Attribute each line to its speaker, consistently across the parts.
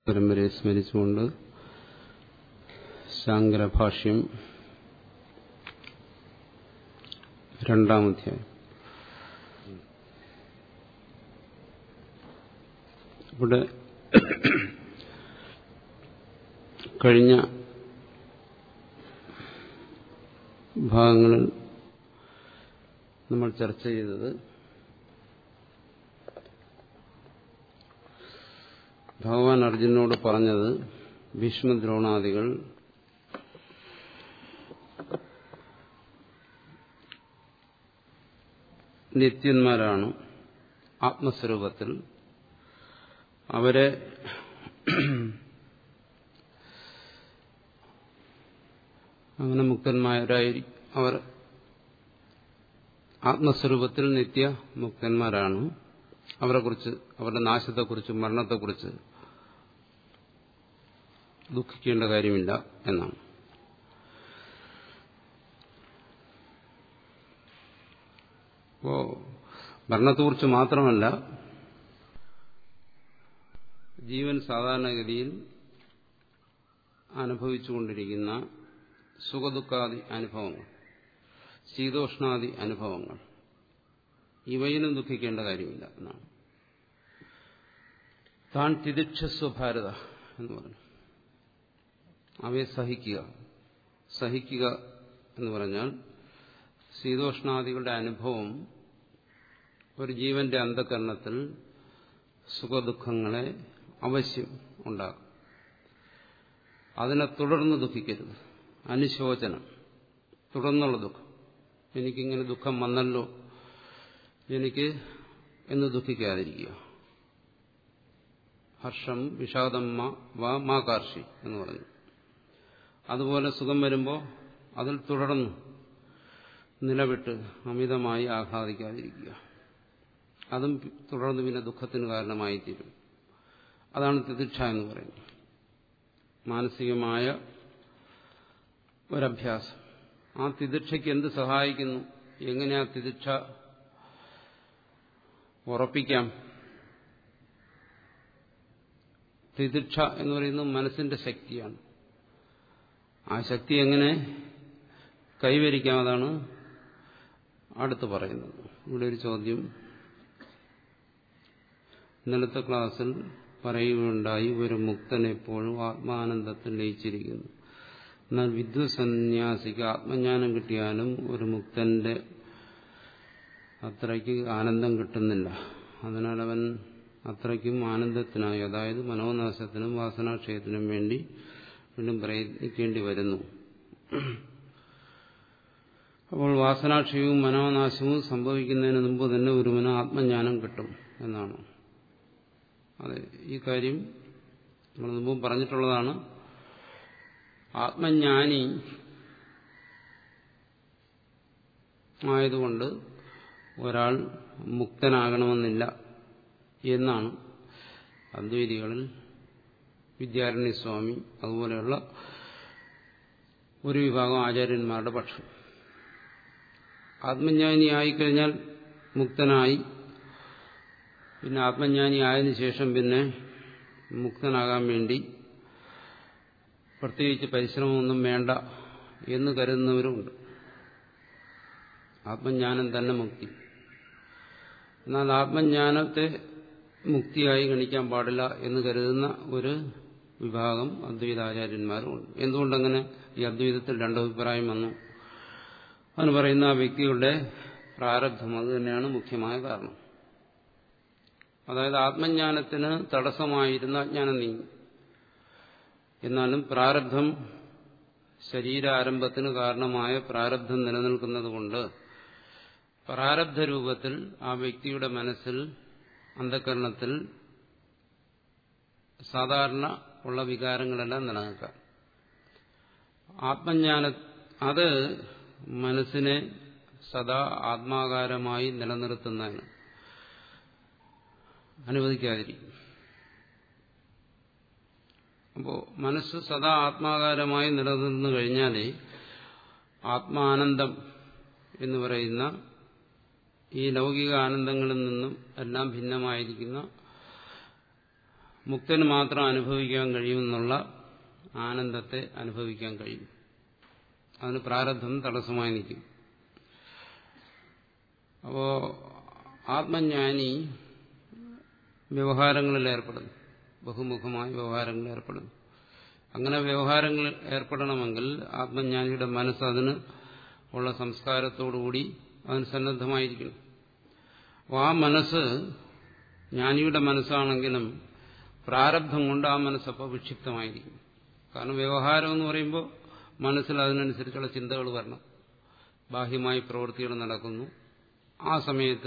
Speaker 1: പരമ്പരയെ സ്മരിച്ചുകൊണ്ട് ശാങ്കരഭാഷ്യം രണ്ടാമധ്യായം ഇവിടെ കഴിഞ്ഞ ഭാഗങ്ങളിൽ നമ്മൾ ചർച്ച ചെയ്തത് ഭഗവാൻ അർജുനോട് പറഞ്ഞത് ഭീഷ്മദ്രോണാദികൾ നിത്യന്മാരാണ് ആത്മസ്വരൂപത്തിൽ അവരെ അങ്ങനെ മുക്തന്മാരായി അവർ ആത്മസ്വരൂപത്തിൽ നിത്യ മുക്തന്മാരാണ് അവരെക്കുറിച്ച് അവരുടെ നാശത്തെക്കുറിച്ച് മരണത്തെക്കുറിച്ച് ദുഃഖിക്കേണ്ട കാര്യമില്ല എന്നാണ് അപ്പോ മരണത്തെക്കുറിച്ച് മാത്രമല്ല ജീവൻ സാധാരണഗതിയിൽ അനുഭവിച്ചുകൊണ്ടിരിക്കുന്ന സുഖദുഃഖാദി അനുഭവങ്ങൾ ശീതോഷ്ണാദി അനുഭവങ്ങൾ ഇവയിലും ദുഃഖിക്കേണ്ട കാര്യമില്ല എന്നാണ് താൻ തിദിക്ഷസ്വ ഭാരത എന്ന് പറഞ്ഞു അവയെ സഹിക്കുക സഹിക്കുക എന്ന് പറഞ്ഞാൽ ശീതോഷ്ണാദികളുടെ അനുഭവം ഒരു ജീവന്റെ അന്ധകരണത്തിൽ സുഖദുഃഖങ്ങളെ അവശ്യം ഉണ്ടാകും അതിനെ തുടർന്ന് ദുഃഖിക്കരുത് അനുശോചനം തുടർന്നുള്ള ദുഃഖം എനിക്കിങ്ങനെ ദുഃഖം വന്നല്ലോ എനിക്ക് എന്ന് ദുഃഖിക്കാതിരിക്കുക ഹർഷം വിഷാദം വാ മാ കാർഷി എന്ന് പറഞ്ഞു അതുപോലെ സുഖം വരുമ്പോൾ അതിൽ തുടർന്ന് നിലവിട്ട് അമിതമായി ആഹ്ലാദിക്കാതിരിക്കുക അതും തുടർന്ന് പിന്നെ ദുഃഖത്തിന് കാരണമായി തീരും അതാണ് തിദിക്ഷ എന്ന് പറയുന്നത് മാനസികമായ ഒരഭ്യാസം ആ തിദിക്ഷയ്ക്ക് എന്ത് സഹായിക്കുന്നു എങ്ങനെ ആ തിദിക്ഷ ഉറപ്പിക്കാം തിദിക്ഷ എന്ന് പറയുന്നത് മനസ്സിന്റെ ശക്തിയാണ് ആ ശക്തി എങ്ങനെ കൈവരിക്കാം അതാണ് അടുത്ത് പറയുന്നത് ഇവിടെ ഒരു ചോദ്യം ഇന്നലത്തെ ക്ലാസ്സിൽ പറയുകയുണ്ടായി ഒരു മുക്തൻ എപ്പോഴും ആത്മാനന്ദത്തിൽ ലയിച്ചിരിക്കുന്നു എന്നാൽ വിദ്വസന്യാസിക്ക് ആത്മജ്ഞാനം കിട്ടിയാലും ഒരു മുക്തന്റെ അത്രയ്ക്ക് ആനന്ദം കിട്ടുന്നില്ല അതിനാൽ അവൻ അത്രയ്ക്കും ആനന്ദത്തിനായി അതായത് മനോനാശത്തിനും വാസനാക്ഷയത്തിനും വേണ്ടി വീണ്ടും പ്രയത്നിക്കേണ്ടി വരുന്നു അപ്പോൾ വാസനാക്ഷയവും മനോനാശവും സംഭവിക്കുന്നതിന് മുമ്പ് തന്നെ ഒരുവന് ആത്മജ്ഞാനം കിട്ടും എന്നാണ് അതെ ഈ കാര്യം നമ്മൾ മുമ്പ് പറഞ്ഞിട്ടുള്ളതാണ് ആത്മജ്ഞാനി ആയതുകൊണ്ട് ഒരാൾ മുക്തനാകണമെന്നില്ല എന്നാണ് അദ്വൈതികളിൽ വിദ്യാരണ്യസ്വാമി അതുപോലെയുള്ള ഒരു വിഭാഗം ആചാര്യന്മാരുടെ പക്ഷം ആത്മജ്ഞാനി ആയിക്കഴിഞ്ഞാൽ മുക്തനായി പിന്നെ ആത്മജ്ഞാനി ആയതിനു ശേഷം പിന്നെ മുക്തനാകാൻ വേണ്ടി പ്രത്യേകിച്ച് പരിശ്രമമൊന്നും വേണ്ട എന്ന് കരുതുന്നവരുമുണ്ട് ആത്മജ്ഞാനം തന്നെ മുക്തി എന്നാൽ ആത്മജ്ഞാനത്തെ മുക്തിയായി ഗണിക്കാൻ പാടില്ല എന്ന് കരുതുന്ന ഒരു വിഭാഗം അദ്വൈതാചാര്യന്മാരുമുണ്ട് എന്തുകൊണ്ടങ്ങനെ ഈ അദ്വൈതത്തിൽ രണ്ടഭിപ്രായം വന്നു അതിന് പറയുന്ന ആ വ്യക്തിയുടെ പ്രാരബ്ധം അത് തന്നെയാണ് മുഖ്യമായ കാരണം അതായത് ആത്മജ്ഞാനത്തിന് തടസ്സമായിരുന്ന അജ്ഞാനം നീങ്ങി എന്നാലും പ്രാരബ്ധം ശരീരാരംഭത്തിന് കാരണമായ പ്രാരബ്ധം നിലനിൽക്കുന്നത് കൊണ്ട് പ്രാരബ്ധ രൂപത്തിൽ ആ വ്യക്തിയുടെ മനസ്സിൽ അന്ധകരണത്തിൽ സാധാരണ ഉള്ള വികാരങ്ങളെല്ലാം നിലനിൽക്കാം ആത്മജ്ഞാന അത് മനസ്സിനെ സദാ ആത്മാകാരമായി നിലനിർത്തുന്നതിന് അനുവദിക്കാതിരിക്കും അപ്പോൾ മനസ്സ് സദാ ആത്മാകാരമായി നിലനിന്നു കഴിഞ്ഞാലേ ആത്മാനന്ദം എന്ന് പറയുന്ന ഈ ലൗകിക ആനന്ദങ്ങളിൽ നിന്നും എല്ലാം ഭിന്നമായിരിക്കുന്ന മുക്തന് മാത്രം അനുഭവിക്കാൻ കഴിയുമെന്നുള്ള ആനന്ദത്തെ അനുഭവിക്കാൻ കഴിയും അതിന് പ്രാരബ്ധം തടസ്സമായി നിൽക്കും അപ്പോ ആത്മജ്ഞാനി വ്യവഹാരങ്ങളിൽ ഏർപ്പെടുന്നു ബഹുമുഖമായ വ്യവഹാരങ്ങളിൽ ഏർപ്പെടുന്നു അങ്ങനെ വ്യവഹാരങ്ങളിൽ ഏർപ്പെടണമെങ്കിൽ ആത്മജ്ഞാനിയുടെ മനസ്സ് അതിന് ഉള്ള സംസ്കാരത്തോടുകൂടി അതിന് സന്നദ്ധമായിരിക്കണം അപ്പോൾ ആ മനസ്സ് ജ്ഞാനിയുടെ മനസ്സാണെങ്കിലും പ്രാരബ്ധം കൊണ്ട് ആ മനസ്സപ്പോൾ വിക്ഷിപ്തമായിരിക്കും കാരണം വ്യവഹാരം എന്ന് പറയുമ്പോൾ മനസ്സിൽ അതിനനുസരിച്ചുള്ള ചിന്തകൾ വരണം ബാഹ്യമായി പ്രവൃത്തികൾ നടക്കുന്നു ആ സമയത്ത്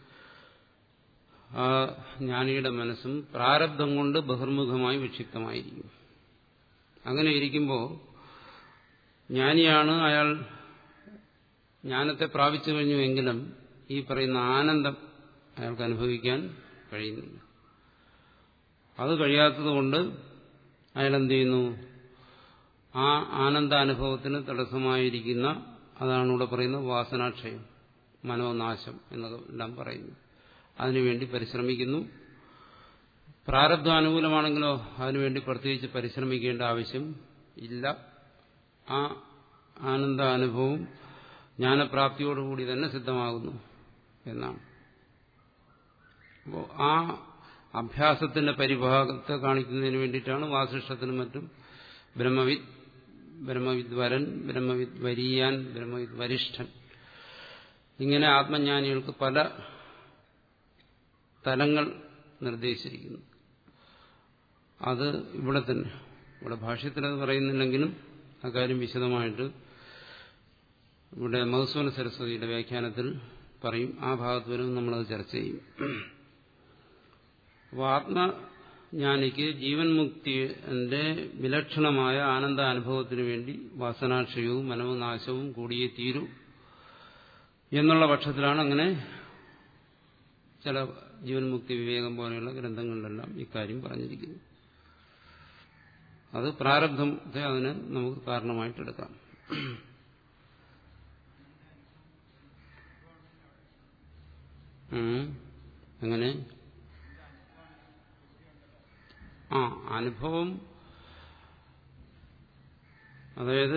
Speaker 1: ആ ജ്ഞാനിയുടെ മനസ്സും പ്രാരബ്ധം കൊണ്ട് ബഹിർമുഖമായി വിക്ഷിപ്തമായിരിക്കും അങ്ങനെ ഇരിക്കുമ്പോൾ ജ്ഞാനിയാണ് അയാൾ ജ്ഞാനത്തെ പ്രാപിച്ചു കഴിഞ്ഞുവെങ്കിലും ഈ പറയുന്ന ആനന്ദം അയാൾക്ക് അനുഭവിക്കാൻ കഴിയുന്നില്ല അത് കഴിയാത്തതുകൊണ്ട് അയാൾ എന്ത് ചെയ്യുന്നു ആ ആനന്ദാനുഭവത്തിന് തടസ്സമായിരിക്കുന്ന അതാണ് ഇവിടെ പറയുന്നത് വാസനാക്ഷയം മനോനാശം എന്നെല്ലാം പറയുന്നു അതിനുവേണ്ടി പരിശ്രമിക്കുന്നു പ്രാരബ്ധാനുകൂലമാണെങ്കിലോ അതിനുവേണ്ടി പ്രത്യേകിച്ച് പരിശ്രമിക്കേണ്ട ആവശ്യം ഇല്ല ആ ആനന്ദാനുഭവം ജ്ഞാനപ്രാപ്തിയോടുകൂടി തന്നെ സിദ്ധമാകുന്നു എന്നാണ് അപ്പോൾ ആ അഭ്യാസത്തിന്റെ പരിഭാഗത്തെ കാണിക്കുന്നതിന് വേണ്ടിയിട്ടാണ് വാസിഷ്ടത്തിനും മറ്റും ബ്രഹ്മവിദ് ബ്രഹ്മവിദ് വരൻ ബ്രഹ്മവിദ് വരിയാൻ ബ്രഹ്മവിദ് വരിഷ്ഠൻ ഇങ്ങനെ ആത്മജ്ഞാനികൾക്ക് പല തലങ്ങൾ നിർദ്ദേശിച്ചിരിക്കുന്നു അത് ഇവിടെ തന്നെ ഇവിടെ ഭാഷ്യത്തിൽ അത് പറയുന്നില്ലെങ്കിലും അക്കാര്യം വിശദമായിട്ട് ഇവിടെ മധുസൂന സരസ്വതിയുടെ വ്യാഖ്യാനത്തിൽ പറയും ആ ഭാഗത്ത് വരും നമ്മളത് ചർച്ച ചെയ്യും അപ്പോൾ ആത്മജ്ഞാനിക്ക് ജീവൻ മുക്തിന്റെ വിലക്ഷണമായ ആനന്ദ അനുഭവത്തിന് വേണ്ടി വാസനാക്ഷയവും മനോനാശവും കൂടിയേ തീരൂ എന്നുള്ള പക്ഷത്തിലാണ് അങ്ങനെ ചില ജീവൻ മുക്തി വിവേകം പോലെയുള്ള ഗ്രന്ഥങ്ങളിലെല്ലാം ഇക്കാര്യം പറഞ്ഞിരിക്കുന്നു അത് പ്രാരബ്ധത്തെ അതിന് നമുക്ക് കാരണമായിട്ടെടുക്കാം അങ്ങനെ ആ അനുഭവം അതായത്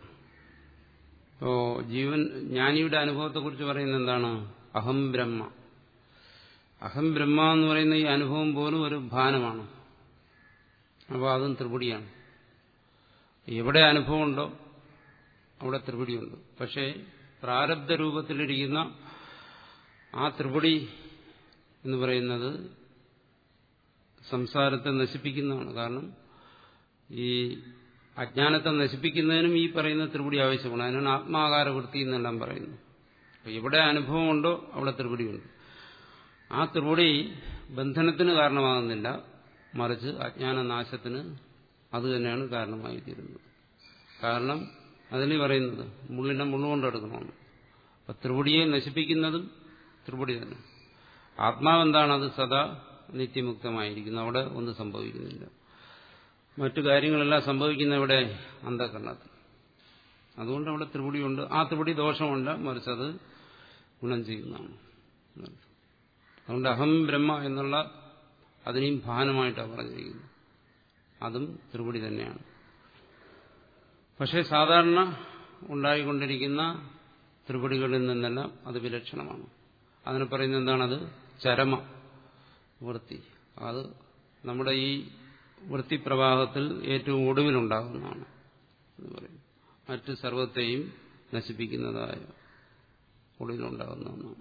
Speaker 1: ഓ ജീവൻ ജ്ഞാനിയുടെ അനുഭവത്തെക്കുറിച്ച് പറയുന്നത് എന്താണ് അഹം ബ്രഹ്മ അഹം ബ്രഹ്മ എന്ന് പറയുന്ന ഈ അനുഭവം പോലും ഒരു ഭാനമാണ് അപ്പോൾ അതും ത്രിപുടിയാണ് എവിടെ അനുഭവമുണ്ടോ അവിടെ ത്രിപുടിയുണ്ട് പക്ഷേ പ്രാരബ്ധ രൂപത്തിലിരിക്കുന്ന ആ ത്രിപുടി എന്ന് പറയുന്നത് സംസാരത്തെ നശിപ്പിക്കുന്നതാണ് കാരണം ഈ അജ്ഞാനത്തെ നശിപ്പിക്കുന്നതിനും ഈ പറയുന്ന ത്രിപുടി ആവശ്യമാണ് അതിനാണ് ആത്മാകാര വൃത്തി എന്നെല്ലാം പറയുന്നത് അപ്പോൾ എവിടെ അനുഭവമുണ്ടോ അവിടെ ത്രിപുടിയുണ്ട് ആ ത്രിപുടി ബന്ധനത്തിന് കാരണമാകുന്നില്ല മറിച്ച് അജ്ഞാനനാശത്തിന് അത് തന്നെയാണ് കാരണമായി തീരുന്നത് കാരണം അതിന് പറയുന്നത് മുള്ളിനെ മുള്ളുകൊണ്ടെടുക്കണമെന്ന് അപ്പൊ ത്രിപുടിയെ നശിപ്പിക്കുന്നതും ത്രിപുടി തന്നെ ആത്മാവെന്താണ് അത് സദാ നിത്യമുക്തമായിരിക്കുന്നു അവിടെ ഒന്നും സംഭവിക്കുന്നില്ല മറ്റു കാര്യങ്ങളെല്ലാം സംഭവിക്കുന്ന ഇവിടെ അന്ധകരണത്തിൽ അതുകൊണ്ട് അവിടെ ത്രിപുടിയുണ്ട് ആ ത്രിപുടി ദോഷമല്ല മറിച്ച് അത് ഗുണം ചെയ്യുന്നതാണ് അതുകൊണ്ട് അഹം ബ്രഹ്മ എന്നുള്ള അതിനെയും ഭാനമായിട്ടാണ് പറഞ്ഞിരിക്കുന്നത് അതും ത്രിപുടി തന്നെയാണ് പക്ഷേ സാധാരണ ഉണ്ടായിക്കൊണ്ടിരിക്കുന്ന ത്രിപുടികളിൽ നിന്നെല്ലാം അത് വിലക്ഷണമാണ് അതിന് പറയുന്നത് എന്താണത് ചരമ വൃത്തി അത് നമ്മുടെ ഈ വൃത്തിപ്രവാഹത്തിൽ ഏറ്റവും ഒടുവിലുണ്ടാകുന്നതാണ് എന്ന് പറയും മറ്റ് സർവത്തെയും നശിപ്പിക്കുന്നതായ ഒടുവിലുണ്ടാകുന്ന ഒന്നാണ്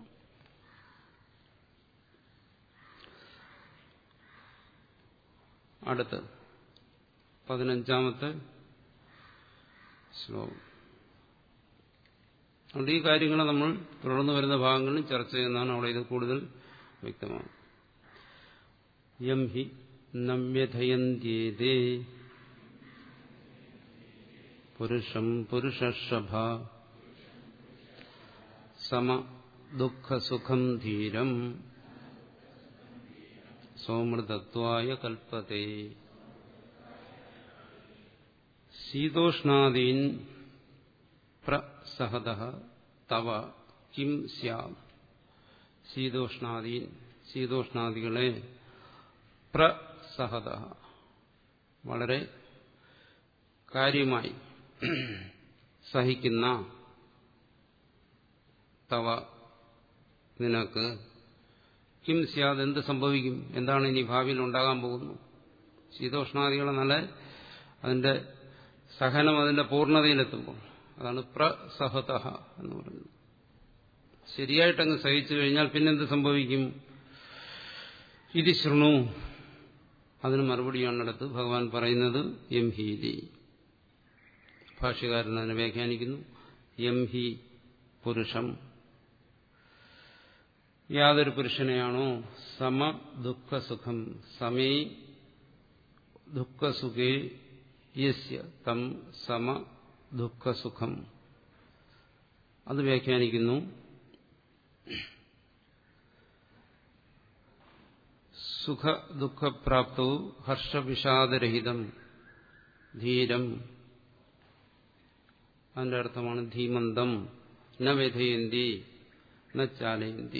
Speaker 1: അടുത്ത് പതിനഞ്ചാമത്തെ ശ്ലോകം അതുകൊണ്ട് ഈ കാര്യങ്ങൾ നമ്മൾ തുടർന്നു വരുന്ന ഭാഗങ്ങളിൽ ചർച്ച ചെയ്യുന്നതാണ് അവിടെ ഇത് കൂടുതൽ വ്യക്തമാണ് യം ഹി നമ്യഥയന്ത്യേതേ പുരുഷം പുരുഷഷഭ സമ ദുഃഖസുഖം ധീരം സോമൃതത്വായ കൽപ്പത്തെ ശീതോഷ്ണാദീൻ പ്രസഹത തവ കിം സ്യാത് ശീതോഷ്ണാദീൻ ശീതോഷ്ണാദികളെ സഹത വളരെ കാര്യമായി സഹിക്കുന്ന തവ നിനക്ക് കിം സ്യാദ് എന്ത് സംഭവിക്കും എന്താണ് ഇനി ഭാവിയിൽ ഉണ്ടാകാൻ പോകുന്നു ശീതോഷ്ണാദികളെ നല്ല അതിന്റെ സഹനം അതിന്റെ പൂർണ്ണതയിലെത്തുമ്പോൾ അതാണ് പ്രസഹത എന്ന് പറയുന്നത് ശരിയായിട്ടങ്ങ് സഹിച്ചു കഴിഞ്ഞാൽ പിന്നെന്ത് സംഭവിക്കും ഇത് ശൃണു അതിന് മറുപടിയാണിടത്ത് ഭഗവാൻ പറയുന്നത് എം ഹീതി ഭാഷ്യകാരൻ അതിനെ വ്യാഖ്യാനിക്കുന്നു എം ഹി പുരുഷം യാതൊരു പുരുഷനെയാണോ സമ ദുഃഖസുഖം സമേ ദുഃഖസുഖേ യസ്യ തം സമ ദുഃഖസുഖം അത് വ്യാഖ്യാനിക്കുന്നു സുഖ ദുഃഖപ്രാപ്തവും ഹർഷവിഷാദരഹിതം ധീരം അതിന്റെ അർത്ഥമാണ് ധീമന്തം ന വ്യഥയന്തി ന ചാലയന്തി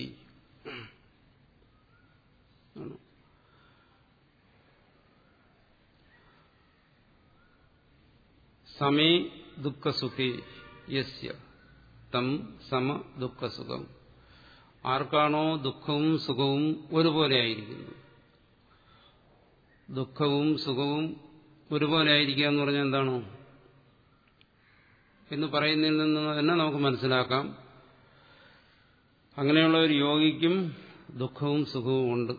Speaker 1: സമേ ദുഃഖസുഖേ യസ്യ തം സമ ദുഃഖസുഖം ആർക്കാണോ ദുഃഖവും സുഖവും ഒരുപോലെ ആയിരിക്കുന്നു ദുഃഖവും സുഖവും ഒരുപോലെ ആയിരിക്കുക എന്ന് പറഞ്ഞാൽ എന്താണ് എന്ന് പറയുന്നതിൽ നിന്ന് തന്നെ നമുക്ക് മനസ്സിലാക്കാം അങ്ങനെയുള്ള ഒരു യോഗിക്കും ദുഃഖവും സുഖവും ഉണ്ട്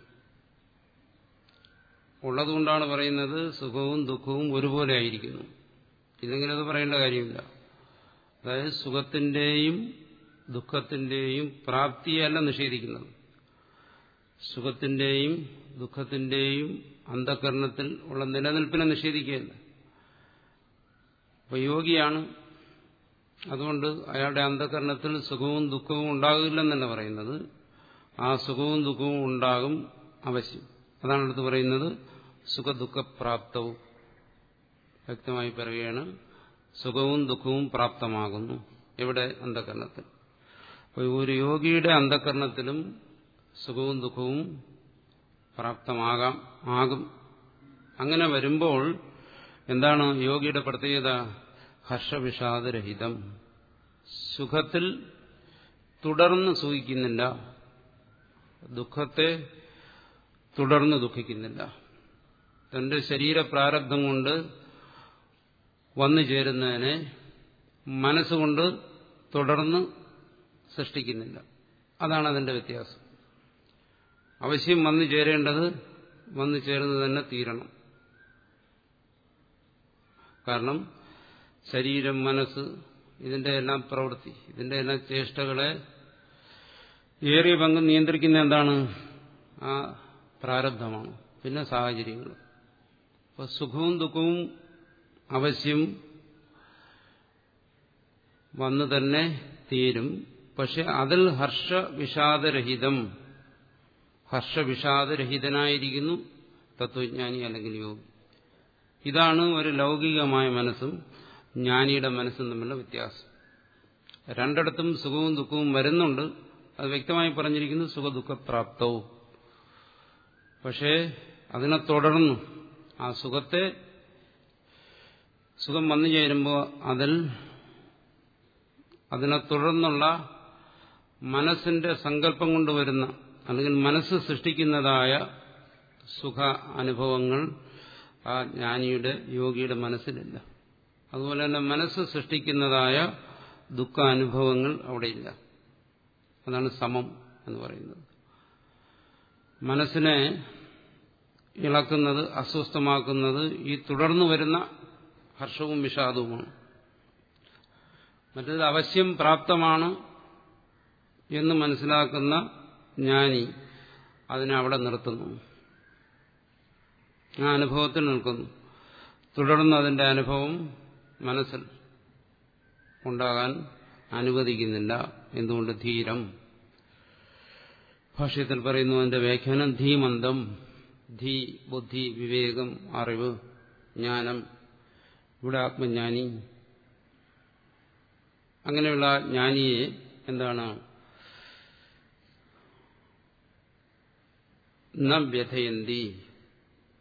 Speaker 1: ഉള്ളതുകൊണ്ടാണ് പറയുന്നത് സുഖവും ദുഃഖവും ഒരുപോലെ ആയിരിക്കുന്നു ഇല്ലെങ്കിൽ അത് പറയേണ്ട കാര്യമില്ല അതായത് സുഖത്തിന്റെയും ദുഃഖത്തിന്റെയും പ്രാപ്തിയല്ല നിഷേധിക്കുന്നത് സുഖത്തിന്റെയും ദുഃഖത്തിന്റെയും അന്ധകരണത്തിൽ ഉള്ള നിലനിൽപ്പിനെ നിഷേധിക്കുകയല്ല അപ്പൊ യോഗിയാണ് അതുകൊണ്ട് അയാളുടെ അന്ധകരണത്തിൽ സുഖവും ദുഃഖവും ഉണ്ടാകില്ലെന്നല്ല പറയുന്നത് ആ സുഖവും ദുഃഖവും ഉണ്ടാകും അവശ്യം അതാണ് അടുത്ത് പറയുന്നത് സുഖദുഃഖപ്രാപ്തവും വ്യക്തമായി പറയുകയാണ് സുഖവും ദുഃഖവും പ്രാപ്തമാകുന്നു എവിടെ അന്ധകരണത്തിൽ അപ്പോൾ ഒരു യോഗിയുടെ അന്ധകരണത്തിലും സുഖവും ദുഃഖവും പ്രാപ്തമാകാം ആകും അങ്ങനെ വരുമ്പോൾ എന്താണ് യോഗിയുടെ പ്രത്യേകത ഹർഷവിഷാദരഹിതം സുഖത്തിൽ തുടർന്ന് സുഖിക്കുന്നില്ല ദുഃഖത്തെ തുടർന്ന് ദുഃഖിക്കുന്നില്ല തന്റെ ശരീര പ്രാരബ്ധം കൊണ്ട് വന്നു ചേരുന്നതിനെ മനസ്സുകൊണ്ട് തുടർന്ന് സൃഷ്ടിക്കുന്നില്ല അതാണ് അതിന്റെ വ്യത്യാസം അവശ്യം വന്നു ചേരേണ്ടത് വന്നു ചേർന്ന് തന്നെ തീരണം കാരണം ശരീരം മനസ്സ് ഇതിന്റെ എല്ലാം പ്രവൃത്തി ഇതിന്റെ എല്ലാം ചേഷ്ടകളെ ഏറിയ പങ്ക് നിയന്ത്രിക്കുന്ന എന്താണ് ആ പ്രാരബ്ധമാണ് പിന്നെ സാഹചര്യങ്ങൾ അപ്പൊ സുഖവും ദുഃഖവും അവശ്യം വന്നു തന്നെ തീരും പക്ഷെ അതിൽ ഹർഷവിഷാദരഹിതം ഹർഷവിഷാദരഹിതനായിരിക്കുന്നു തത്വജ്ഞാനി അല്ലെങ്കിൽ യോഗി ഇതാണ് ഒരു ലൗകികമായ മനസ്സും ജ്ഞാനിയുടെ മനസ്സും തമ്മിലുള്ള വ്യത്യാസം രണ്ടിടത്തും സുഖവും ദുഃഖവും വരുന്നുണ്ട് അത് വ്യക്തമായി പറഞ്ഞിരിക്കുന്നു സുഖദുഃഖപ്രാപ്തവും പക്ഷേ അതിനെ തുടർന്നു ആ സുഖത്തെ സുഖം വന്നു ചേരുമ്പോൾ അതിൽ അതിനെ തുടർന്നുള്ള മനസ്സിന്റെ സങ്കല്പം കൊണ്ടുവരുന്ന അല്ലെങ്കിൽ മനസ്സ് സൃഷ്ടിക്കുന്നതായ സുഖ അനുഭവങ്ങൾ ആ ജ്ഞാനിയുടെ യോഗിയുടെ മനസ്സിലില്ല അതുപോലെ തന്നെ മനസ്സ് സൃഷ്ടിക്കുന്നതായ ദുഃഖ അനുഭവങ്ങൾ അവിടെയില്ല അതാണ് സമം എന്ന് പറയുന്നത് മനസ്സിനെ ഇളക്കുന്നത് അസ്വസ്ഥമാക്കുന്നത് ഈ തുടർന്നു വരുന്ന ഹർഷവും വിഷാദവുമാണ് മറ്റേത് അവശ്യം പ്രാപ്തമാണ് എന്ന് മനസ്സിലാക്കുന്ന ജ്ഞാനി അതിനെ അവിടെ നിർത്തുന്നു ആ അനുഭവത്തിൽ നിൽക്കുന്നു തുടർന്ന് അതിന്റെ അനുഭവം മനസ്സിൽ ഉണ്ടാകാൻ അനുവദിക്കുന്നില്ല എന്തുകൊണ്ട് ധീരം ഭാഷ്യത്തിൽ പറയുന്നു അതിന്റെ വ്യാഖ്യാനം ധീമന്തം ധീ ബുദ്ധി വിവേകം അറിവ് ജ്ഞാനം ഇവിടെ ആത്മജ്ഞാനി അങ്ങനെയുള്ള ജ്ഞാനിയെ എന്താണ് ന വ്യഥയന്തി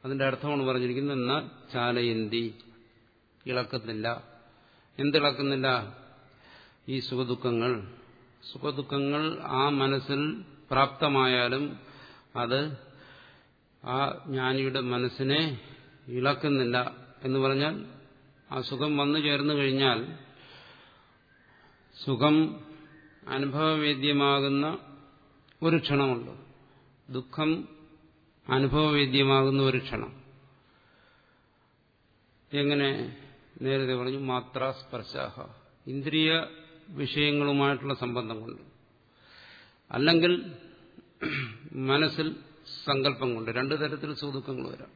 Speaker 1: അതിന്റെ അർത്ഥമാണ് പറഞ്ഞിരിക്കുന്നത് എന്നാൽ ചാലയന്തി ഇളക്കുന്നില്ല എന്തിളക്കുന്നില്ല ഈ സുഖദുഃഖങ്ങൾ സുഖദുഃഖങ്ങൾ ആ മനസ്സിൽ പ്രാപ്തമായാലും അത് ആ ജ്ഞാനിയുടെ മനസ്സിനെ ഇളക്കുന്നില്ല എന്ന് പറഞ്ഞാൽ ആ സുഖം വന്നു ചേർന്നു കഴിഞ്ഞാൽ സുഖം അനുഭവവേദ്യമാകുന്ന ഒരു ക്ഷണമുണ്ട് ദുഃഖം അനുഭവവേദ്യമാകുന്ന ഒരു ക്ഷണം എങ്ങനെ നേരത്തെ പറഞ്ഞു മാത്ര സ്പർശാഹ ഇന്ദ്രിയ വിഷയങ്ങളുമായിട്ടുള്ള സംബന്ധം കൊണ്ട് അല്ലെങ്കിൽ മനസ്സിൽ സങ്കല്പം കൊണ്ട് രണ്ടു തരത്തിൽ സുഖദുഃഖങ്ങൾ വരാം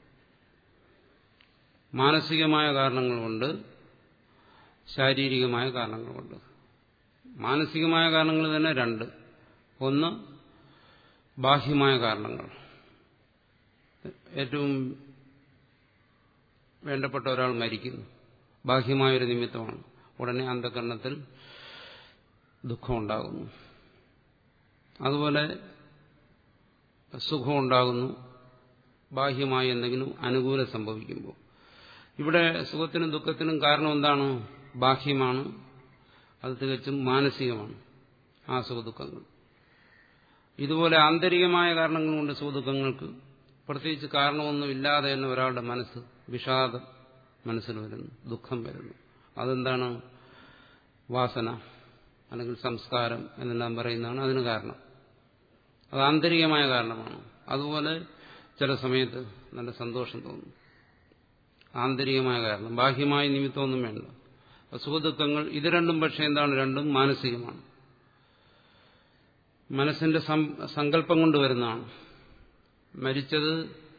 Speaker 1: മാനസികമായ കാരണങ്ങൾ കൊണ്ട് ശാരീരികമായ കാരണങ്ങൾ കൊണ്ട് മാനസികമായ കാരണങ്ങൾ തന്നെ രണ്ട് ഒന്ന് ബാഹ്യമായ കാരണങ്ങൾ ഏറ്റവും വേണ്ടപ്പെട്ട ഒരാൾ മരിക്കുന്നു ബാഹ്യമായൊരു നിമിത്തമാണ് ഉടനെ അന്ധകരണത്തിൽ ദുഃഖമുണ്ടാകുന്നു അതുപോലെ സുഖമുണ്ടാകുന്നു ബാഹ്യമായി എന്തെങ്കിലും അനുകൂലം സംഭവിക്കുമ്പോൾ ഇവിടെ സുഖത്തിനും ദുഃഖത്തിനും കാരണം എന്താണ് ബാഹ്യമാണ് അത് തികച്ചും മാനസികമാണ് ആ സുഖദുഃഖങ്ങൾ ഇതുപോലെ ആന്തരികമായ കാരണങ്ങൾ കൊണ്ട് സുഖദുഃഖങ്ങൾക്ക് പ്രത്യേകിച്ച് കാരണമൊന്നുമില്ലാതെ തന്നെ ഒരാളുടെ മനസ്സ് വിഷാദം മനസ്സിൽ വരുന്നു ദുഃഖം വരുന്നു അതെന്താണ് വാസന അല്ലെങ്കിൽ സംസ്കാരം എന്നെല്ലാം പറയുന്നതാണ് അതിന് കാരണം അത് ആന്തരികമായ കാരണമാണ് അതുപോലെ ചില സമയത്ത് നല്ല സന്തോഷം തോന്നും ആന്തരികമായ കാരണം ബാഹ്യമായ നിമിത്തമൊന്നും വേണ്ട സുഖദുഃഖങ്ങൾ ഇത് രണ്ടും പക്ഷേ എന്താണ് രണ്ടും മാനസികമാണ് മനസ്സിന്റെ സങ്കല്പം കൊണ്ട് വരുന്നതാണ് മരിച്ചത്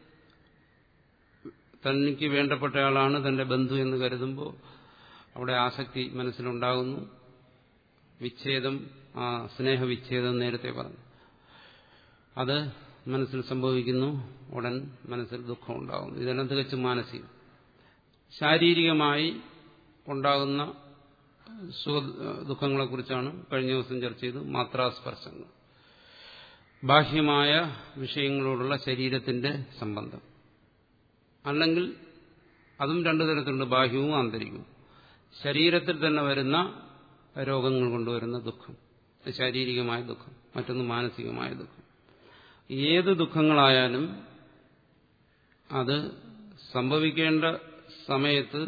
Speaker 1: തനിക്ക് വേണ്ടപ്പെട്ടയാളാണ് തന്റെ ബന്ധു എന്ന് കരുതുമ്പോൾ അവിടെ ആസക്തി മനസ്സിലുണ്ടാകുന്നു വിച്ഛേദം ആ സ്നേഹവിച്ഛേദം നേരത്തെ പറഞ്ഞു അത് മനസ്സിൽ സംഭവിക്കുന്നു ഉടൻ മനസ്സിൽ ദുഃഖം ഉണ്ടാകുന്നു ഇതെല്ലാം തികച്ചും മാനസികം ശാരീരികമായി ഉണ്ടാകുന്ന സുഖ ദുഃഖങ്ങളെക്കുറിച്ചാണ് കഴിഞ്ഞ ദിവസം ചർച്ച ചെയ്ത് മാത്രാസ്പർശങ്ങൾ ബാഹ്യമായ വിഷയങ്ങളോടുള്ള ശരീരത്തിന്റെ സംബന്ധം അല്ലെങ്കിൽ അതും രണ്ടു തരത്തിലുണ്ട് ബാഹ്യവും ആന്തരികവും ശരീരത്തിൽ തന്നെ വരുന്ന രോഗങ്ങൾ കൊണ്ടുവരുന്ന ദുഃഖം ശാരീരികമായ ദുഃഖം മറ്റൊന്ന് മാനസികമായ ദുഃഖം ഏത് ദുഃഖങ്ങളായാലും അത് സംഭവിക്കേണ്ട സമയത്ത്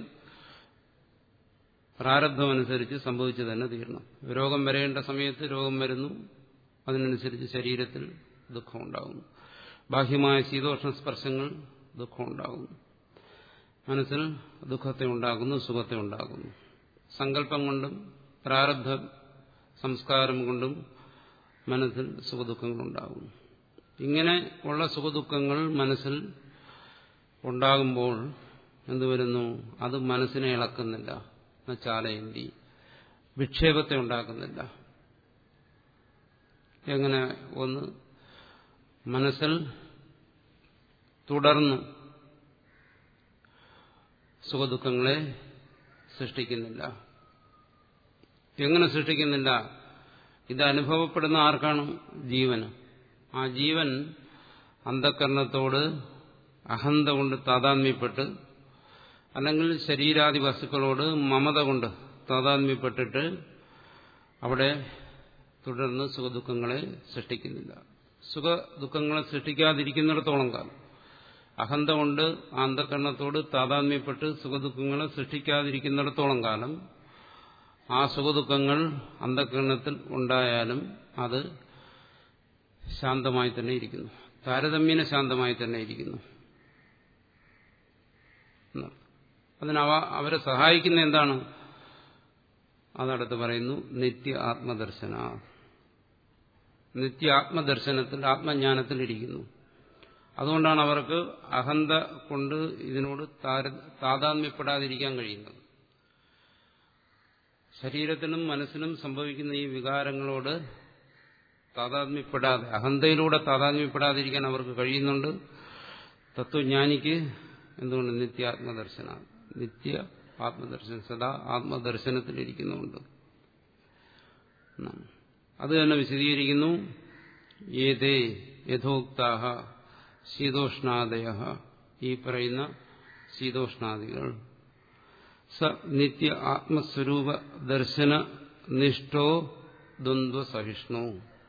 Speaker 1: പ്രാരബ്ധമനുസരിച്ച് സംഭവിച്ചു തന്നെ തീരണം രോഗം വരേണ്ട സമയത്ത് രോഗം വരുന്നു അതിനനുസരിച്ച് ശരീരത്തിൽ ദുഃഖമുണ്ടാകുന്നു ബാഹ്യമായ ശീതോഷ്ണ സ്പർശങ്ങൾ ദുഃഖമുണ്ടാകുന്നു മനസ്സിൽ ദുഃഖത്തെ ഉണ്ടാകുന്നു സുഖത്തെ ഉണ്ടാകുന്നു സങ്കല്പം കൊണ്ടും പ്രാരബ്ധ സംസ്കാരം കൊണ്ടും മനസ്സിൽ സുഖദുഃഖങ്ങളുണ്ടാകുന്നു ഇങ്ങനെ ഉള്ള സുഖദുഃഖങ്ങൾ മനസ്സിൽ ഉണ്ടാകുമ്പോൾ എന്തുവരുന്നു അത് മനസ്സിനെ ഇളക്കുന്നില്ല ചാലയന്തി വിക്ഷേപത്തെ ഉണ്ടാക്കുന്നില്ല എങ്ങനെ ഒന്ന് മനസ്സിൽ തുടർന്ന് സുഖദുഃഖങ്ങളെ സൃഷ്ടിക്കുന്നില്ല എങ്ങനെ സൃഷ്ടിക്കുന്നില്ല ഇത് അനുഭവപ്പെടുന്ന ആർക്കാണ് ജീവന് ആ ജീവൻ അന്ധകരണത്തോട് അഹന്ത കൊണ്ട് താതാത്മ്യപ്പെട്ട് അല്ലെങ്കിൽ ശരീരാദി വസ്തുക്കളോട് മമത കൊണ്ട് താതാത്മ്യപ്പെട്ടിട്ട് അവിടെ തുടർന്ന് സുഖദുഃഖങ്ങളെ സൃഷ്ടിക്കുന്നില്ല സുഖ ദുഃഖങ്ങളെ സൃഷ്ടിക്കാതിരിക്കുന്നിടത്തോളം കാലം അഹന്ത കൊണ്ട് അന്ധകരണത്തോട് താതാത്മ്യപ്പെട്ട് സുഖദുഃഖങ്ങളെ സൃഷ്ടിക്കാതിരിക്കുന്നിടത്തോളം കാലം ആ സുഖദുഃഖങ്ങൾ അന്ധകരണത്തിൽ ഉണ്ടായാലും അത് ശാന്തമായി തന്നെ ഇരിക്കുന്നു താരതമ്യേന ശാന്തമായി തന്നെ ഇരിക്കുന്നു അതിന് അവ അവരെ സഹായിക്കുന്ന എന്താണ് അതടുത്ത് പറയുന്നു നിത്യ ആത്മദർശന നിത്യ ആത്മദർശനത്തിൽ ആത്മജ്ഞാനത്തിൽ ഇരിക്കുന്നു അതുകൊണ്ടാണ് അവർക്ക് അഹന്ത കൊണ്ട് ഇതിനോട് താതാത്മ്യപ്പെടാതിരിക്കാൻ കഴിയുന്നത് ശരീരത്തിനും മനസ്സിനും സംഭവിക്കുന്ന ഈ വികാരങ്ങളോട് താതാത്മ്യപ്പെടാതെ അഹന്തയിലൂടെ താതാത്മ്യപ്പെടാതിരിക്കാൻ അവർക്ക് കഴിയുന്നുണ്ട് തത്വജ്ഞാനിക്ക് എന്തുകൊണ്ട് നിത്യാത്മദർശന നിത്യ ആത്മദർശനം സദാ ആത്മദർശനത്തിലിരിക്കുന്നുണ്ട് അത് തന്നെ വിശദീകരിക്കുന്നു ഏതേ യഥോക്താഹ ശീതോഷ്ണാദയ ഈ പറയുന്ന ശീതോഷ്ണാദികൾ സ നിത്യ ആത്മസ്വരൂപ ദർശന നിഷ്ഠോ ദ്വന്ദ്വ സഹിഷ്ണു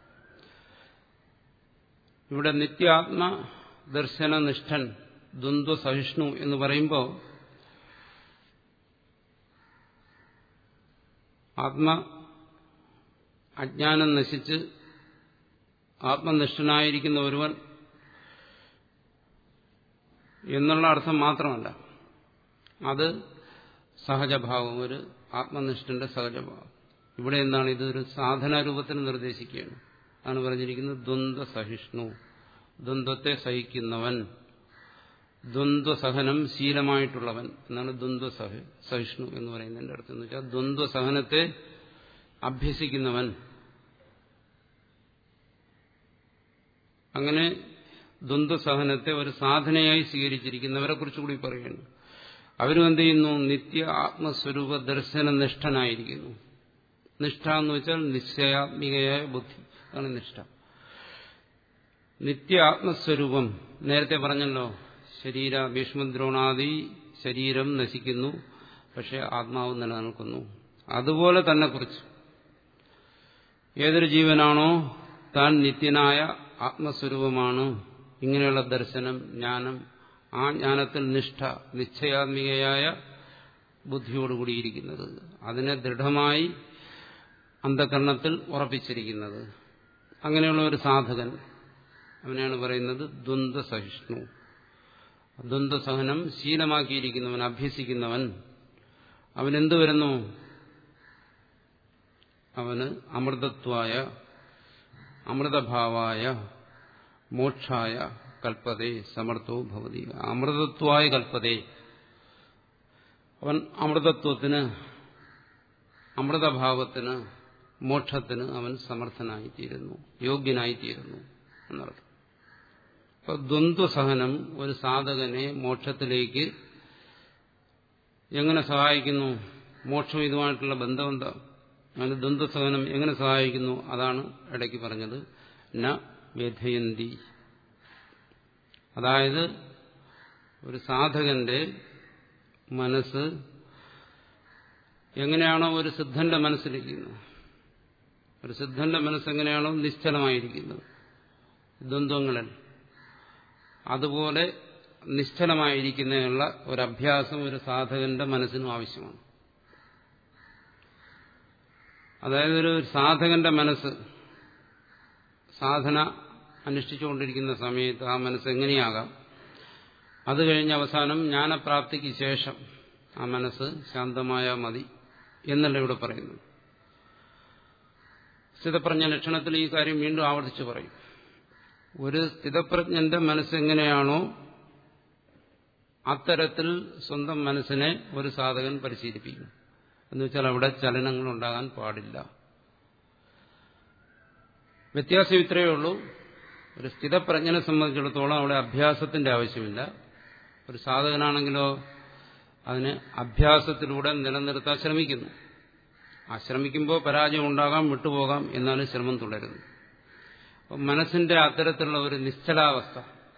Speaker 1: ഇവിടെ നിത്യാത്മ ദർശന നിഷ്ഠൻ ദ്വന്ദ്വ സഹിഷ്ണു എന്ന് പറയുമ്പോൾ ആത്മ അജ്ഞാനം നശിച്ച് ആത്മനിഷ്ഠനായിരിക്കുന്ന ഒരുവൻ എന്നുള്ള അർത്ഥം മാത്രമല്ല അത് സഹജഭാവം ഒരു ആത്മനിഷ്ഠന്റെ സഹജഭാവം ഇവിടെ എന്താണ് ഇതൊരു സാധനാരൂപത്തിൽ നിർദ്ദേശിക്കുകയാണ് ആണ് പറഞ്ഞിരിക്കുന്നത് ദ്വന്ദ്വ സഹിഷ്ണു ദ്വന്ദ്വത്തെ സഹിക്കുന്നവൻ ദ്വന്ദ്വസഹനം ശീലമായിട്ടുള്ളവൻ എന്നാണ് ദ്വന്ദ്വ സഹ സഹിഷ്ണു എന്ന് പറയുന്നതിന്റെ അർത്ഥം എന്ന് വെച്ചാൽ ദ്വന്ദ്വസഹനത്തെ അഭ്യസിക്കുന്നവൻ അങ്ങനെ ദ്വന്ദ്വസഹനത്തെ ഒരു സാധനയായി സ്വീകരിച്ചിരിക്കുന്നവരെ കുറിച്ചുകൂടി പറയുന്നു അവരും എന്ത് ചെയ്യുന്നു നിത്യ ആത്മസ്വരൂപ ദർശന നിഷ്ഠനായിരിക്കുന്നു നിഷ്ഠ എന്ന് വെച്ചാൽ നിശ്ചയാത്മികയായ ബുദ്ധി അതാണ് നിഷ്ഠ നിത്യ ആത്മസ്വരൂപം നേരത്തെ പറഞ്ഞല്ലോ ശരീര ഭീഷ്മദ്രോണാദി ശരീരം നശിക്കുന്നു പക്ഷെ ആത്മാവ് നിലനിൽക്കുന്നു അതുപോലെ തന്നെ കുറിച്ച് ഏതൊരു ജീവനാണോ താൻ നിത്യനായ ആത്മസ്വരൂപമാണ് ഇങ്ങനെയുള്ള ദർശനം ജ്ഞാനം ആ ജ്ഞാനത്തിൽ നിഷ്ഠ നിശ്ചയാത്മികയായ ബുദ്ധിയോടുകൂടിയിരിക്കുന്നത് അതിനെ ദൃഢമായി അന്ധകരണത്തിൽ ഉറപ്പിച്ചിരിക്കുന്നത് അങ്ങനെയുള്ള ഒരു സാധകൻ അവനെയാണ് പറയുന്നത് ദ്വന്ദ്വ സഹിഷ്ണു ദ്വന്ദ്വസഹനം ശീലമാക്കിയിരിക്കുന്നവൻ അഭ്യസിക്കുന്നവൻ അവനെന്തു വരുന്നു അവന് അമൃതത്വായ അമൃതഭാവായ മോക്ഷായ കൽപ്പതേ സമർത്ഥോ ഭവതി അമൃതത്വായ കൽപ്പതേ അവൻ അമൃതത്വത്തിന് അമൃതഭാവത്തിന് മോക്ഷത്തിന് അവൻ സമർത്ഥനായിത്തീരുന്നു യോഗ്യനായിത്തീരുന്നു എന്നർത്ഥം അപ്പൊ ദ്വന്ദ്വസഹനം ഒരു സാധകനെ മോക്ഷത്തിലേക്ക് എങ്ങനെ സഹായിക്കുന്നു മോക്ഷം ഇതുമായിട്ടുള്ള ബന്ധം എന്താ അങ്ങനെ ദ്വന്ദ്വസഹനം എങ്ങനെ സഹായിക്കുന്നു അതാണ് ഇടയ്ക്ക് പറഞ്ഞത് ന വ്യഥയന്തി അതായത് ഒരു സാധകന്റെ മനസ്സ് എങ്ങനെയാണോ ഒരു സിദ്ധന്റെ മനസ്സിലിരിക്കുന്നത് ഒരു സിദ്ധന്റെ മനസ്സ് എങ്ങനെയാണോ നിശ്ചലമായിരിക്കുന്നത് ദ്വന്ദ്വങ്ങളിൽ അതുപോലെ നിശ്ചലമായിരിക്കുന്നതിനുള്ള ഒരു അഭ്യാസം ഒരു സാധകന്റെ മനസ്സിനും ആവശ്യമാണ് അതായത് ഒരു സാധകന്റെ മനസ്സ് സാധന അനുഷ്ഠിച്ചുകൊണ്ടിരിക്കുന്ന സമയത്ത് ആ മനസ്സ് എങ്ങനെയാകാം അത് കഴിഞ്ഞ് അവസാനം ജ്ഞാനപ്രാപ്തിക്ക് ശേഷം ആ മനസ്സ് ശാന്തമായ മതി എന്നല്ല ഇവിടെ പറയുന്നു സ്ഥിതപ്രജ്ഞ ലക്ഷണത്തിൽ ഈ കാര്യം വീണ്ടും ആവർത്തിച്ച് പറയും ഒരു സ്ഥിതപ്രജ്ഞന്റെ മനസ്സെങ്ങനെയാണോ അത്തരത്തിൽ സ്വന്തം മനസ്സിനെ ഒരു സാധകൻ പരിശീലിപ്പിക്കും എന്ന് വെച്ചാൽ അവിടെ ചലനങ്ങൾ ഉണ്ടാകാൻ പാടില്ല വ്യത്യാസം ഇത്രയേ ഉള്ളൂ ഒരു സ്ഥിതപ്രജ്ഞനെ സംബന്ധിച്ചിടത്തോളം അവിടെ അഭ്യാസത്തിന്റെ ആവശ്യമില്ല ഒരു സാധകനാണെങ്കിലോ അതിന് അഭ്യാസത്തിലൂടെ നിലനിർത്താൻ ശ്രമിക്കുന്നു ആ ശ്രമിക്കുമ്പോൾ പരാജയം ഉണ്ടാകാം വിട്ടുപോകാം എന്നാലും ശ്രമം തുടരുന്നു അപ്പം മനസ്സിന്റെ അത്തരത്തിലുള്ള ഒരു നിശ്ചലാവസ്ഥ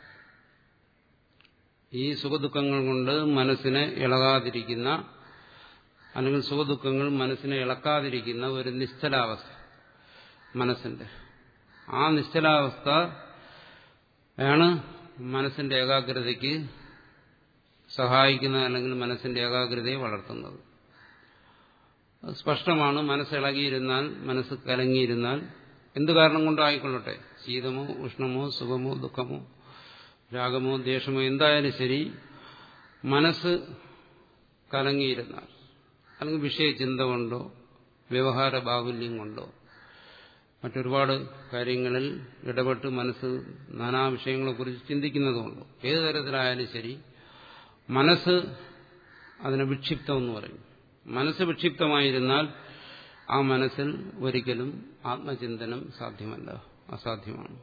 Speaker 1: ഈ സുഖദുഃഖങ്ങൾ കൊണ്ട് മനസ്സിനെ ഇളകാതിരിക്കുന്ന അല്ലെങ്കിൽ സുഖദുഃഖങ്ങൾ മനസ്സിനെ ഇളക്കാതിരിക്കുന്ന ഒരു നിശ്ചലാവസ്ഥ മനസ്സിന്റെ ആ നിശ്ചലാവസ്ഥ ആണ് മനസ്സിന്റെ ഏകാഗ്രതയ്ക്ക് സഹായിക്കുന്നത് അല്ലെങ്കിൽ മനസ്സിന്റെ ഏകാഗ്രതയെ വളർത്തുന്നത് സ്പഷ്ടമാണ് മനസ്സിളകിയിരുന്നാൽ മനസ്സ് കലങ്ങിയിരുന്നാൽ എന്തു കാരണം കൊണ്ടായിക്കൊള്ളട്ടെ ശീതമോ ഉഷ്ണമോ സുഖമോ ദുഃഖമോ രാഗമോ ദേഷമോ എന്തായാലും ശരി മനസ്സ് കലങ്ങിയിരുന്നാൽ അല്ലെങ്കിൽ വിഷയചിന്ത കൊണ്ടോ വ്യവഹാര ബാഹുല്യം കൊണ്ടോ മറ്റൊരുപാട് കാര്യങ്ങളിൽ ഇടപെട്ട് മനസ്സ് നാനാ വിഷയങ്ങളെക്കുറിച്ച് ചിന്തിക്കുന്നതുകൊണ്ടോ ഏതു തരത്തിലായാലും ശരി മനസ്സ് അതിനെ വിക്ഷിപ്തം എന്ന് പറയും മനസ്സ് വിക്ഷിപ്തമായിരുന്നാൽ ആ മനസ്സിൽ ഒരിക്കലും ആത്മചിന്തനം സാധ്യമല്ല അസാധ്യമാണ്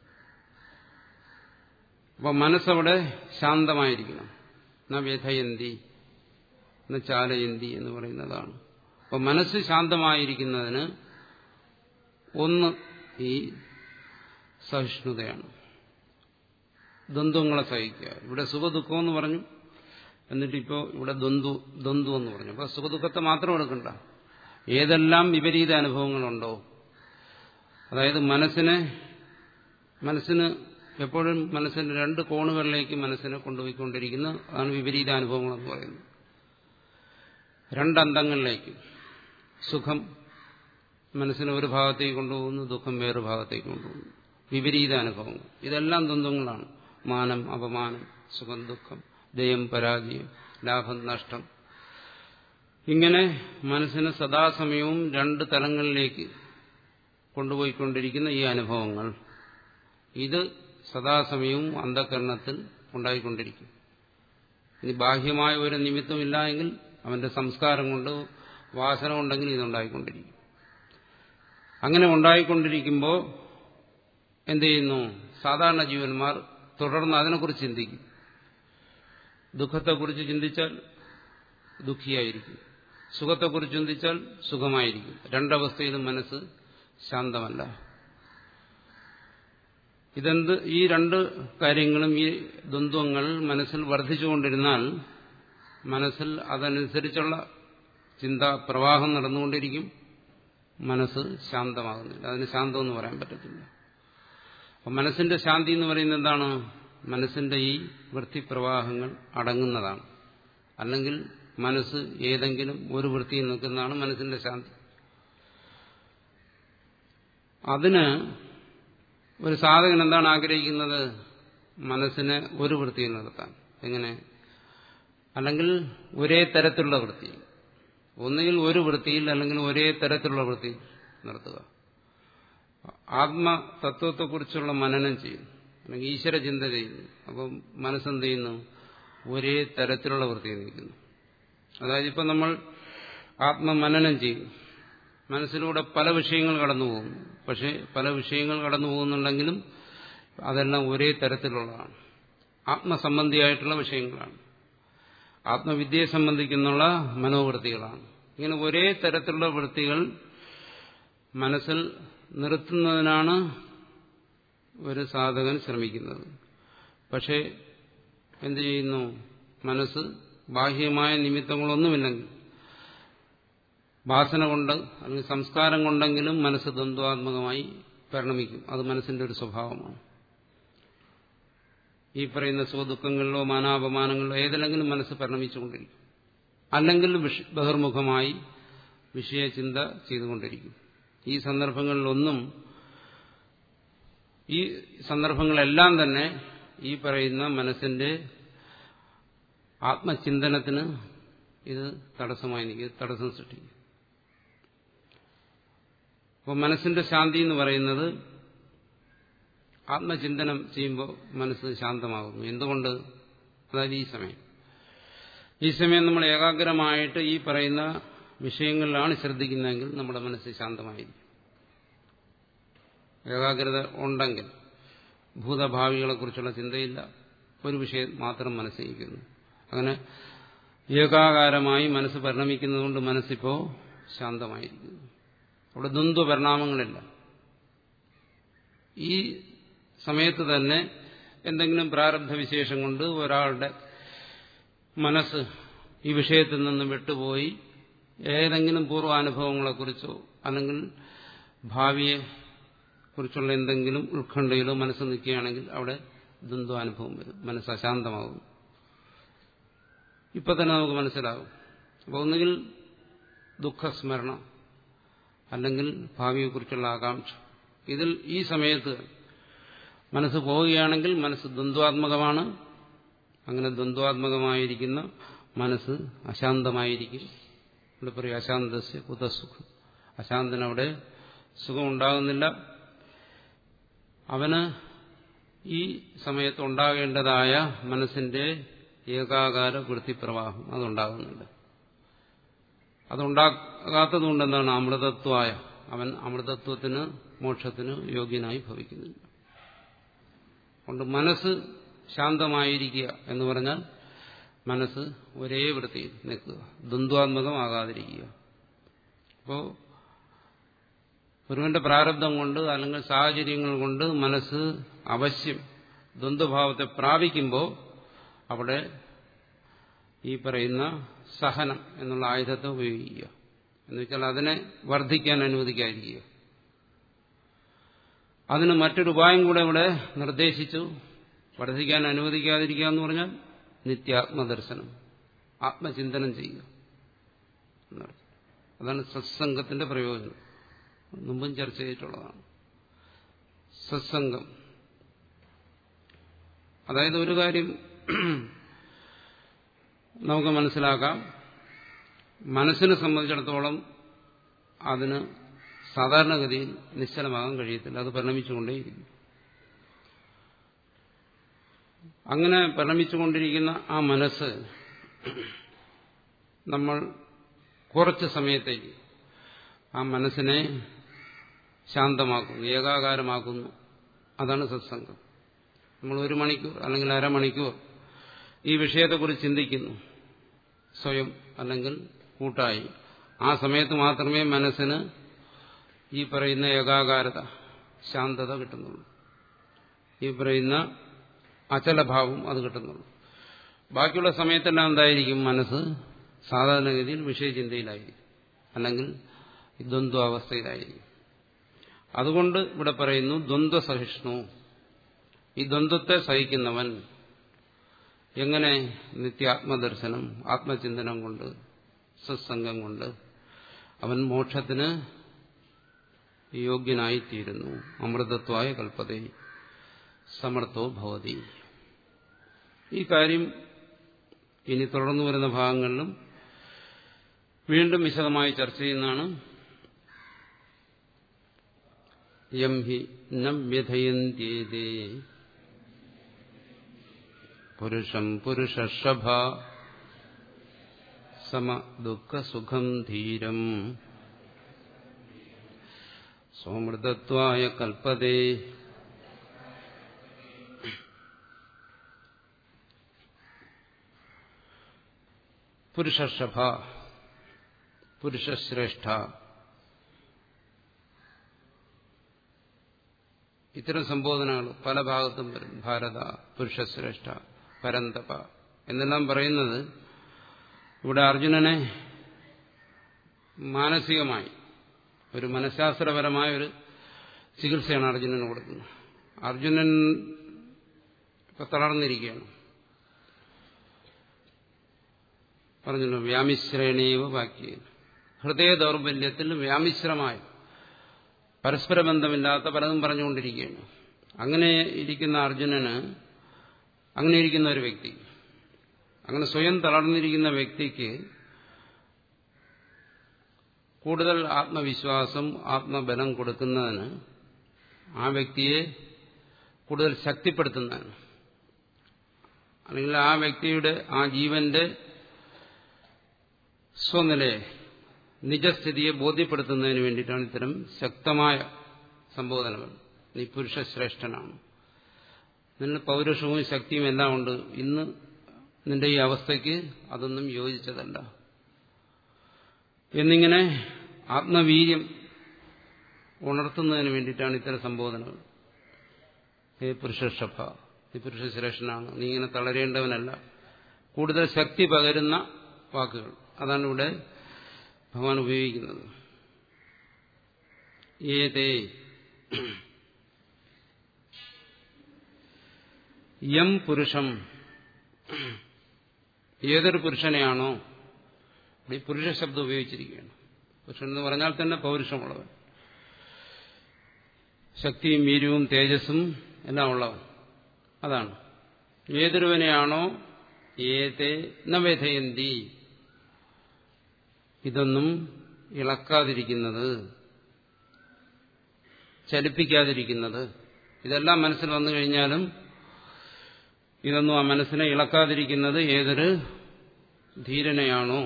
Speaker 1: അപ്പൊ മനസ്സവിടെ ശാന്തമായിരിക്കണം ന വ്യഥയന്തി ന ചാലയന്തി എന്ന് പറയുന്നതാണ് അപ്പൊ മനസ്സ് ശാന്തമായിരിക്കുന്നതിന് ഒന്ന് ഈ സഹിഷ്ണുതയാണ് ദ്വന്ദ്വങ്ങളെ സഹിക്കുക ഇവിടെ സുഖദുഃഖം എന്ന് പറഞ്ഞു എന്നിട്ടിപ്പോ ഇവിടെ ദ്വന്ദ്വ ദ്വന്ദ്വം എന്ന് പറഞ്ഞു അപ്പൊ സുഖദുഃഖത്തെ മാത്രം എടുക്കണ്ട ഏതെല്ലാം വിപരീത അനുഭവങ്ങളുണ്ടോ അതായത് മനസ്സിനെ മനസ്സിന് എപ്പോഴും മനസ്സിന്റെ രണ്ട് കോണുകളിലേക്ക് മനസ്സിനെ കൊണ്ടുപോയിക്കൊണ്ടിരിക്കുന്ന അതാണ് വിപരീത അനുഭവങ്ങൾ എന്ന് പറയുന്നത് രണ്ടന്തങ്ങളിലേക്ക് സുഖം മനസ്സിനെ ഒരു ഭാഗത്തേക്ക് കൊണ്ടുപോകുന്നു ദുഃഖം വേറെ ഭാഗത്തേക്ക് കൊണ്ടുപോകുന്നു വിപരീത അനുഭവങ്ങൾ ഇതെല്ലാം ദ്വന്ദ്ങ്ങളാണ് മാനം അപമാനം സുഖം ദുഃഖം ജയം പരാജയം ലാഭം നഷ്ടം ഇങ്ങനെ മനസ്സിനെ സദാസമയവും രണ്ട് തലങ്ങളിലേക്ക് കൊണ്ടുപോയിക്കൊണ്ടിരിക്കുന്ന ഈ അനുഭവങ്ങൾ ഇത് സദാസമയവും അന്ധകരണത്തിൽ ഉണ്ടായിക്കൊണ്ടിരിക്കും ഇനി ബാഹ്യമായ ഒരു നിമിത്തമില്ല എങ്കിൽ അവന്റെ സംസ്കാരം കൊണ്ട് വാസന ഉണ്ടെങ്കിൽ ഇതുണ്ടായിക്കൊണ്ടിരിക്കും അങ്ങനെ ഉണ്ടായിക്കൊണ്ടിരിക്കുമ്പോൾ എന്ത് ചെയ്യുന്നു സാധാരണ ജീവന്മാർ തുടർന്ന് അതിനെക്കുറിച്ച് ചിന്തിക്കും ദുഃഖത്തെക്കുറിച്ച് ചിന്തിച്ചാൽ ദുഃഖിയായിരിക്കും സുഖത്തെക്കുറിച്ച് ചിന്തിച്ചാൽ സുഖമായിരിക്കും രണ്ടവസ്ഥയിലും മനസ്സ് ശാന്തമല്ല ഇതെന്ത് ഈ രണ്ട് കാര്യങ്ങളും ഈ ദ്വന്ദ്വങ്ങൾ മനസ്സിൽ വർദ്ധിച്ചുകൊണ്ടിരുന്നാൽ മനസ്സിൽ അതനുസരിച്ചുള്ള ചിന്താ പ്രവാഹം നടന്നുകൊണ്ടിരിക്കും മനസ്സ് ശാന്തമാകുന്നില്ല അതിന് ശാന്തം എന്ന് പറയാൻ പറ്റത്തില്ല അപ്പൊ മനസ്സിന്റെ ശാന്തി എന്ന് പറയുന്നത് എന്താണ് മനസ്സിന്റെ ഈ വൃത്തിപ്രവാഹങ്ങൾ അടങ്ങുന്നതാണ് അല്ലെങ്കിൽ മനസ്സ് ഏതെങ്കിലും ഒരു വൃത്തിയിൽ നിൽക്കുന്നതാണ് മനസ്സിന്റെ ശാന്തി അതിന് ഒരു സാധകൻ എന്താണ് ആഗ്രഹിക്കുന്നത് മനസ്സിനെ ഒരു വൃത്തിയിൽ നിർത്താൻ എങ്ങനെ അല്ലെങ്കിൽ ഒരേ തരത്തിലുള്ള വൃത്തി ഒന്നുകിൽ ഒരു വൃത്തിയിൽ അല്ലെങ്കിൽ ഒരേ തരത്തിലുള്ള വൃത്തിയിൽ നിർത്തുക ആത്മതത്വത്തെക്കുറിച്ചുള്ള മനനം ചെയ്യുന്നു അല്ലെങ്കിൽ ഈശ്വര ചിന്ത ചെയ്യുന്നു അപ്പം മനസ്സെന്ത് ചെയ്യുന്നു ഒരേ തരത്തിലുള്ള വൃത്തിയിൽ നിൽക്കുന്നു അതായത് ഇപ്പം നമ്മൾ ആത്മമനനം ചെയ്യും മനസ്സിലൂടെ പല വിഷയങ്ങൾ കടന്നു പോകുന്നു പക്ഷേ പല വിഷയങ്ങൾ കടന്നു പോകുന്നുണ്ടെങ്കിലും അതെല്ലാം ഒരേ തരത്തിലുള്ളതാണ് ആത്മസംബന്ധിയായിട്ടുള്ള വിഷയങ്ങളാണ് ആത്മവിദ്യയെ സംബന്ധിക്കുന്നുള്ള മനോവൃത്തികളാണ് ഇങ്ങനെ ഒരേ തരത്തിലുള്ള വൃത്തികൾ മനസ്സിൽ നിർത്തുന്നതിനാണ് ഒരു സാധകൻ ശ്രമിക്കുന്നത് പക്ഷേ എന്തു ചെയ്യുന്നു മനസ്സ് ബാഹ്യമായ നിമിത്തങ്ങളൊന്നുമില്ലെങ്കിൽ വാസന കൊണ്ട് അല്ലെങ്കിൽ സംസ്കാരം കൊണ്ടെങ്കിലും മനസ്സ് ദ്വന്ദ്വാത്മകമായി പരിണമിക്കും അത് മനസ്സിന്റെ ഒരു സ്വഭാവമാണ് ഈ പറയുന്ന സുഖദുഃഖങ്ങളിലോ മാനാപമാനങ്ങളിലോ ഏതിലെങ്കിലും മനസ്സ് പരിണമിച്ചുകൊണ്ടിരിക്കും അല്ലെങ്കിൽ ബഹിർമുഖമായി വിഷയചിന്ത ചെയ്തുകൊണ്ടിരിക്കും ഈ സന്ദർഭങ്ങളിലൊന്നും ഈ സന്ദർഭങ്ങളെല്ലാം തന്നെ ഈ പറയുന്ന മനസ്സിന്റെ ആത്മചിന്തനത്തിന് ഇത് തടസ്സമായി നിൽക്കും തടസ്സം സൃഷ്ടിക്കും അപ്പോൾ മനസ്സിന്റെ ശാന്തി എന്ന് പറയുന്നത് ആത്മചിന്തനം ചെയ്യുമ്പോൾ മനസ്സ് ശാന്തമാകുന്നു എന്തുകൊണ്ട് അതായത് ഈ സമയം ഈ സമയം നമ്മൾ ഏകാഗ്രമായിട്ട് ഈ പറയുന്ന വിഷയങ്ങളിലാണ് ശ്രദ്ധിക്കുന്നതെങ്കിൽ നമ്മുടെ മനസ്സ് ശാന്തമായിരിക്കും ഏകാഗ്രത ഉണ്ടെങ്കിൽ ഭൂതഭാവികളെക്കുറിച്ചുള്ള ചിന്തയില്ല ഒരു വിഷയം മാത്രം മനസ്സിരിക്കുന്നു അങ്ങനെ ഏകാകാരമായി മനസ്സ് പരിണമിക്കുന്നതുകൊണ്ട് മനസ്സിപ്പോ ശാന്തമായിരിക്കുന്നു അവിടെ ദ്വന്ദ്വ പരിണാമങ്ങളില്ല ഈ സമയത്ത് തന്നെ എന്തെങ്കിലും പ്രാരബ്ധ വിശേഷം കൊണ്ട് ഒരാളുടെ മനസ്സ് ഈ വിഷയത്തിൽ നിന്ന് വിട്ടുപോയി ഏതെങ്കിലും പൂർവാനുഭവങ്ങളെക്കുറിച്ചോ അല്ലെങ്കിൽ ഭാവിയെ കുറിച്ചുള്ള എന്തെങ്കിലും ഉത്കണ്ഠയിലോ മനസ്സ് നിൽക്കുകയാണെങ്കിൽ അവിടെ ദ്വന്ദ്വാനുഭവം വരും മനസ്സ് അശാന്തമാകും ഇപ്പൊ തന്നെ നമുക്ക് മനസ്സിലാകും അപ്പോൾ ഒന്നുകിൽ ദുഃഖസ്മരണ അല്ലെങ്കിൽ ഭാവിയെക്കുറിച്ചുള്ള ആകാംക്ഷ ഇതിൽ ഈ സമയത്ത് മനസ്സ് പോവുകയാണെങ്കിൽ മനസ്സ് ദ്വന്ദ്വാത്മകമാണ് അങ്ങനെ ദ്വന്ദ്വാത്മകമായിരിക്കുന്ന മനസ്സ് അശാന്തമായിരിക്കും ഇവിടെ പറയും അശാന്തസ്യ കുതസുഖം അശാന്തനവിടെ സുഖമുണ്ടാകുന്നില്ല അവന് ഈ സമയത്ത് ഉണ്ടാകേണ്ടതായ മനസ്സിന്റെ ഏകാകാര വൃത്തിപ്രവാഹം അതുണ്ടാകുന്നില്ല അതുണ്ടാകാത്തതുകൊണ്ട് എന്താണ് അമൃതത്വമായ അവൻ അമൃതത്വത്തിന് മോക്ഷത്തിന് യോഗ്യനായി ഭവിക്കുന്നില്ല അതുകൊണ്ട് മനസ്സ് ശാന്തമായിരിക്കുക എന്ന് പറഞ്ഞാൽ മനസ്സ് ഒരേ വൃത്തിയിൽ നിൽക്കുക ദ്വന്ദ്വാത്മകമാകാതിരിക്കുക അപ്പോൾ ഒരുവന്റെ പ്രാരബ്ധം കൊണ്ട് അല്ലെങ്കിൽ സാഹചര്യങ്ങൾ കൊണ്ട് മനസ്സ് അവശ്യം ദ്വന്ദ്ഭാവത്തെ പ്രാപിക്കുമ്പോൾ അവിടെ ഈ പറയുന്ന സഹനം എന്നുള്ള ആയുധത്തെ ഉപയോഗിക്കുക എന്നുവെച്ചാൽ അതിനെ വർദ്ധിക്കാൻ അനുവദിക്കാതിരിക്കുക അതിന് മറ്റൊരു ഉപായം കൂടെ ഇവിടെ നിർദ്ദേശിച്ചു വർദ്ധിക്കാൻ അനുവദിക്കാതിരിക്കുക എന്ന് പറഞ്ഞാൽ നിത്യാത്മദർശനം ആത്മചിന്തനം ചെയ്യുക എന്നർത്ഥം അതാണ് സത്സംഗത്തിന്റെ പ്രയോജനം മുമ്പും ചർച്ച ചെയ്തിട്ടുള്ളതാണ് സത്സംഗം അതായത് ഒരു കാര്യം നമുക്ക് മനസ്സിലാക്കാം മനസ്സിനെ സംബന്ധിച്ചിടത്തോളം അതിന് സാധാരണഗതിയിൽ നിശ്ചലമാകാൻ കഴിയത്തില്ല അത് പരിണമിച്ചുകൊണ്ടേയിരിക്കും അങ്ങനെ പരിണമിച്ചുകൊണ്ടിരിക്കുന്ന ആ മനസ്സ് നമ്മൾ കുറച്ച് സമയത്തേക്ക് ആ മനസ്സിനെ ശാന്തമാക്കുന്നു ഏകാകാരമാക്കുന്നു അതാണ് സത്സംഗം നമ്മൾ ഒരു മണിക്കൂർ അല്ലെങ്കിൽ അരമണിക്കൂർ ഈ വിഷയത്തെക്കുറിച്ച് ചിന്തിക്കുന്നു സ്വയം അല്ലെങ്കിൽ കൂട്ടായി ആ സമയത്ത് മാത്രമേ മനസ്സിന് ഈ പറയുന്ന ഏകാകാരത ശാന്തത കിട്ടുന്നുള്ളൂ ഈ പറയുന്ന അചലഭാവം അത് കിട്ടുന്നുള്ളൂ ബാക്കിയുള്ള സമയത്തെല്ലാം എന്തായിരിക്കും മനസ്സ് സാധാരണഗതിയിൽ വിഷയചിന്തയിലായിരിക്കും അല്ലെങ്കിൽ ദ്വന്ദ്വാവസ്ഥയിലായിരിക്കും അതുകൊണ്ട് ഇവിടെ പറയുന്നു ദ്വന്ദ്വ സഹിഷ്ണു ഈ ദ്വന്ദ്വത്തെ സഹിക്കുന്നവൻ എങ്ങനെ നിത്യാത്മദർശനം ആത്മചിന്തനം കൊണ്ട് സത്സംഗം കൊണ്ട് അവൻ മോക്ഷത്തിന് യോഗ്യനായിത്തീരുന്നു അമൃതത്വായ കൽപ്പതേ സമർത്ഥോ ഭവതി ഈ കാര്യം ഇനി തുടർന്നു വരുന്ന ഭാഗങ്ങളിലും വീണ്ടും വിശദമായി ചർച്ച ചെയ്യുന്നതാണ് യം ഹി നം വ്യഥയന്ത്യേതേ പുരുഷം പുരുഷഭ സമ ദുഃഖസുഖം ധീരം സോമൃതത്വായ കൽപ്പതേ പുരുഷഭ പുരുഷശ്രേഷ്ഠ ഇത്തരം സംബോധനകൾ പല ഭാഗത്തും വരും ഭാരത പുരുഷശ്രേഷ്ഠ പരന്തപ എന്നെല്ലാം പറയുന്നത് ഇവിടെ അർജുനനെ മാനസികമായി ഒരു മനഃശാസ്ത്രപരമായ ഒരു ചികിത്സയാണ് അർജുനന് കൊടുക്കുന്നത് അർജുനൻ ഇപ്പൊ തളർന്നിരിക്കുകയാണ് പറഞ്ഞല്ലോ വ്യാമിശ്രേണീവ വാക്യ ഹൃദയ ദൗർബല്യത്തിൽ വ്യാമിശ്രമായ പരസ്പര ബന്ധമില്ലാത്ത പലതും പറഞ്ഞുകൊണ്ടിരിക്കുകയാണ് അങ്ങനെ ഇരിക്കുന്ന അർജുനന് അങ്ങനെ ഇരിക്കുന്ന ഒരു വ്യക്തി അങ്ങനെ സ്വയം തളർന്നിരിക്കുന്ന വ്യക്തിക്ക് കൂടുതൽ ആത്മവിശ്വാസം ആത്മബലം കൊടുക്കുന്നതിന് ആ വ്യക്തിയെ കൂടുതൽ ശക്തിപ്പെടുത്തുന്നതിന് അല്ലെങ്കിൽ ആ വ്യക്തിയുടെ ആ ജീവന്റെ സ്വനിലയെ നിജസ്ഥിതിയെ ബോധ്യപ്പെടുത്തുന്നതിന് വേണ്ടിയിട്ടാണ് ഇത്തരം ശക്തമായ സംബോധനകൾ നീ പുരുഷശ്രേഷ്ഠനാണ് നിന്റെ പൗരുഷവും ശക്തിയും എല്ലാം ഉണ്ട് ഇന്ന് നിന്റെ ഈ അവസ്ഥയ്ക്ക് അതൊന്നും യോജിച്ചതല്ല എന്നിങ്ങനെ ആത്മവീര്യം ഉണർത്തുന്നതിന് വേണ്ടിയിട്ടാണ് ഇത്തരം സംബോധനകൾ ഹേ പുരുഷഷഭ നീ പുരുഷശ്രേഷ്ഠനാണ് നീ ഇങ്ങനെ തളരേണ്ടവനല്ല കൂടുതൽ ശക്തി പകരുന്ന വാക്കുകൾ അതാണ് ഇവിടെ ഭഗവാൻ ഉപയോഗിക്കുന്നത് ഏതേ യം പുരുഷം ഏതൊരു പുരുഷനെയാണോ ഈ പുരുഷ ശബ്ദം ഉപയോഗിച്ചിരിക്കുകയാണ് പുരുഷൻ എന്ന് പറഞ്ഞാൽ തന്നെ പൗരുഷമുള്ളവൻ ശക്തിയും വീര്യവും തേജസ്സും എല്ലാം ഉള്ളവൻ അതാണ് ഏതൊരുവനെയാണോ ഏതേ നവേധയന്തി ഇതൊന്നും ഇളക്കാതിരിക്കുന്നത് ചലിപ്പിക്കാതിരിക്കുന്നത് ഇതെല്ലാം മനസ്സിൽ വന്നു കഴിഞ്ഞാലും ഇതൊന്നും ആ മനസ്സിനെ ഇളക്കാതിരിക്കുന്നത് ഏതൊരു ധീരനെയാണോ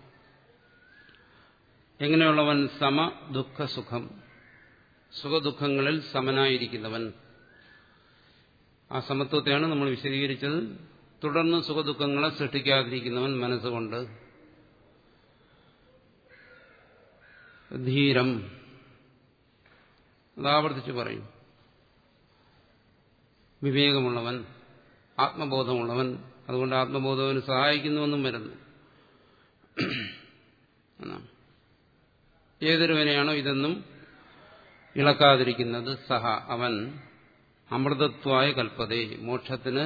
Speaker 1: എങ്ങനെയുള്ളവൻ സമ ദുഃഖസുഖം സുഖദുഃഖങ്ങളിൽ സമനായിരിക്കുന്നവൻ ആ സമത്വത്തെയാണ് നമ്മൾ വിശദീകരിച്ചത് തുടർന്ന് സുഖദുഃഖങ്ങളെ സൃഷ്ടിക്കാതിരിക്കുന്നവൻ മനസ്സുകൊണ്ട് ധീരം അതാവർത്തിച്ച് പറയും വിവേകമുള്ളവൻ ആത്മബോധമുള്ളവൻ അതുകൊണ്ട് ആത്മബോധവന് സഹായിക്കുന്നുവെന്നും വരുന്നു എന്നാണ് ഏതൊരുവനെയാണോ ഇതൊന്നും ഇളക്കാതിരിക്കുന്നത് സഹ അവൻ അമൃതത്വായ കൽപ്പതേ മോക്ഷത്തിന്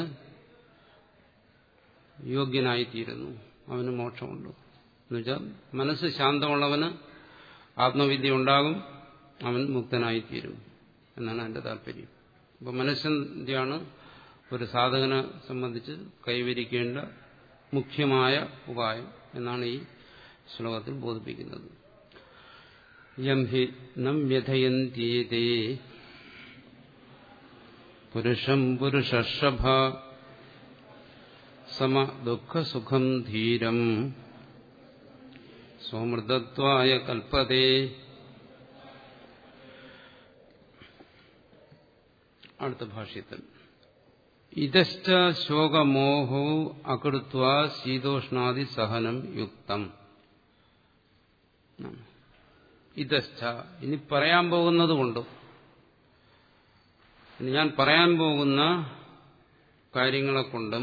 Speaker 1: യോഗ്യനായിത്തീരുന്നു അവന് മോക്ഷമുണ്ട് എന്നുവെച്ചാൽ മനസ്സ് ശാന്തമുള്ളവന് ആത്മവിദ്യ ഉണ്ടാകും അവൻ മുക്തനായിത്തീരും എന്നാണ് എൻ്റെ താല്പര്യം അപ്പം മനസ്സിന്റെയാണ് ഒരു സാധകനെ സംബന്ധിച്ച് കൈവരിക്കേണ്ട മുഖ്യമായ ഉപായം എന്നാണ് ഈ ശ്ലോകത്തിൽ ബോധിപ്പിക്കുന്നത് യം ഹി നം വ്യഥയന്തീതേ പുരുഷം പുരുഷർഷഭ സമ ദുഃഖസുഖം ധീരം സ്വമൃതത്വായ കൽപ്പതേ അടുത്ത ഭാഷ്യത്തിൽ ഇതശ്ച ശോകമോഹോ അകൃത്വ ശീതോഷ്ണാദി സഹനം യുക്തം ഇതശ്ച ഇനി പറയാൻ പോകുന്നത് കൊണ്ടും ഇനി ഞാൻ പറയാൻ പോകുന്ന കാര്യങ്ങളെ കൊണ്ടും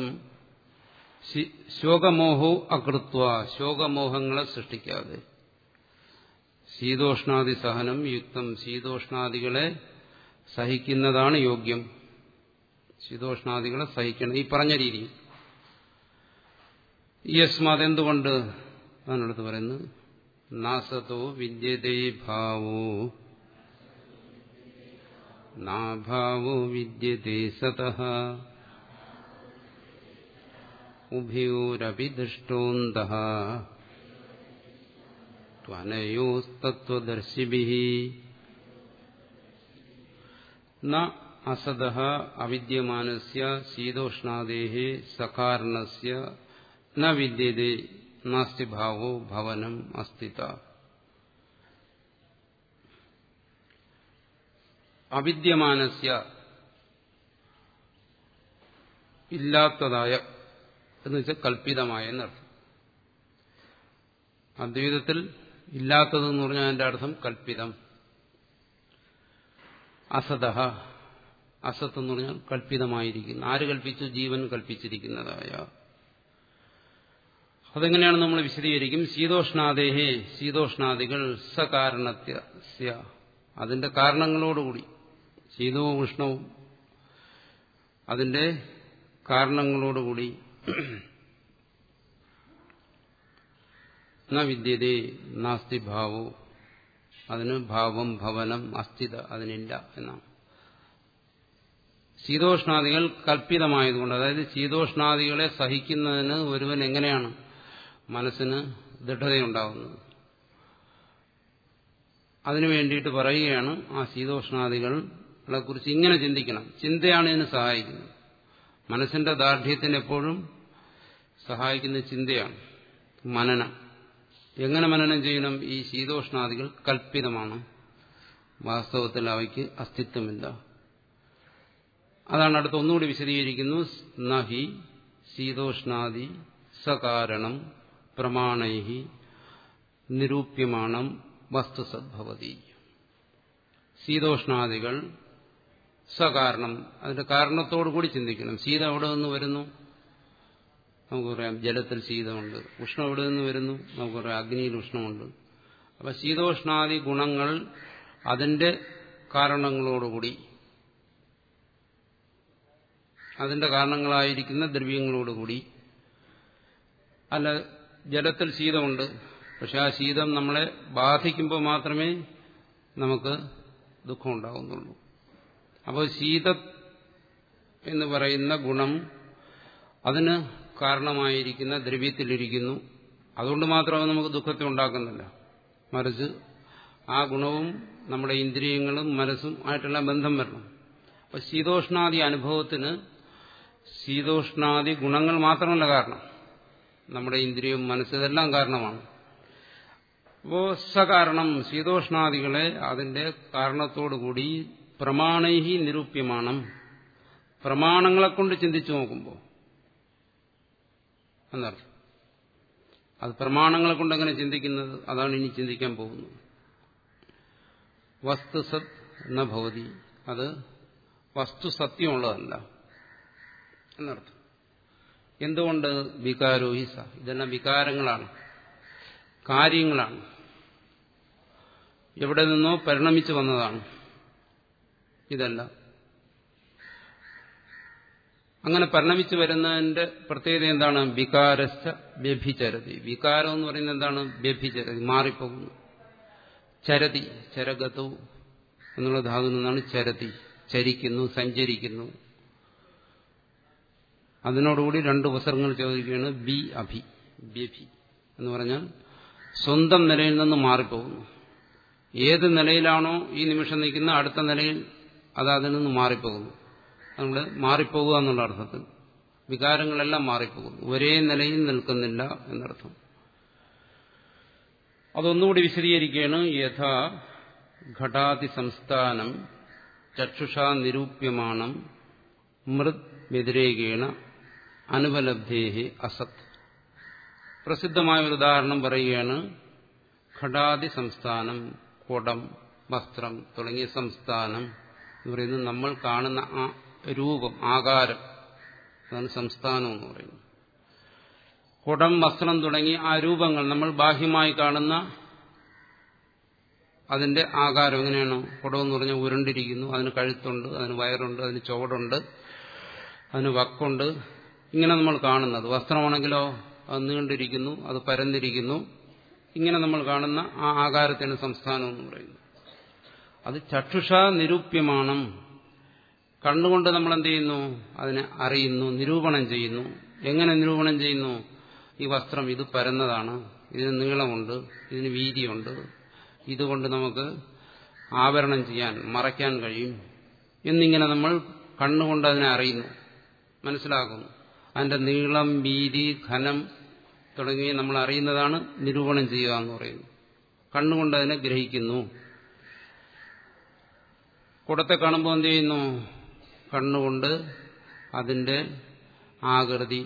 Speaker 1: ശോകമോഹോ അകൃത്വ ശോകമോഹങ്ങളെ സൃഷ്ടിക്കാതെ ശീതോഷ്ണാദി സഹനം യുക്തം ശീതോഷ്ണാദികളെ സഹിക്കുന്നതാണ് യോഗ്യം ശീതോഷ്ണാദികളെ സഹിക്കണം ഈ പറഞ്ഞ രീതി ഈ അസ്മാത് എന്തുകൊണ്ട് അതിനടുത്ത് പറയുന്നത് നാസതോ വിദ്യതേ ഭാവോ നാഭാവോ വിദ്യതേ സതഃ ഉഭയോരപി ദൃഷ്ടോന്തഃ ത്വനയോസ്തത്വദർശിഭിः ന അസതഃ അവിദ്യമാനസ്യ ശീതോഷ്ണാദേः സകാരണസ്യ ന വിദ്യതേ നാസ്തി ഭാവോ ഭവനം അസ്തിത അവിദ്യമാനസ്യ ഇല്ലാത്തതായ എന്ന് വെച്ചാൽ കൽപ്പിതമായ എന്നർത്ഥം അദ്വൈതത്തിൽ ഇല്ലാത്തതെന്ന് പറഞ്ഞാൽ അതിന്റെ അർത്ഥം കൽപ്പിതം അസതഹ അസത്ത് എന്ന് പറഞ്ഞാൽ കൽപ്പിതമായിരിക്കുന്നു ആര് കൽപ്പിച്ചു ജീവൻ കൽപ്പിച്ചിരിക്കുന്നതായ അതെങ്ങനെയാണ് നമ്മൾ വിശദീകരിക്കും ശീതോഷ്ണാദേഹേ ശീതോഷ്ണാദികൾ സകാരണത്യ അതിന്റെ കാരണങ്ങളോടുകൂടി ശീതവും ഉഷ്ണവും അതിന്റെ കാരണങ്ങളോടുകൂടി ന വിദ്യതേ നാസ്തി ഭാവോ അതിന് ഭാവം ഭവനം അസ്ഥിത അതിനില്ല എന്നാണ് ശീതോഷ്ണാദികൾ കൽപ്പിതമായതുകൊണ്ട് അതായത് ശീതോഷ്ണാദികളെ സഹിക്കുന്നതിന് ഒരുവൻ എങ്ങനെയാണ് മനസ്സിന് ദൃഢതയുണ്ടാകുന്നത് അതിനു വേണ്ടിയിട്ട് പറയുകയാണ് ആ ശീതോഷ്ണാദികളെ കുറിച്ച് ഇങ്ങനെ ചിന്തിക്കണം ചിന്തയാണ് ഇതിന് സഹായിക്കുന്നത് മനസ്സിന്റെ ദാർഢ്യത്തിന് എപ്പോഴും സഹായിക്കുന്ന ചിന്തയാണ് മനനം എങ്ങനെ മനനം ചെയ്യണം ഈ ശീതോഷ്ണാദികൾ കൽപ്പിതമാണ് വാസ്തവത്തിൽ അവയ്ക്ക് അസ്തിത്വമില്ല അതാണ് അടുത്ത് ഒന്നുകൂടി വിശദീകരിക്കുന്നു നഹി ശീതോഷ്ണാദി സകാരണം പ്രമാണൈ നിരൂപ്യമാണം വസ്തുസദ്ഭവതി ശീതോഷ്ണാദികൾ സകാരണം അതിന്റെ കാരണത്തോടു കൂടി ചിന്തിക്കണം ശീതം എവിടെ നിന്ന് വരുന്നു നമുക്ക് പറയാം ജലത്തിൽ ശീതമുണ്ട് ഉഷ്ണം എവിടെ നിന്ന് വരുന്നു നമുക്ക് പറയാം അഗ്നിയിൽ ഉഷ്ണമുണ്ട് അപ്പൊ ശീതോഷ്ണാദി ഗുണങ്ങൾ അതിന്റെ കാരണങ്ങളോടുകൂടി അതിന്റെ കാരണങ്ങളായിരിക്കുന്ന ദ്രവ്യങ്ങളോടുകൂടി അല്ല ജലത്തിൽ ശീതമുണ്ട് പക്ഷെ ആ ശീതം നമ്മളെ ബാധിക്കുമ്പോൾ മാത്രമേ നമുക്ക് ദുഃഖം ഉണ്ടാകുന്നുള്ളൂ അപ്പോൾ ശീത എന്ന് പറയുന്ന ഗുണം അതിന് കാരണമായിരിക്കുന്ന ദ്രവ്യത്തിലിരിക്കുന്നു അതുകൊണ്ട് മാത്രം അത് നമുക്ക് ദുഃഖത്തെ ഉണ്ടാക്കുന്നില്ല മറിച്ച് ആ ഗുണവും നമ്മുടെ ഇന്ദ്രിയങ്ങളും മനസ്സും ആയിട്ടുള്ള ബന്ധം വരണം അപ്പൊ ശീതോഷ്ണാദി അനുഭവത്തിന് ശീതോഷ്ണാദി ഗുണങ്ങൾ മാത്രമല്ല കാരണം നമ്മുടെ ഇന്ദ്രിയവും മനസ്സ് ഇതെല്ലാം കാരണമാണ് അപ്പോ സകാരണം ശീതോഷ്ണാദികളെ അതിന്റെ കാരണത്തോടുകൂടി പ്രമാണൈഹി നിരൂപ്യമാണ് പ്രമാണങ്ങളെ കൊണ്ട് ചിന്തിച്ചു നോക്കുമ്പോൾ എന്നർത്ഥം അത് പ്രമാണങ്ങളെ കൊണ്ട് എങ്ങനെ ചിന്തിക്കുന്നത് അതാണ് ഇനി ചിന്തിക്കാൻ പോകുന്നത് വസ്തുസത് എന്ന ഭവതി അത് വസ്തു സത്യമുള്ളതല്ല എന്നർത്ഥം എന്തുകൊണ്ട് വികാരോ ഹിസ ഇതെല്ലാം വികാരങ്ങളാണ് കാര്യങ്ങളാണ് എവിടെ നിന്നോ പരിണമിച്ചു വന്നതാണ് ഇതെല്ലാം അങ്ങനെ പരിണമിച്ചു വരുന്നതിന്റെ പ്രത്യേകത എന്താണ് വികാരസ്ഥ വ്യഭിചരതി വികാരം എന്ന് പറയുന്നത് എന്താണ് വ്യഭിചരതി മാറിപ്പോകുന്നു ചരതി ചരഗതു എന്നുള്ള ധാതു നിന്നാണ് ചരതി ചരിക്കുന്നു സഞ്ചരിക്കുന്നു അതിനോടുകൂടി രണ്ട് ഉപസർഗങ്ങൾ ചോദിക്കുകയാണ് ബി അഭി വ്യഭി എന്ന് പറഞ്ഞാൽ സ്വന്തം നിലയിൽ നിന്ന് മാറിപ്പോകുന്നു ഏത് നിലയിലാണോ ഈ നിമിഷം നിൽക്കുന്ന അടുത്ത നിലയിൽ അത് അതിൽ നിന്ന് മാറിപ്പോകുന്നു നമ്മൾ മാറിപ്പോകുക എന്നുള്ള അർത്ഥത്തിൽ വികാരങ്ങളെല്ലാം മാറിപ്പോകുന്നു ഒരേ നിലയിൽ നിൽക്കുന്നില്ല എന്നർത്ഥം അതൊന്നുകൂടി വിശദീകരിക്കുകയാണ് യഥാ ഘടാതി സംസ്ഥാനം ചക്ഷുഷാ നിരൂപ്യമാണം മൃത് വ്യതിരേകേണ അനുപലബ്ധേഹി അസത് പ്രസിദ്ധമായ ഒരു ഉദാഹരണം പറയുകയാണ് ഘടാതി സംസ്ഥാനം കുടം വസ്ത്രം തുടങ്ങിയ സംസ്ഥാനം എന്ന് പറയുന്നത് നമ്മൾ കാണുന്ന ആ രൂപം ആകാരം അതാണ് സംസ്ഥാനം എന്ന് പറയുന്നത് കുടം വസ്ത്രം തുടങ്ങി ആ രൂപങ്ങൾ നമ്മൾ ബാഹ്യമായി കാണുന്ന അതിന്റെ ആകാരം എങ്ങനെയാണ് കുടം എന്ന് പറഞ്ഞാൽ ഉരുണ്ടിരിക്കുന്നു അതിന് കഴുത്തുണ്ട് അതിന് വയറുണ്ട് അതിന് ചുവടുണ്ട് അതിന് വക്കുണ്ട് ഇങ്ങനെ നമ്മൾ കാണുന്നത് വസ്ത്രമാണെങ്കിലോ അത് നീണ്ടിരിക്കുന്നു അത് പരന്നിരിക്കുന്നു ഇങ്ങനെ നമ്മൾ കാണുന്ന ആ ആകാരത്തിന് സംസ്ഥാനം എന്ന് പറയുന്നു അത് ചക്ഷുഷ നിരൂപ്യമാണ് കണ്ണുകൊണ്ട് നമ്മൾ എന്ത് ചെയ്യുന്നു അതിനെ അറിയുന്നു നിരൂപണം ചെയ്യുന്നു എങ്ങനെ നിരൂപണം ചെയ്യുന്നു ഈ വസ്ത്രം ഇത് പരന്നതാണ് ഇതിന് നീളമുണ്ട് ഇതിന് വീതിയുണ്ട് ഇതുകൊണ്ട് നമുക്ക് ആവരണം ചെയ്യാൻ മറയ്ക്കാൻ കഴിയും എന്നിങ്ങനെ നമ്മൾ കണ്ണുകൊണ്ട് അതിനെ അറിയുന്നു മനസ്സിലാക്കുന്നു അതിന്റെ നീളം വീതി ഘനം തുടങ്ങി നമ്മൾ അറിയുന്നതാണ് നിരൂപണം ചെയ്യുക എന്ന് പറയുന്നത് കണ്ണുകൊണ്ട് അതിനെ ഗ്രഹിക്കുന്നു കുടത്തെ കാണുമ്പോൾ എന്ത് ചെയ്യുന്നു കണ്ണുകൊണ്ട് അതിന്റെ ആകൃതി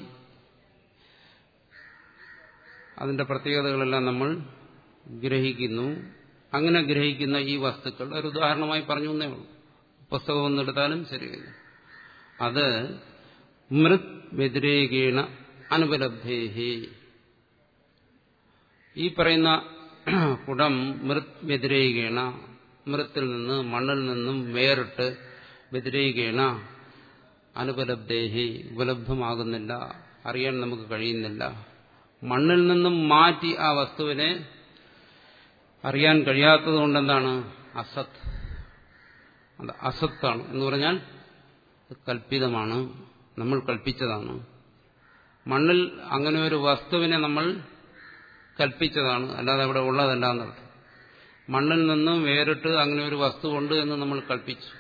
Speaker 1: അതിന്റെ പ്രത്യേകതകളെല്ലാം നമ്മൾ ഗ്രഹിക്കുന്നു അങ്ങനെ ഗ്രഹിക്കുന്ന ഈ വസ്തുക്കൾ ഒരു ഉദാഹരണമായി പറഞ്ഞു എന്നേ ഉള്ളൂ പുസ്തകം ഒന്നെടുത്താലും ശരിയല്ല അത് മൃത് വ്യതിരേകീണ അനുപലബ്ധേഹി ഈ പറയുന്ന കുടം മൃത് വ്യതിരേകീണ മൃത്തിൽ നിന്ന് മണ്ണിൽ നിന്നും വേറിട്ട് വ്യതിരേകീണ അനുപലബ്ധേഹി ഉപലബ്ധമാകുന്നില്ല അറിയാൻ നമുക്ക് കഴിയുന്നില്ല മണ്ണിൽ നിന്നും മാറ്റി ആ വസ്തുവിനെ അറിയാൻ കഴിയാത്തത് കൊണ്ടെന്താണ് അസത്ത് അത് അസത്താണ് എന്ന് പറഞ്ഞാൽ കൽപ്പിതമാണ് നമ്മൾ കൽപ്പിച്ചതാണ് മണ്ണിൽ അങ്ങനെ ഒരു വസ്തുവിനെ നമ്മൾ കൽപ്പിച്ചതാണ് അല്ലാതെ അവിടെ ഉള്ളതല്ല എന്നർത്ഥം മണ്ണിൽ നിന്നും വേറിട്ട് അങ്ങനെ ഒരു വസ്തു ഉണ്ട് എന്ന് നമ്മൾ കൽപ്പിച്ചു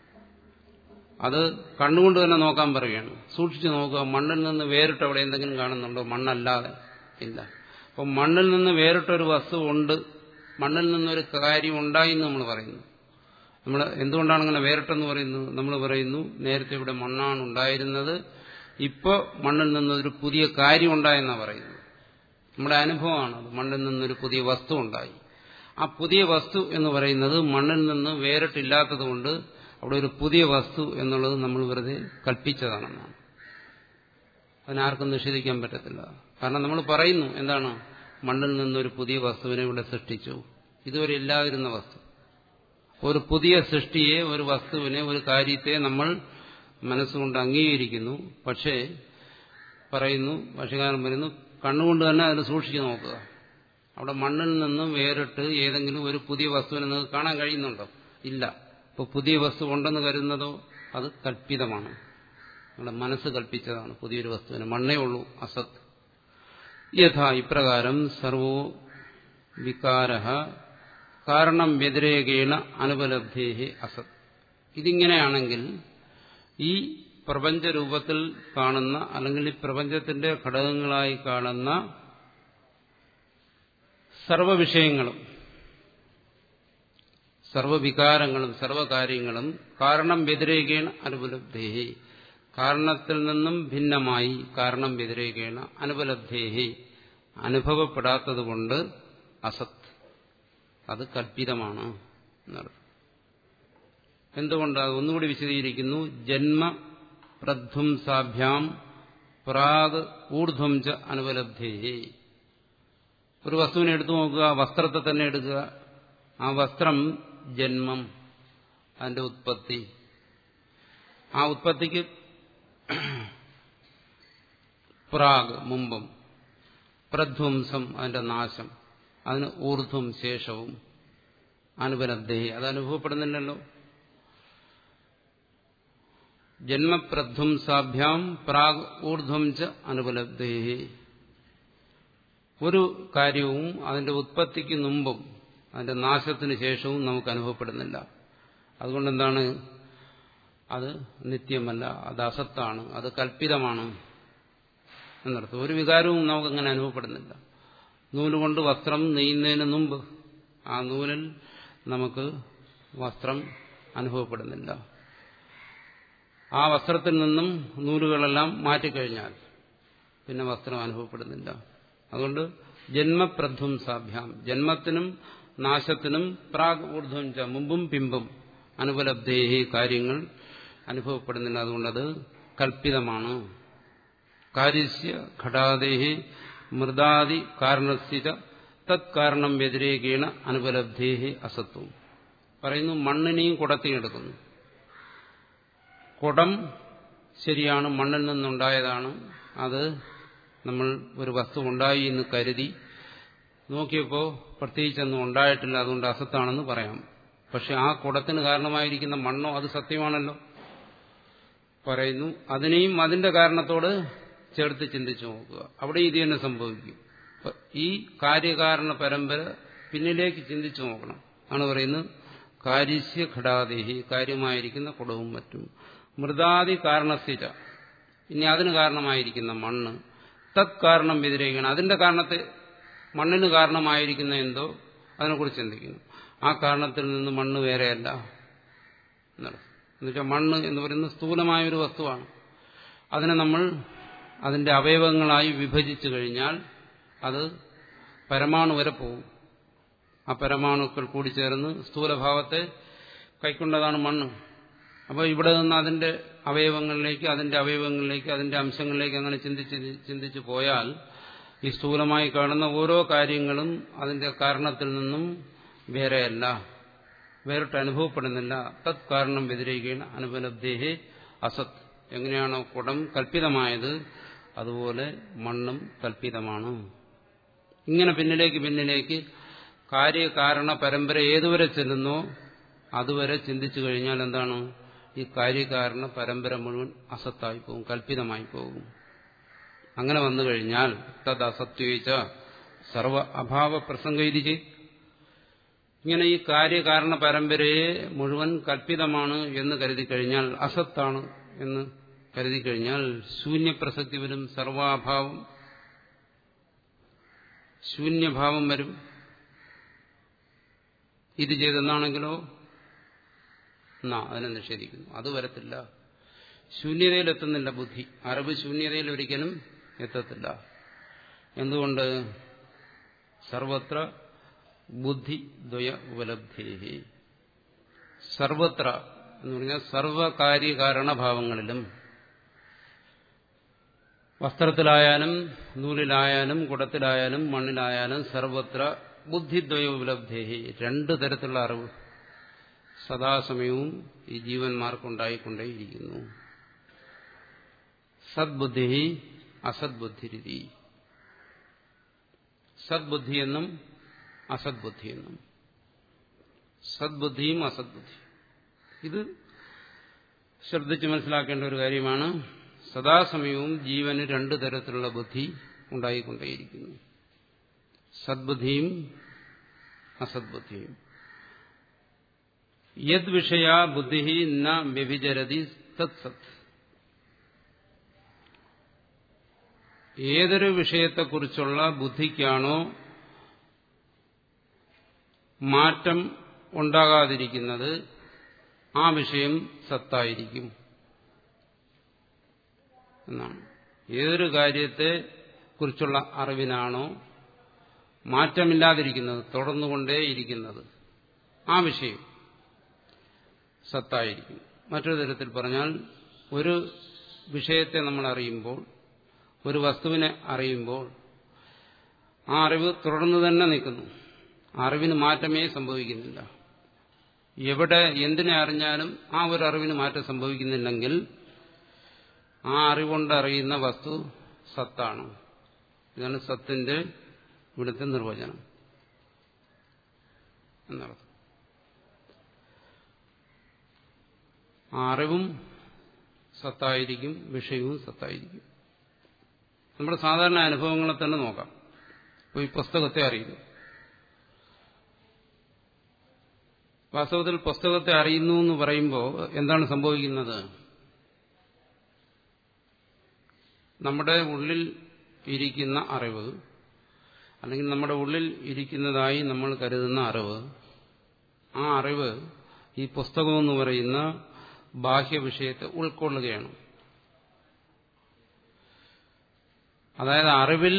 Speaker 1: അത് കണ്ണുകൊണ്ട് തന്നെ നോക്കാൻ പറയുകയാണ് സൂക്ഷിച്ചു നോക്കുക മണ്ണിൽ നിന്ന് വേറിട്ട് അവിടെ എന്തെങ്കിലും കാണുന്നുണ്ടോ മണ്ണല്ലാതെ ഇല്ല അപ്പം മണ്ണിൽ നിന്ന് വേറിട്ടൊരു വസ്തു ഉണ്ട് മണ്ണിൽ നിന്നൊരു കാര്യം ഉണ്ടായി എന്ന് നമ്മൾ പറയുന്നു നമ്മൾ എന്തുകൊണ്ടാണ് അങ്ങനെ വേറിട്ടെന്ന് പറയുന്നത് നമ്മൾ പറയുന്നു നേരത്തെ ഇവിടെ മണ്ണാണ് ഉണ്ടായിരുന്നത് ഇപ്പോൾ മണ്ണിൽ നിന്നൊരു പുതിയ കാര്യം ഉണ്ടായെന്നാണ് പറയുന്നത് നമ്മുടെ അനുഭവമാണ് അത് മണ്ണിൽ നിന്നൊരു പുതിയ വസ്തു ഉണ്ടായി ആ പുതിയ വസ്തു എന്ന് പറയുന്നത് മണ്ണിൽ നിന്ന് വേറിട്ടില്ലാത്തതുകൊണ്ട് അവിടെ ഒരു പുതിയ വസ്തു എന്നുള്ളത് നമ്മൾ വെറുതെ കൽപ്പിച്ചതാണെന്നാണ് അതിനാർക്കും നിഷേധിക്കാൻ പറ്റത്തില്ല കാരണം നമ്മൾ പറയുന്നു എന്താണ് മണ്ണിൽ നിന്നൊരു പുതിയ വസ്തുവിനെ ഇവിടെ സൃഷ്ടിച്ചു ഇതുവരെ ഇല്ലാതിരുന്ന വസ്തു ഒരു പുതിയ സൃഷ്ടിയെ ഒരു വസ്തുവിനെ ഒരു കാര്യത്തെ നമ്മൾ മനസ്സുകൊണ്ട് അംഗീകരിക്കുന്നു പക്ഷേ പറയുന്നു ഭാഷകാരൻ പറയുന്നു കണ്ണുകൊണ്ട് തന്നെ അതിന് സൂക്ഷിച്ചു നോക്കുക അവിടെ മണ്ണിൽ നിന്നും വേറിട്ട് ഏതെങ്കിലും ഒരു പുതിയ വസ്തുവിനെ നിങ്ങൾക്ക് കാണാൻ കഴിയുന്നുണ്ടോ ഇല്ല ഇപ്പോൾ പുതിയ വസ്തു ഉണ്ടെന്ന് കരുതുന്നതോ അത് കൽപ്പിതമാണ് നമ്മുടെ മനസ്സ് കൽപ്പിച്ചതാണ് പുതിയൊരു വസ്തുവിന് മണ്ണേ ഉള്ളൂ അസത്ത് യഥാ ഇപ്രകാരം സർവോ വികാര കാരണം വ്യതിരേകേണ അനുപലബ്ധേഹി അസത് ഇതിങ്ങനെയാണെങ്കിൽ ഈ പ്രപഞ്ചരൂപത്തിൽ കാണുന്ന അല്ലെങ്കിൽ ഈ പ്രപഞ്ചത്തിന്റെ ഘടകങ്ങളായി കാണുന്ന സർവവിഷയങ്ങളും സർവവികാരങ്ങളും സർവകാര്യങ്ങളും കാരണം വ്യതിരേകേണ അനുപലബ്ധേഹി കാരണത്തിൽ നിന്നും ഭിന്നമായി കാരണം വ്യതിരേകേണ അനുപലബ്ധേഹി അനുഭവപ്പെടാത്തതുകൊണ്ട് അസത്ത് അത് കൽപ്പിതമാണ് എന്നർത്ഥം എന്തുകൊണ്ട് ഒന്നുകൂടി വിശദീകരിക്കുന്നു ജന്മ പ്രധ്വംസാഭ്യാം പ്രാഗ് ഊർധ്വം ച അനുപലബ്ധേ ഒരു വസ്തുവിനെ എടുത്തു നോക്കുക വസ്ത്രത്തെ തന്നെ എടുക്കുക ആ വസ്ത്രം ജന്മം അതിന്റെ ഉത്പത്തി ആ ഉത്പത്തിക്ക് പ്രാഗ് മുമ്പും പ്രധ്വംസം അതിന്റെ നാശം അതിന് ഊർധ്വം ശേഷവും അനുപലബ്ധേ അത് അനുഭവപ്പെടുന്നില്ലല്ലോ ജന്മപ്രധ്വംസാഭ്യാം പ്രാഗ് ഊർധ്വം ച അനുപലബ്ധേ ഒരു കാര്യവും അതിന്റെ ഉത്പത്തിക്ക് മുമ്പും അതിന്റെ നാശത്തിന് ശേഷവും നമുക്ക് അനുഭവപ്പെടുന്നില്ല അതുകൊണ്ട് എന്താണ് അത് നിത്യമല്ല അത് അസത്താണ് അത് കൽപ്പിതമാണ് എന്നർത്ഥം ഒരു വികാരവും നമുക്കങ്ങനെ അനുഭവപ്പെടുന്നില്ല നൂലുകൊണ്ട് വസ്ത്രം നെയ്യുന്നതിന് മുമ്പ് ആ നൂലിൽ നമുക്ക് വസ്ത്രം അനുഭവപ്പെടുന്നില്ല ആ വസ്ത്രത്തിൽ നിന്നും നൂലുകളെല്ലാം മാറ്റിക്കഴിഞ്ഞാൽ പിന്നെ വസ്ത്രം അനുഭവപ്പെടുന്നില്ല അതുകൊണ്ട് ജന്മപ്രധ്വംസാഭ്യാം ജന്മത്തിനും നാശത്തിനും പ്രാഗ് ഊർധ്വം ച മുമ്പും പിമ്പും അനുപലബ്ധേഹി കാര്യങ്ങൾ അനുഭവപ്പെടുന്നില്ല അതുകൊണ്ടത് കൽപ്പിതമാണ് കാര്യസ്യ ഘടാദേഹി മൃദാദി കാരണസ്ഥിത തത്കാരണം വ്യതിരേകേണ അനുപലബ്ധേഹി അസത്വം പറയുന്നു മണ്ണിനെയും കുടത്തെയും എടുക്കുന്നു കുടം ശരിയാണ് മണ്ണിൽ നിന്നുണ്ടായതാണ് അത് നമ്മൾ ഒരു വസ്തു ഉണ്ടായി എന്ന് കരുതി നോക്കിയപ്പോൾ പ്രത്യേകിച്ചൊന്നും ഉണ്ടായിട്ടില്ല അതുകൊണ്ട് അസത്താണെന്ന് പറയാം പക്ഷെ ആ കുടത്തിന് കാരണമായിരിക്കുന്ന മണ്ണോ അത് സത്യമാണല്ലോ പറയുന്നു അതിനെയും അതിന്റെ കാരണത്തോട് ചേർത്ത് ചിന്തിച്ചു നോക്കുക അവിടെ ഇത് തന്നെ സംഭവിക്കും ഈ കാര്യകാരണ പരമ്പര പിന്നിലേക്ക് ചിന്തിച്ചു നോക്കണം ആണ് പറയുന്നത് കാര്യസ്യ ഘടാദേഹി കാര്യമായിരിക്കുന്ന കുടവും മറ്റും മൃദാദി കാരണസ്ഥിര ഇനി അതിന് കാരണമായിരിക്കുന്ന മണ്ണ് തത് കാരണം വ്യതിരേക്കണം അതിന്റെ കാരണത്തെ മണ്ണിന് കാരണമായിരിക്കുന്ന എന്തോ അതിനെക്കുറിച്ച് ചിന്തിക്കുന്നു ആ കാരണത്തിൽ നിന്ന് മണ്ണ് വേറെയല്ല എന്നുവെച്ചാൽ മണ്ണ് എന്ന് പറയുന്നത് സ്ഥൂലമായ ഒരു വസ്തുവാണ് അതിനെ നമ്മൾ അതിന്റെ അവയവങ്ങളായി വിഭജിച്ചു കഴിഞ്ഞാൽ അത് പരമാണു വരെ പോകും ആ പരമാണുക്കൾ കൂടിച്ചേർന്ന് സ്ഥൂലഭാവത്തെ കൈക്കൊണ്ടതാണ് മണ്ണ് അപ്പോൾ ഇവിടെ നിന്ന് അതിന്റെ അവയവങ്ങളിലേക്ക് അതിന്റെ അവയവങ്ങളിലേക്ക് അതിന്റെ അംശങ്ങളിലേക്ക് അങ്ങനെ ചിന്തിച്ച് ചിന്തിച്ചു പോയാൽ ഈ സ്ഥൂലമായി കാണുന്ന ഓരോ കാര്യങ്ങളും അതിന്റെ കാരണത്തിൽ നിന്നും വേറെയല്ല വേറിട്ട് അനുഭവപ്പെടുന്നില്ല തത് കാരണം വ്യതിരേകേണ അനുപലബ്ധേഹേ അസത് എങ്ങനെയാണോ കുടം കൽപ്പിതമായത് അതുപോലെ മണ്ണും കൽപ്പിതമാണ് ഇങ്ങനെ പിന്നിലേക്ക് പിന്നിലേക്ക് കാര്യകാരണ പരമ്പര ഏതുവരെ ചെല്ലുന്നോ അതുവരെ ചിന്തിച്ചു കഴിഞ്ഞാൽ എന്താണ് ഈ കാര്യകാരണ പരമ്പര മുഴുവൻ അസത്തായി പോകും കൽപ്പിതമായി പോകും അങ്ങനെ വന്നു കഴിഞ്ഞാൽ തത് അസത്വയിച്ച സർവ അഭാവ പ്രസംഗയിരി ഇങ്ങനെ ഈ കാര്യകാരണ പരമ്പരയെ മുഴുവൻ കൽപ്പിതമാണ് എന്ന് കരുതി കഴിഞ്ഞാൽ അസത്താണ് എന്ന് കരുതി കഴിഞ്ഞാൽ ശൂന്യപ്രസക്തി വരും സർവാഭാവം ശൂന്യഭാവം വരും ഇത് ചെയ്തെന്നാണെങ്കിലോ എന്നാ അതിനെ നിഷേധിക്കുന്നു അത് വരത്തില്ല ശൂന്യതയിലെത്തുന്നില്ല ബുദ്ധി അറിവ് ശൂന്യതയിൽ ഒരിക്കലും എത്തത്തില്ല എന്തുകൊണ്ട് സർവത്ര ബുദ്ധി ദ്വയ ഉപലബ്ധി സർവത്ര എന്ന് പറഞ്ഞാൽ സർവകാര്യകാരണഭാവങ്ങളിലും വസ്ത്രത്തിലായാലും നൂലിലായാലും കുടത്തിലായാലും മണ്ണിലായാലും സർവത്ര ബുദ്ധിദ്വയ ഉപലബ്ധി രണ്ടു തരത്തിലുള്ള അറിവ് സദാസമയവും ഈ ജീവന്മാർക്കുണ്ടായിക്കൊണ്ടേയിരിക്കുന്നു സദ്ബുദ്ധി അസദ്ബുദ്ധിരിതി സദ്ബുദ്ധി എന്നും അസദ്ബുദ്ധി എന്നും സദ്ബുദ്ധിയും അസദ്ബുദ്ധി ഇത് ശ്രദ്ധിച്ച് മനസ്സിലാക്കേണ്ട ഒരു കാര്യമാണ് സദാസമയവും ജീവന് രണ്ടു തരത്തിലുള്ള ബുദ്ധി ഉണ്ടായിക്കൊണ്ടേയിരിക്കുന്നു സദ്ബുദ്ധിയും അസദ്ബുദ്ധിയും യത് വിഷയ ബുദ്ധി ന വ്യഭിചരതി തത് സത് ഏതൊരു വിഷയത്തെക്കുറിച്ചുള്ള ബുദ്ധിക്കാണോ മാറ്റം ഉണ്ടാകാതിരിക്കുന്നത് ആ വിഷയം സത്തായിരിക്കും എന്നാണ് ഏതൊരു കാര്യത്തെ കുറിച്ചുള്ള അറിവിനാണോ മാറ്റമില്ലാതിരിക്കുന്നത് തുടർന്നുകൊണ്ടേയിരിക്കുന്നത് ആ വിഷയം സത്തായിരിക്കും മറ്റൊരു തരത്തിൽ പറഞ്ഞാൽ ഒരു വിഷയത്തെ നമ്മൾ അറിയുമ്പോൾ ഒരു വസ്തുവിനെ അറിയുമ്പോൾ ആ അറിവ് തുടർന്ന് തന്നെ നിൽക്കുന്നു ആ അറിവിന് മാറ്റമേ സംഭവിക്കുന്നില്ല എവിടെ എന്തിനെ അറിഞ്ഞാലും ആ ഒരു അറിവിന് മാറ്റം സംഭവിക്കുന്നില്ലെങ്കിൽ ആ അറിവുകൊണ്ട് അറിയുന്ന വസ്തു സത്താണ് ഇതാണ് സത്തിന്റെ ഇവിടുത്തെ നിർവചനം എന്നർത്ഥം ആ അറിവും സത്തായിരിക്കും വിഷയവും സത്തായിരിക്കും നമ്മുടെ സാധാരണ അനുഭവങ്ങളെ തന്നെ നോക്കാം ഇപ്പോൾ ഈ പുസ്തകത്തെ അറിയുന്നു വാസ്തവത്തിൽ പുസ്തകത്തെ അറിയുന്നു എന്ന് പറയുമ്പോൾ എന്താണ് സംഭവിക്കുന്നത് നമ്മുടെ ഉള്ളിൽ ഇരിക്കുന്ന അറിവ് അല്ലെങ്കിൽ നമ്മുടെ ഉള്ളിൽ ഇരിക്കുന്നതായി നമ്മൾ കരുതുന്ന അറിവ് ആ അറിവ് ഈ പുസ്തകമെന്ന് പറയുന്ന ബാഹ്യ വിഷയത്തെ ഉൾക്കൊള്ളുകയാണ് അതായത് അറിവിൽ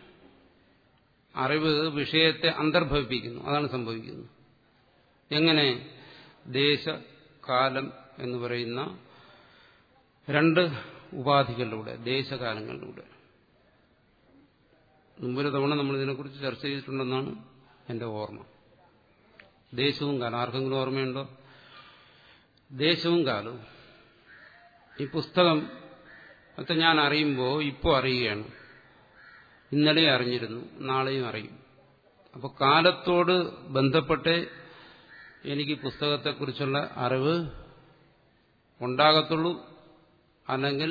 Speaker 1: അറിവ് വിഷയത്തെ അന്തർഭവിപ്പിക്കുന്നു അതാണ് സംഭവിക്കുന്നത് എങ്ങനെ ദേശ കാലം എന്ന് പറയുന്ന രണ്ട് ഉപാധികളിലൂടെ ദേശകാലങ്ങളിലൂടെ മുമ്പൊരു തവണ നമ്മൾ ഇതിനെക്കുറിച്ച് ചർച്ച ചെയ്തിട്ടുണ്ടെന്നാണ് എന്റെ ഓർമ്മ ദേശവും കാലം ആർക്കെങ്കിലും ഓർമ്മയുണ്ടോ ദേശവും കാലവും ഈ പുസ്തകം ഒക്കെ ഞാൻ അറിയുമ്പോൾ ഇപ്പോൾ അറിയുകയാണ് ഇന്നലെ അറിഞ്ഞിരുന്നു നാളെയും അറിയും അപ്പോൾ കാലത്തോട് ബന്ധപ്പെട്ട് എനിക്ക് പുസ്തകത്തെക്കുറിച്ചുള്ള അറിവ് ഉണ്ടാകത്തുള്ളൂ അല്ലെങ്കിൽ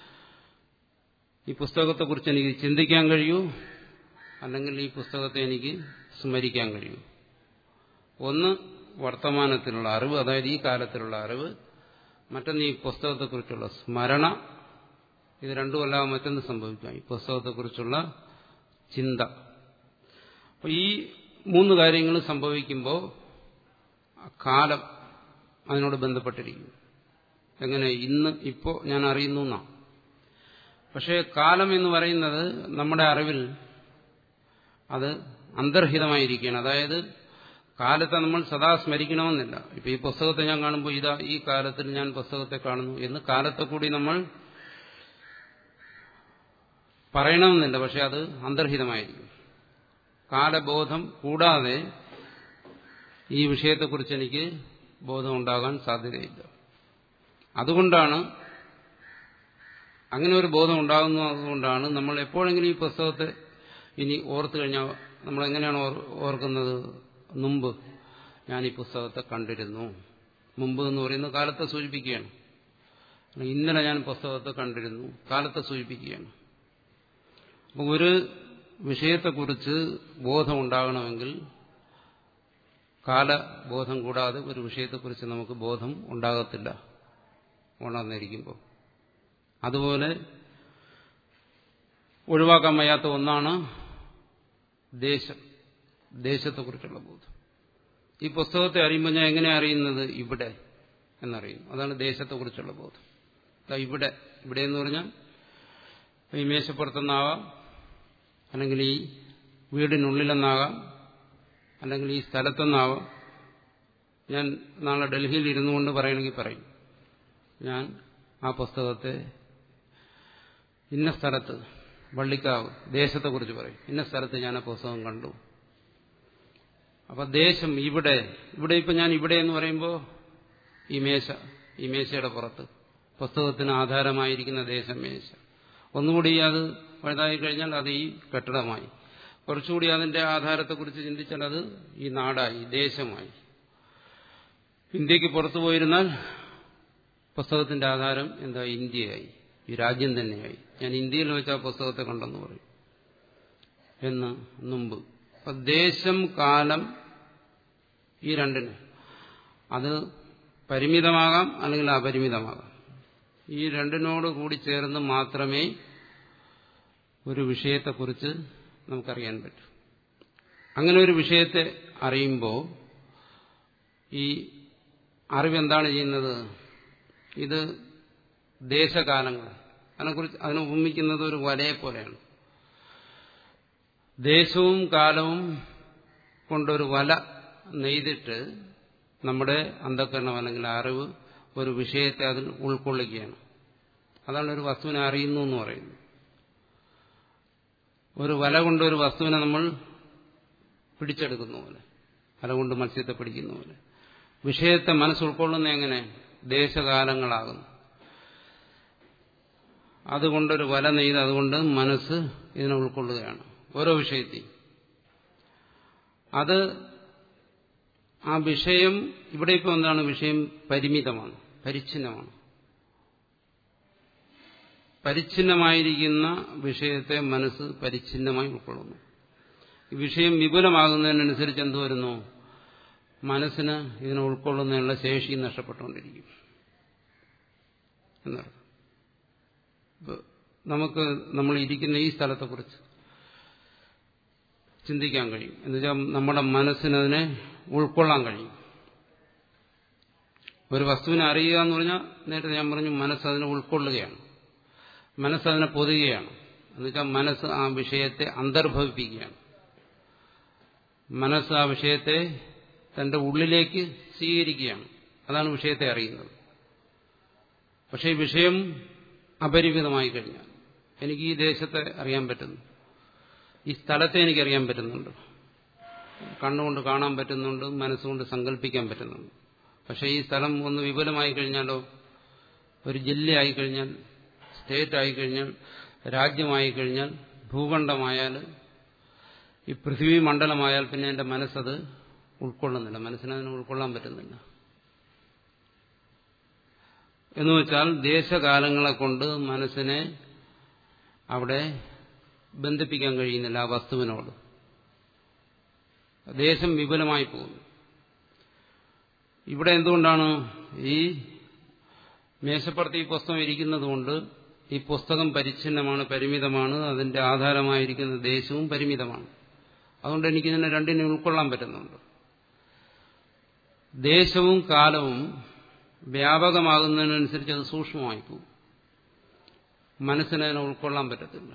Speaker 1: ഈ പുസ്തകത്തെക്കുറിച്ച് എനിക്ക് ചിന്തിക്കാൻ കഴിയൂ അല്ലെങ്കിൽ ഈ പുസ്തകത്തെ എനിക്ക് സ്മരിക്കാൻ കഴിയൂ ഒന്ന് വർത്തമാനത്തിലുള്ള അറിവ് അതായത് ഈ കാലത്തിലുള്ള അറിവ് മറ്റൊന്ന് ഈ പുസ്തകത്തെക്കുറിച്ചുള്ള സ്മരണ ഇത് രണ്ടുമല്ലാതെ മറ്റൊന്ന് സംഭവിക്കാം ഈ പുസ്തകത്തെക്കുറിച്ചുള്ള ചിന്ത അപ്പോൾ ഈ മൂന്ന് കാര്യങ്ങൾ സംഭവിക്കുമ്പോൾ കാലം അതിനോട് ബന്ധപ്പെട്ടിരിക്കും എങ്ങനെ ഇന്ന് ഇപ്പോൾ ഞാൻ അറിയുന്നു എന്നാണ് പക്ഷേ കാലം എന്ന് പറയുന്നത് നമ്മുടെ അറിവിൽ അത് അന്തർഹിതമായിരിക്കുകയാണ് അതായത് കാലത്തെ നമ്മൾ സദാ സ്മരിക്കണമെന്നില്ല ഇപ്പൊ ഈ പുസ്തകത്തെ ഞാൻ കാണുമ്പോൾ ഇതാ ഈ കാലത്തിൽ ഞാൻ പുസ്തകത്തെ കാണുന്നു എന്ന് കാലത്തെ കൂടി നമ്മൾ പറയണമെന്നില്ല പക്ഷെ അത് അന്തർഹിതമായിരിക്കും കാലബോധം കൂടാതെ ഈ വിഷയത്തെക്കുറിച്ച് എനിക്ക് ബോധമുണ്ടാകാൻ സാധ്യതയില്ല അതുകൊണ്ടാണ് അങ്ങനെ ഒരു ബോധം ഉണ്ടാകുന്നതുകൊണ്ടാണ് നമ്മൾ എപ്പോഴെങ്കിലും ഈ പുസ്തകത്തെ ഇനി ഓർത്തു കഴിഞ്ഞാൽ നമ്മൾ എങ്ങനെയാണ് ഓർക്കുന്നത് മുമ്പ് ഞാൻ ഈ പുസ്തകത്തെ കണ്ടിരുന്നു മുമ്പ് എന്ന് പറയുന്നത് കാലത്തെ സൂചിപ്പിക്കുകയാണ് ഇന്നലെ ഞാൻ പുസ്തകത്തെ കണ്ടിരുന്നു കാലത്തെ സൂചിപ്പിക്കുകയാണ് അപ്പോൾ ഒരു വിഷയത്തെക്കുറിച്ച് ബോധം ഉണ്ടാകണമെങ്കിൽ കാലബോധം കൂടാതെ ഒരു വിഷയത്തെക്കുറിച്ച് നമുക്ക് ബോധം ഉണ്ടാകത്തില്ല ഉണർന്നിരിക്കുമ്പോൾ അതുപോലെ ഒഴിവാക്കാൻ വയ്യാത്ത ഒന്നാണ് ദേശം ദേശത്തെക്കുറിച്ചുള്ള ബോധം ഈ പുസ്തകത്തെ അറിയുമ്പോൾ ഞാൻ എങ്ങനെ അറിയുന്നത് ഇവിടെ എന്നറിയുന്നു അതാണ് ദേശത്തെക്കുറിച്ചുള്ള ബോധം ഇവിടെ ഇവിടെ എന്ന് പറഞ്ഞാൽ ഈ മേശപ്പുറത്തെന്നാവാം അല്ലെങ്കിൽ ഈ വീടിനുള്ളിലെന്നാകാം അല്ലെങ്കിൽ ഈ സ്ഥലത്തെന്നാവാം ഞാൻ നാളെ ഡൽഹിയിൽ ഇരുന്നു കൊണ്ട് പറയണമെങ്കിൽ പറയും ഞാൻ ആ പുസ്തകത്തെ ഇന്ന സ്ഥലത്ത് വള്ളിക്കാവ് ദേശത്തെക്കുറിച്ച് പറയും ഇന്ന സ്ഥലത്ത് ഞാൻ ആ പുസ്തകം കണ്ടു അപ്പൊ ദേശം ഇവിടെ ഇവിടെ ഇപ്പൊ ഞാൻ ഇവിടെ എന്ന് പറയുമ്പോൾ ഈ മേശ ഈ മേശയുടെ പുറത്ത് പുസ്തകത്തിന് ആധാരമായിരിക്കുന്ന ദേശം മേശ ഒന്നുകൂടി അത് വലുതായി കഴിഞ്ഞാൽ അത് ഈ കെട്ടിടമായി കുറച്ചുകൂടി അതിന്റെ ആധാരത്തെക്കുറിച്ച് ചിന്തിച്ചാൽ അത് ഈ നാടായി ദേശമായി ഇന്ത്യക്ക് പുറത്തു പോയിരുന്നാൽ പുസ്തകത്തിന്റെ ആധാരം എന്താ ഇന്ത്യയായി ഈ രാജ്യം തന്നെയായി ഞാൻ ഇന്ത്യയിൽ വെച്ച് ആ പുസ്തകത്തെ കണ്ടെന്ന് പറയും എന്ന് മുമ്പ് അപ്പൊ ദേശം കാലം ഈ രണ്ടിന് അത് പരിമിതമാകാം അല്ലെങ്കിൽ അപരിമിതമാകാം ഈ രണ്ടിനോട് കൂടി ചേർന്ന് മാത്രമേ ഒരു വിഷയത്തെക്കുറിച്ച് നമുക്കറിയാൻ പറ്റൂ അങ്ങനെ ഒരു വിഷയത്തെ അറിയുമ്പോൾ ഈ അറിവെന്താണ് ചെയ്യുന്നത് ഇത് ദേശകാലങ്ങൾ അതിനെക്കുറിച്ച് അതിനെ ഉപമിക്കുന്നത് ഒരു വലയെ പോലെയാണ് ദേശവും കാലവും കൊണ്ടൊരു വല നെയ്തിട്ട് നമ്മുടെ അന്ധകരണം അല്ലെങ്കിൽ അറിവ് ഒരു വിഷയത്തെ അതിൽ ഉൾക്കൊള്ളുകയാണ് അതാണ് ഒരു വസ്തുവിനെ അറിയുന്നു എന്ന് പറയുന്നത് ഒരു വല കൊണ്ട് ഒരു വസ്തുവിനെ നമ്മൾ പിടിച്ചെടുക്കുന്ന പോലെ വല കൊണ്ട് മത്സ്യത്തെ പിടിക്കുന്ന പോലെ വിഷയത്തെ മനസ്സുൾക്കൊള്ളുന്ന എങ്ങനെ ദേശകാലങ്ങളാകുന്നു അതുകൊണ്ടൊരു വല നെയ്ത് അതുകൊണ്ട് മനസ്സ് ഇതിനെ ഉൾക്കൊള്ളുകയാണ് ഓരോ വിഷയത്തെയും അത് ആ വിഷയം ഇവിടെ ഇപ്പോൾ എന്താണ് വിഷയം പരിമിതമാണ് പരിച്ഛിന്നമാണ് പരിച്ഛിന്നമായിരിക്കുന്ന വിഷയത്തെ മനസ്സ് പരിച്ഛിന്നമായി ഉൾക്കൊള്ളുന്നു ഈ വിഷയം വിപുലമാകുന്നതിനനുസരിച്ച് എന്തു വരുന്നു മനസ്സിന് ഇതിനെ ഉൾക്കൊള്ളുന്നതിനുള്ള ശേഷി നഷ്ടപ്പെട്ടുകൊണ്ടിരിക്കും എന്നർത്ഥം നമുക്ക് നമ്മൾ ഇരിക്കുന്ന ഈ സ്ഥലത്തെക്കുറിച്ച് ചിന്തിക്കാൻ കഴിയും എന്നുവെച്ചാൽ നമ്മുടെ മനസ്സിനതിനെ ഉൾക്കൊള്ളാൻ കഴിയും ഒരു വസ്തുവിനെ അറിയുക എന്ന് പറഞ്ഞാൽ നേരത്തെ ഞാൻ പറഞ്ഞു മനസ്സതിനെ ഉൾക്കൊള്ളുകയാണ് മനസ്സതിനെ പൊതുകയാണ് എന്നുവെച്ചാൽ മനസ്സ് ആ വിഷയത്തെ അന്തർഭവിപ്പിക്കുകയാണ് മനസ്സ് ആ വിഷയത്തെ തന്റെ ഉള്ളിലേക്ക് സ്വീകരിക്കുകയാണ് അതാണ് വിഷയത്തെ അറിയുന്നത് പക്ഷേ ഈ വിഷയം അപരിമിതമായി കഴിഞ്ഞാൽ എനിക്ക് ഈ ദേശത്തെ അറിയാൻ പറ്റുന്നു ഈ സ്ഥലത്തെ എനിക്കറിയാൻ പറ്റുന്നുണ്ട് കണ്ണുകൊണ്ട് കാണാൻ പറ്റുന്നുണ്ട് മനസ്സുകൊണ്ട് സങ്കല്പിക്കാൻ പറ്റുന്നുണ്ട് പക്ഷേ ഈ സ്ഥലം ഒന്ന് വിപുലമായി കഴിഞ്ഞാലോ ഒരു ജില്ലയായി കഴിഞ്ഞാൽ സ്റ്റേറ്റ് ആയിക്കഴിഞ്ഞാൽ രാജ്യമായി കഴിഞ്ഞാൽ ഭൂഖണ്ഡമായാൽ ഈ പൃഥ്വി മണ്ഡലമായാൽ പിന്നെ എൻ്റെ മനസ്സത് ഉൾക്കൊള്ളുന്നില്ല മനസ്സിനതിനെ ഉൾക്കൊള്ളാൻ പറ്റുന്നില്ല എന്നുവെച്ചാൽ ദേശകാലങ്ങളെ കൊണ്ട് മനസ്സിനെ അവിടെ ബന്ധിപ്പിക്കാൻ കഴിയുന്നില്ല ആ വസ്തുവിനോട് ദേശം വിപുലമായി പോകുന്നു ഇവിടെ എന്തുകൊണ്ടാണ് ഈ മേശപ്പുറത്ത് ഈ പുസ്തകം ഇരിക്കുന്നതുകൊണ്ട് ഈ പുസ്തകം പരിച്ഛിന്നമാണ് പരിമിതമാണ് അതിന്റെ ആധാരമായിരിക്കുന്ന ദേശവും പരിമിതമാണ് അതുകൊണ്ട് എനിക്കിതിനെ രണ്ടിനെ ഉൾക്കൊള്ളാൻ പറ്റുന്നുണ്ട് ദേശവും കാലവും വ്യാപകമാകുന്നതിനനുസരിച്ച് അത് സൂക്ഷ്മമായി പോകും മനസ്സിനതിനെ ഉൾക്കൊള്ളാൻ പറ്റത്തില്ല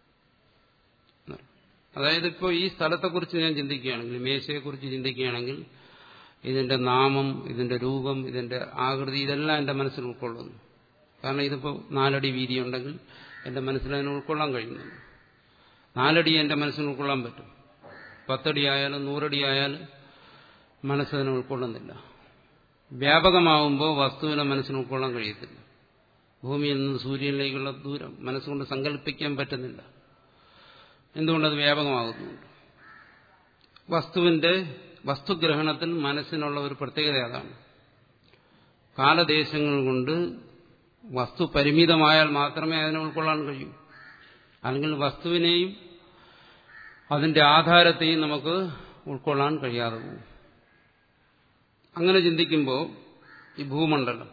Speaker 1: അതായത് ഇപ്പോൾ ഈ സ്ഥലത്തെക്കുറിച്ച് ഞാൻ ചിന്തിക്കുകയാണെങ്കിൽ മേശയെക്കുറിച്ച് ചിന്തിക്കുകയാണെങ്കിൽ ഇതിന്റെ നാമം ഇതിന്റെ രൂപം ഇതിന്റെ ആകൃതി ഇതെല്ലാം എൻ്റെ മനസ്സിൽ ഉൾക്കൊള്ളുന്നു കാരണം ഇതിപ്പോൾ നാലടി വീതിയുണ്ടെങ്കിൽ എൻ്റെ മനസ്സിൽ അതിനെ ഉൾക്കൊള്ളാൻ കഴിയുന്നുണ്ട് നാലടി എൻ്റെ മനസ്സിന് ഉൾക്കൊള്ളാൻ പറ്റും പത്തടി ആയാലും നൂറടി ആയാലും മനസ്സതിനെ ഉൾക്കൊള്ളുന്നില്ല വ്യാപകമാവുമ്പോൾ വസ്തുവിനെ മനസ്സിന് ഉൾക്കൊള്ളാൻ കഴിയത്തില്ല ഭൂമിയിൽ നിന്ന് സൂര്യനിലേക്കുള്ള ദൂരം മനസ്സുകൊണ്ട് സങ്കല്പിക്കാൻ പറ്റുന്നില്ല എന്തുകൊണ്ടത് വ്യാപകമാകുന്നുണ്ട് വസ്തുവിന്റെ വസ്തുഗ്രഹണത്തിൽ മനസ്സിനുള്ള ഒരു പ്രത്യേകത അതാണ് കാലദേശങ്ങൾ കൊണ്ട് വസ്തു പരിമിതമായാൽ മാത്രമേ അതിനെ ഉൾക്കൊള്ളാൻ കഴിയൂ അല്ലെങ്കിൽ വസ്തുവിനെയും അതിന്റെ ആധാരത്തെയും നമുക്ക് ഉൾക്കൊള്ളാൻ കഴിയാതെ പോകും അങ്ങനെ ചിന്തിക്കുമ്പോൾ ഈ ഭൂമണ്ഡലം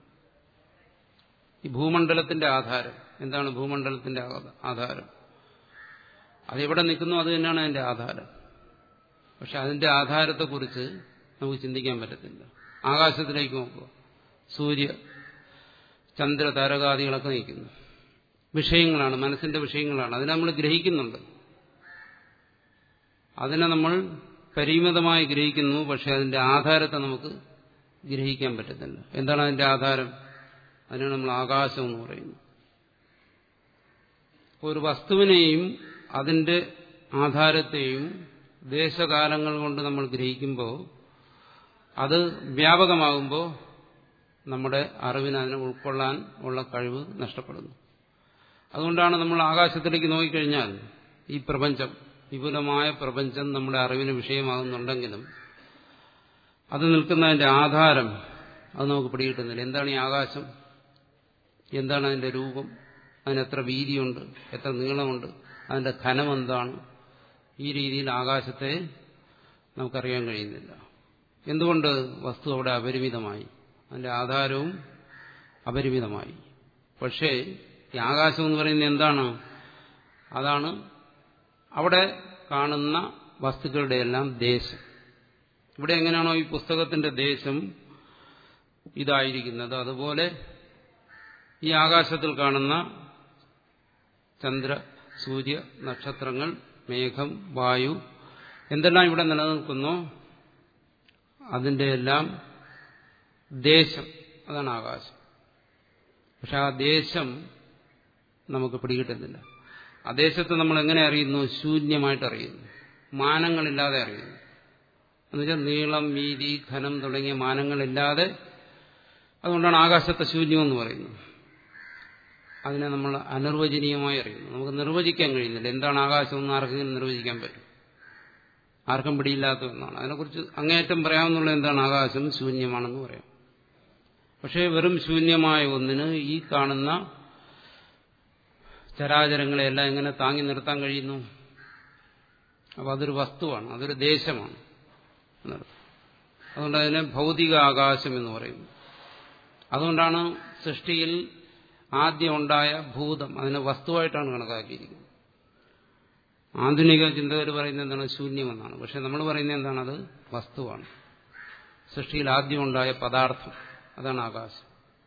Speaker 1: ഈ ഭൂമണ്ഡലത്തിന്റെ ആധാരം എന്താണ് ഭൂമണ്ഡലത്തിന്റെ ആധാരം അതെവിടെ നിൽക്കുന്നു അത് തന്നെയാണ് അതിന്റെ ആധാരം പക്ഷെ അതിന്റെ ആധാരത്തെക്കുറിച്ച് നമുക്ക് ചിന്തിക്കാൻ പറ്റത്തില്ല ആകാശത്തിലേക്ക് നോക്കുക സൂര്യ ചന്ദ്ര താരകാദികളൊക്കെ നിൽക്കുന്നു വിഷയങ്ങളാണ് മനസ്സിന്റെ വിഷയങ്ങളാണ് അതിനെ നമ്മൾ ഗ്രഹിക്കുന്നുണ്ട് അതിനെ നമ്മൾ പരിമിതമായി ഗ്രഹിക്കുന്നു പക്ഷെ അതിന്റെ ആധാരത്തെ നമുക്ക് ഗ്രഹിക്കാൻ പറ്റത്തില്ല എന്താണ് അതിന്റെ ആധാരം അതിനാണ് നമ്മൾ ആകാശം എന്ന് പറയുന്നത് ഒരു വസ്തുവിനെയും അതിന്റെ ആധാരത്തെയും ദേശകാലങ്ങൾ കൊണ്ട് നമ്മൾ ഗ്രഹിക്കുമ്പോൾ അത് വ്യാപകമാകുമ്പോൾ നമ്മുടെ അറിവിന് അതിനെ ഉൾക്കൊള്ളാൻ ഉള്ള കഴിവ് നഷ്ടപ്പെടുന്നു അതുകൊണ്ടാണ് നമ്മൾ ആകാശത്തിലേക്ക് നോക്കിക്കഴിഞ്ഞാൽ ഈ പ്രപഞ്ചം വിപുലമായ പ്രപഞ്ചം നമ്മുടെ അറിവിന് വിഷയമാകുന്നുണ്ടെങ്കിലും അത് നിൽക്കുന്നതിന്റെ ആധാരം അത് നമുക്ക് പിടികിട്ടുന്നില്ല എന്താണ് ഈ ആകാശം എന്താണ് അതിന്റെ രൂപം അതിന് എത്ര വീതിയുണ്ട് എത്ര നീളമുണ്ട് അതിന്റെ ഘനം എന്താണ് ഈ രീതിയിൽ ആകാശത്തെ നമുക്കറിയാൻ കഴിയുന്നില്ല എന്തുകൊണ്ട് വസ്തു അവിടെ അപരിമിതമായി അതിന്റെ ആധാരവും അപരിമിതമായി പക്ഷേ ഈ ആകാശം എന്ന് പറയുന്നത് എന്താണ് അതാണ് അവിടെ കാണുന്ന വസ്തുക്കളുടെ എല്ലാം ദേശം ഇവിടെ എങ്ങനെയാണോ ഈ പുസ്തകത്തിന്റെ ദേശം ഇതായിരിക്കുന്നത് അതുപോലെ ഈ ആകാശത്തിൽ കാണുന്ന ചന്ദ്ര സൂര്യ നക്ഷത്രങ്ങൾ മേഘം വായു എന്തെല്ലാം ഇവിടെ നിലനിൽക്കുന്നോ അതിന്റെ എല്ലാം ദേശം അതാണ് ആകാശം പക്ഷെ ആ ദേശം നമുക്ക് പിടികിട്ടുന്നില്ല അദേശത്തെ നമ്മൾ എങ്ങനെ അറിയുന്നു ശൂന്യമായിട്ട് അറിയുന്നു മാനങ്ങളില്ലാതെ അറിയുന്നു എന്നുവെച്ചാൽ നീളം വീതി ഘനം തുടങ്ങിയ മാനങ്ങളില്ലാതെ അതുകൊണ്ടാണ് ആകാശത്തെ ശൂന്യം എന്ന് പറയുന്നത് അതിനെ നമ്മൾ അനിർവചനീയമായി അറിയുന്നു നമുക്ക് നിർവചിക്കാൻ കഴിയുന്നില്ല എന്താണ് ആകാശം എന്ന് ആർക്കെങ്കിലും നിർവചിക്കാൻ പറ്റും ആർക്കും പിടിയില്ലാത്ത ഒന്നാണ് അതിനെക്കുറിച്ച് അങ്ങേയറ്റം പറയാവുന്നുള്ള എന്താണ് ആകാശം ശൂന്യമാണെന്ന് പറയാം പക്ഷേ വെറും ശൂന്യമായ ഒന്നിന് ഈ കാണുന്ന ചരാചരങ്ങളെയെല്ലാം എങ്ങനെ താങ്ങി നിർത്താൻ കഴിയുന്നു അപ്പോൾ അതൊരു വസ്തുവാണ് അതൊരു ദേശമാണ് എന്നർത്ഥം അതുകൊണ്ട് അതിനെ ഭൗതിക ആകാശം എന്ന് പറയുന്നു അതുകൊണ്ടാണ് സൃഷ്ടിയിൽ ആദ്യം ഉണ്ടായ ഭൂതം അതിനെ വസ്തുവായിട്ടാണ് കണക്കാക്കിയിരിക്കുന്നത് ആധുനിക ചിന്തകർ പറയുന്നത് എന്താണ് ശൂന്യമെന്നാണ് പക്ഷെ നമ്മൾ പറയുന്നത് എന്താണ് അത് വസ്തുവാണ് സൃഷ്ടിയിൽ ആദ്യം ഉണ്ടായ പദാർത്ഥം അതാണ് ആകാശം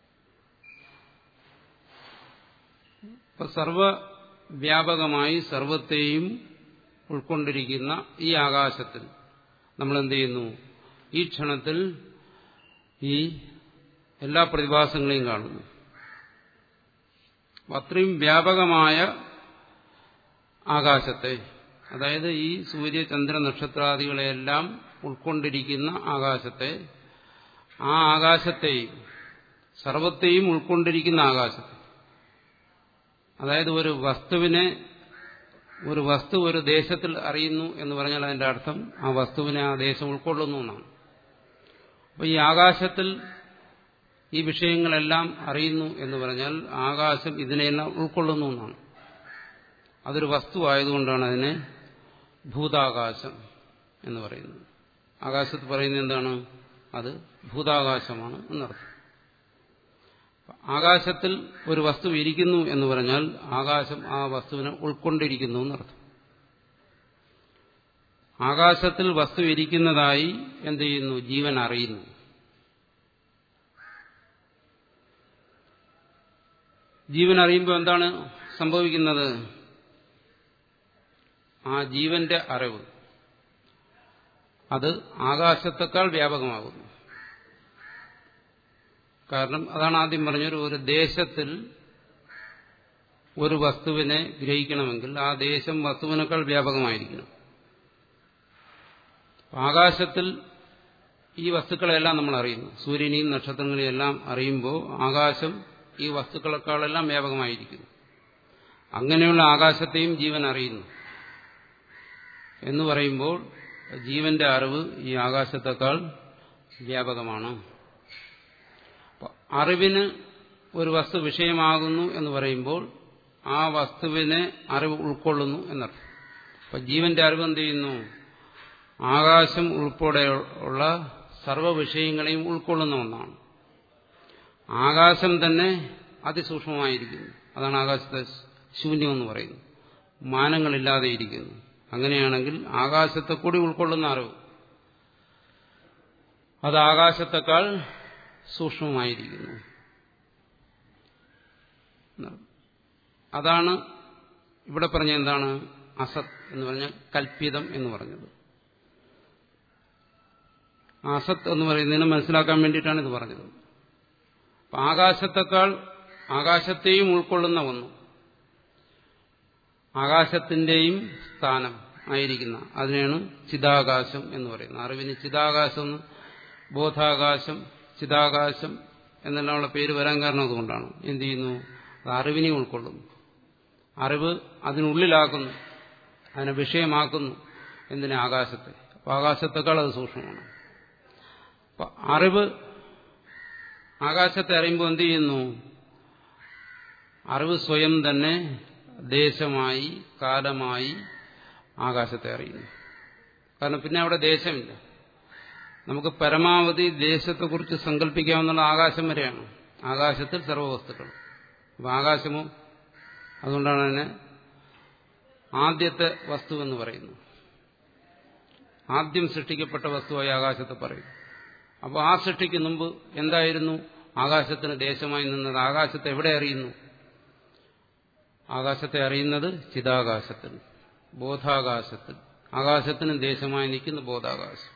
Speaker 1: ഇപ്പൊ സർവവ്യാപകമായി സർവത്തെയും ഉൾക്കൊണ്ടിരിക്കുന്ന ഈ ആകാശത്തിൽ നമ്മൾ എന്ത് ചെയ്യുന്നു ഈ ക്ഷണത്തിൽ ഈ എല്ലാ പ്രതിഭാസങ്ങളെയും കാണുന്നു അത്രയും വ്യാപകമായ ആകാശത്തെ അതായത് ഈ സൂര്യ ചന്ദ്ര നക്ഷത്രാദികളെയെല്ലാം ഉൾക്കൊണ്ടിരിക്കുന്ന ആകാശത്തെ ആ ആകാശത്തെയും സർവത്തെയും ഉൾക്കൊണ്ടിരിക്കുന്ന ആകാശത്തെ അതായത് ഒരു വസ്തുവിനെ ഒരു വസ്തു ഒരു ദേശത്തിൽ അറിയുന്നു എന്ന് പറഞ്ഞാൽ അതിന്റെ അർത്ഥം ആ വസ്തുവിനെ ആ ദേശം ഉൾക്കൊള്ളുന്നു എന്നാണ് അപ്പോൾ ഈ ആകാശത്തിൽ ഈ വിഷയങ്ങളെല്ലാം അറിയുന്നു എന്ന് പറഞ്ഞാൽ ആകാശം ഇതിനെയെല്ലാം ഉൾക്കൊള്ളുന്നു എന്നാണ് അതൊരു വസ്തു ആയതുകൊണ്ടാണ് അതിനെ ഭൂതാകാശം എന്ന് പറയുന്നത് ആകാശത്ത് പറയുന്നത് എന്താണ് അത് ഭൂതാകാശമാണ് എന്നർത്ഥം ആകാശത്തിൽ ഒരു വസ്തു ഇരിക്കുന്നു എന്ന് പറഞ്ഞാൽ ആകാശം ആ വസ്തുവിനെ ഉൾക്കൊണ്ടിരിക്കുന്നു എന്നർത്ഥം ആകാശത്തിൽ വസ്തു ഇരിക്കുന്നതായി എന്ത് ചെയ്യുന്നു ജീവൻ അറിയുന്നു ജീവൻ അറിയുമ്പോൾ എന്താണ് സംഭവിക്കുന്നത് ആ ജീവന്റെ അറിവ് അത് ആകാശത്തെക്കാൾ വ്യാപകമാകുന്നു കാരണം അതാണ് ആദ്യം പറഞ്ഞൊരു ഒരു ദേശത്തിൽ ഒരു വസ്തുവിനെ ഗ്രഹിക്കണമെങ്കിൽ ആ ദേശം വസ്തുവിനേക്കാൾ വ്യാപകമായിരിക്കണം ആകാശത്തിൽ ഈ വസ്തുക്കളെല്ലാം നമ്മൾ അറിയുന്നു സൂര്യനെയും നക്ഷത്രങ്ങളെയും എല്ലാം അറിയുമ്പോൾ ആകാശം ഈ വസ്തുക്കളെക്കാളെല്ലാം വ്യാപകമായിരിക്കുന്നു അങ്ങനെയുള്ള ആകാശത്തെയും ജീവൻ അറിയുന്നു എന്ന് പറയുമ്പോൾ ജീവന്റെ അറിവ് ഈ ആകാശത്തെക്കാൾ വ്യാപകമാണ് അറിവിന് ഒരു വസ്തു വിഷയമാകുന്നു എന്ന് പറയുമ്പോൾ ആ വസ്തുവിനെ അറിവ് ഉൾക്കൊള്ളുന്നു എന്നർത്ഥം അപ്പൊ ജീവന്റെ അറിവ് എന്ത് ചെയ്യുന്നു ആകാശം ഉൾപ്പെടെയുള്ള സർവ്വ വിഷയങ്ങളെയും ഉൾക്കൊള്ളുന്ന ഒന്നാണ് ആകാശം തന്നെ അതിസൂക്ഷ്മമായിരിക്കുന്നു അതാണ് ആകാശത്തെ ശൂന്യമെന്ന് പറയുന്നത് മാനങ്ങളില്ലാതെ ഇരിക്കുന്നു അങ്ങനെയാണെങ്കിൽ ആകാശത്തെ കൂടി ഉൾക്കൊള്ളുന്ന അറിവ് അത് ആകാശത്തെക്കാൾ സൂക്ഷ്മമായിരിക്കുന്നു അതാണ് ഇവിടെ പറഞ്ഞ എന്താണ് അസത് എന്ന് പറഞ്ഞാൽ കൽപ്പിതം എന്ന് പറഞ്ഞത് അസത്ത് എന്ന് പറയുന്നതിനെ മനസ്സിലാക്കാൻ വേണ്ടിയിട്ടാണ് ഇത് പറഞ്ഞത് ആകാശത്തെക്കാൾ ആകാശത്തെയും ഉൾക്കൊള്ളുന്ന ഒന്ന് ആകാശത്തിന്റെയും സ്ഥാനം ആയിരിക്കുന്ന അതിനെയാണ് ചിതാകാശം എന്ന് പറയുന്നത് അറിവിന് ചിതാകാശം എന്ന് ബോധാകാശം ചിതാകാശം എന്നെല്ലാമുള്ള പേര് വരാൻ കാരണം അതുകൊണ്ടാണ് എന്ത് ചെയ്യുന്നു അത് അറിവിനെ ഉൾക്കൊള്ളുന്നു അറിവ് അതിനുള്ളിലാക്കുന്നു അതിനെ വിഷയമാക്കുന്നു എന്തിനെ ആകാശത്തെ അപ്പോൾ ആകാശത്തെക്കാൾ അത് സൂക്ഷ്മമാണ് അപ്പൊ അറിവ് ആകാശത്തെ അറിയുമ്പോൾ എന്ത് ചെയ്യുന്നു അറിവ് സ്വയം തന്നെ ദേശമായി കാലമായി ആകാശത്തെ അറിയുന്നു കാരണം പിന്നെ അവിടെ ദേശമില്ല നമുക്ക് പരമാവധി ദേശത്തെക്കുറിച്ച് സങ്കല്പിക്കാവുന്ന ആകാശം വരെയാണ് ആകാശത്തിൽ സർവ്വവസ്തുക്കൾ അപ്പം ആകാശമോ അതുകൊണ്ടാണ് അതിനെ ആദ്യത്തെ വസ്തു എന്ന് പറയുന്നു ആദ്യം സൃഷ്ടിക്കപ്പെട്ട വസ്തുവായി ആകാശത്തെ പറയും അപ്പോൾ ആ സൃഷ്ടിക്ക് മുമ്പ് എന്തായിരുന്നു ആകാശത്തിന് ദേശമായി നിന്നത് ആകാശത്തെ എവിടെ അറിയുന്നു ആകാശത്തെ അറിയുന്നത് ചിതാകാശത്തിൽ ബോധാകാശത്തിൽ ആകാശത്തിന് ദേശമായി നിൽക്കുന്ന ബോധാകാശം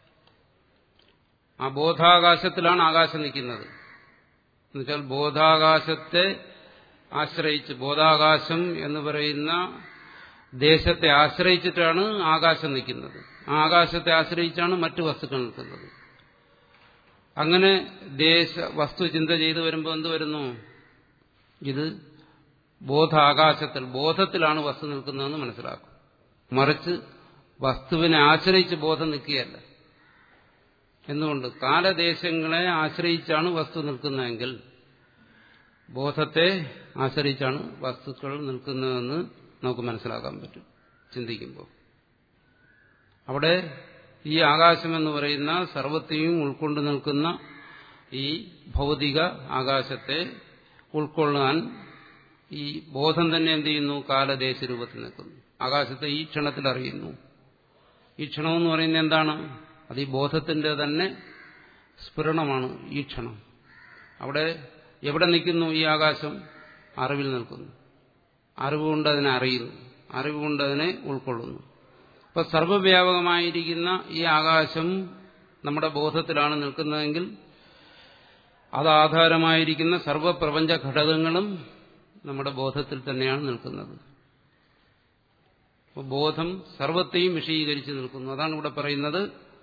Speaker 1: ആ ബോധാകാശത്തിലാണ് ആകാശം നിൽക്കുന്നത് എന്നുവെച്ചാൽ ബോധാകാശത്തെ ആശ്രയിച്ച് ബോധാകാശം എന്ന് പറയുന്ന ദേശത്തെ ആശ്രയിച്ചിട്ടാണ് ആകാശം നിൽക്കുന്നത് ആ ആകാശത്തെ ആശ്രയിച്ചാണ് മറ്റു വസ്തുക്കൾ നിൽക്കുന്നത് അങ്ങനെ ദേശ വസ്തു ചിന്ത ചെയ്തു വരുമ്പോൾ എന്ത് വരുന്നു ഇത് ബോധാകാശത്തിൽ ബോധത്തിലാണ് വസ്തു നിൽക്കുന്നതെന്ന് മനസ്സിലാക്കും മറിച്ച് വസ്തുവിനെ ആശ്രയിച്ച് ബോധം നിൽക്കുകയല്ല എന്തുകൊണ്ട് കാലദേശങ്ങളെ ആശ്രയിച്ചാണ് വസ്തു നിൽക്കുന്നതെങ്കിൽ ബോധത്തെ ആശ്രയിച്ചാണ് വസ്തുക്കൾ നിൽക്കുന്നതെന്ന് നമുക്ക് മനസ്സിലാക്കാൻ പറ്റും ചിന്തിക്കുമ്പോൾ അവിടെ ഈ ആകാശം എന്ന് പറയുന്ന സർവത്തെയും ഉൾക്കൊണ്ട് നിൽക്കുന്ന ഈ ഭൗതിക ആകാശത്തെ ഉൾക്കൊള്ളാൻ ഈ ബോധം തന്നെ എന്ത് ചെയ്യുന്നു കാലദേശ രൂപത്തിൽ നിൽക്കുന്നു ആകാശത്തെ ഈ ക്ഷണത്തിൽ അറിയുന്നു ഈ ക്ഷണമെന്ന് പറയുന്നത് എന്താണ് അത് ഈ ബോധത്തിന്റെ തന്നെ സ്ഫുരണമാണ് ഈ ക്ഷണം അവിടെ എവിടെ നിൽക്കുന്നു ഈ ആകാശം അറിവിൽ നിൽക്കുന്നു അറിവുകൊണ്ട് അതിനെ അറിയുന്നു അറിവുകൊണ്ട് അതിനെ ഉൾക്കൊള്ളുന്നു അപ്പൊ സർവവ്യാപകമായിരിക്കുന്ന ഈ ആകാശം നമ്മുടെ ബോധത്തിലാണ് നിൽക്കുന്നതെങ്കിൽ അത് ആധാരമായിരിക്കുന്ന സർവപ്രപഞ്ച ഘടകങ്ങളും നമ്മുടെ ബോധത്തിൽ തന്നെയാണ് നിൽക്കുന്നത് അപ്പോൾ ബോധം സർവത്തെയും വിഷയീകരിച്ച് നിൽക്കുന്നു അതാണ് ഇവിടെ പറയുന്നത്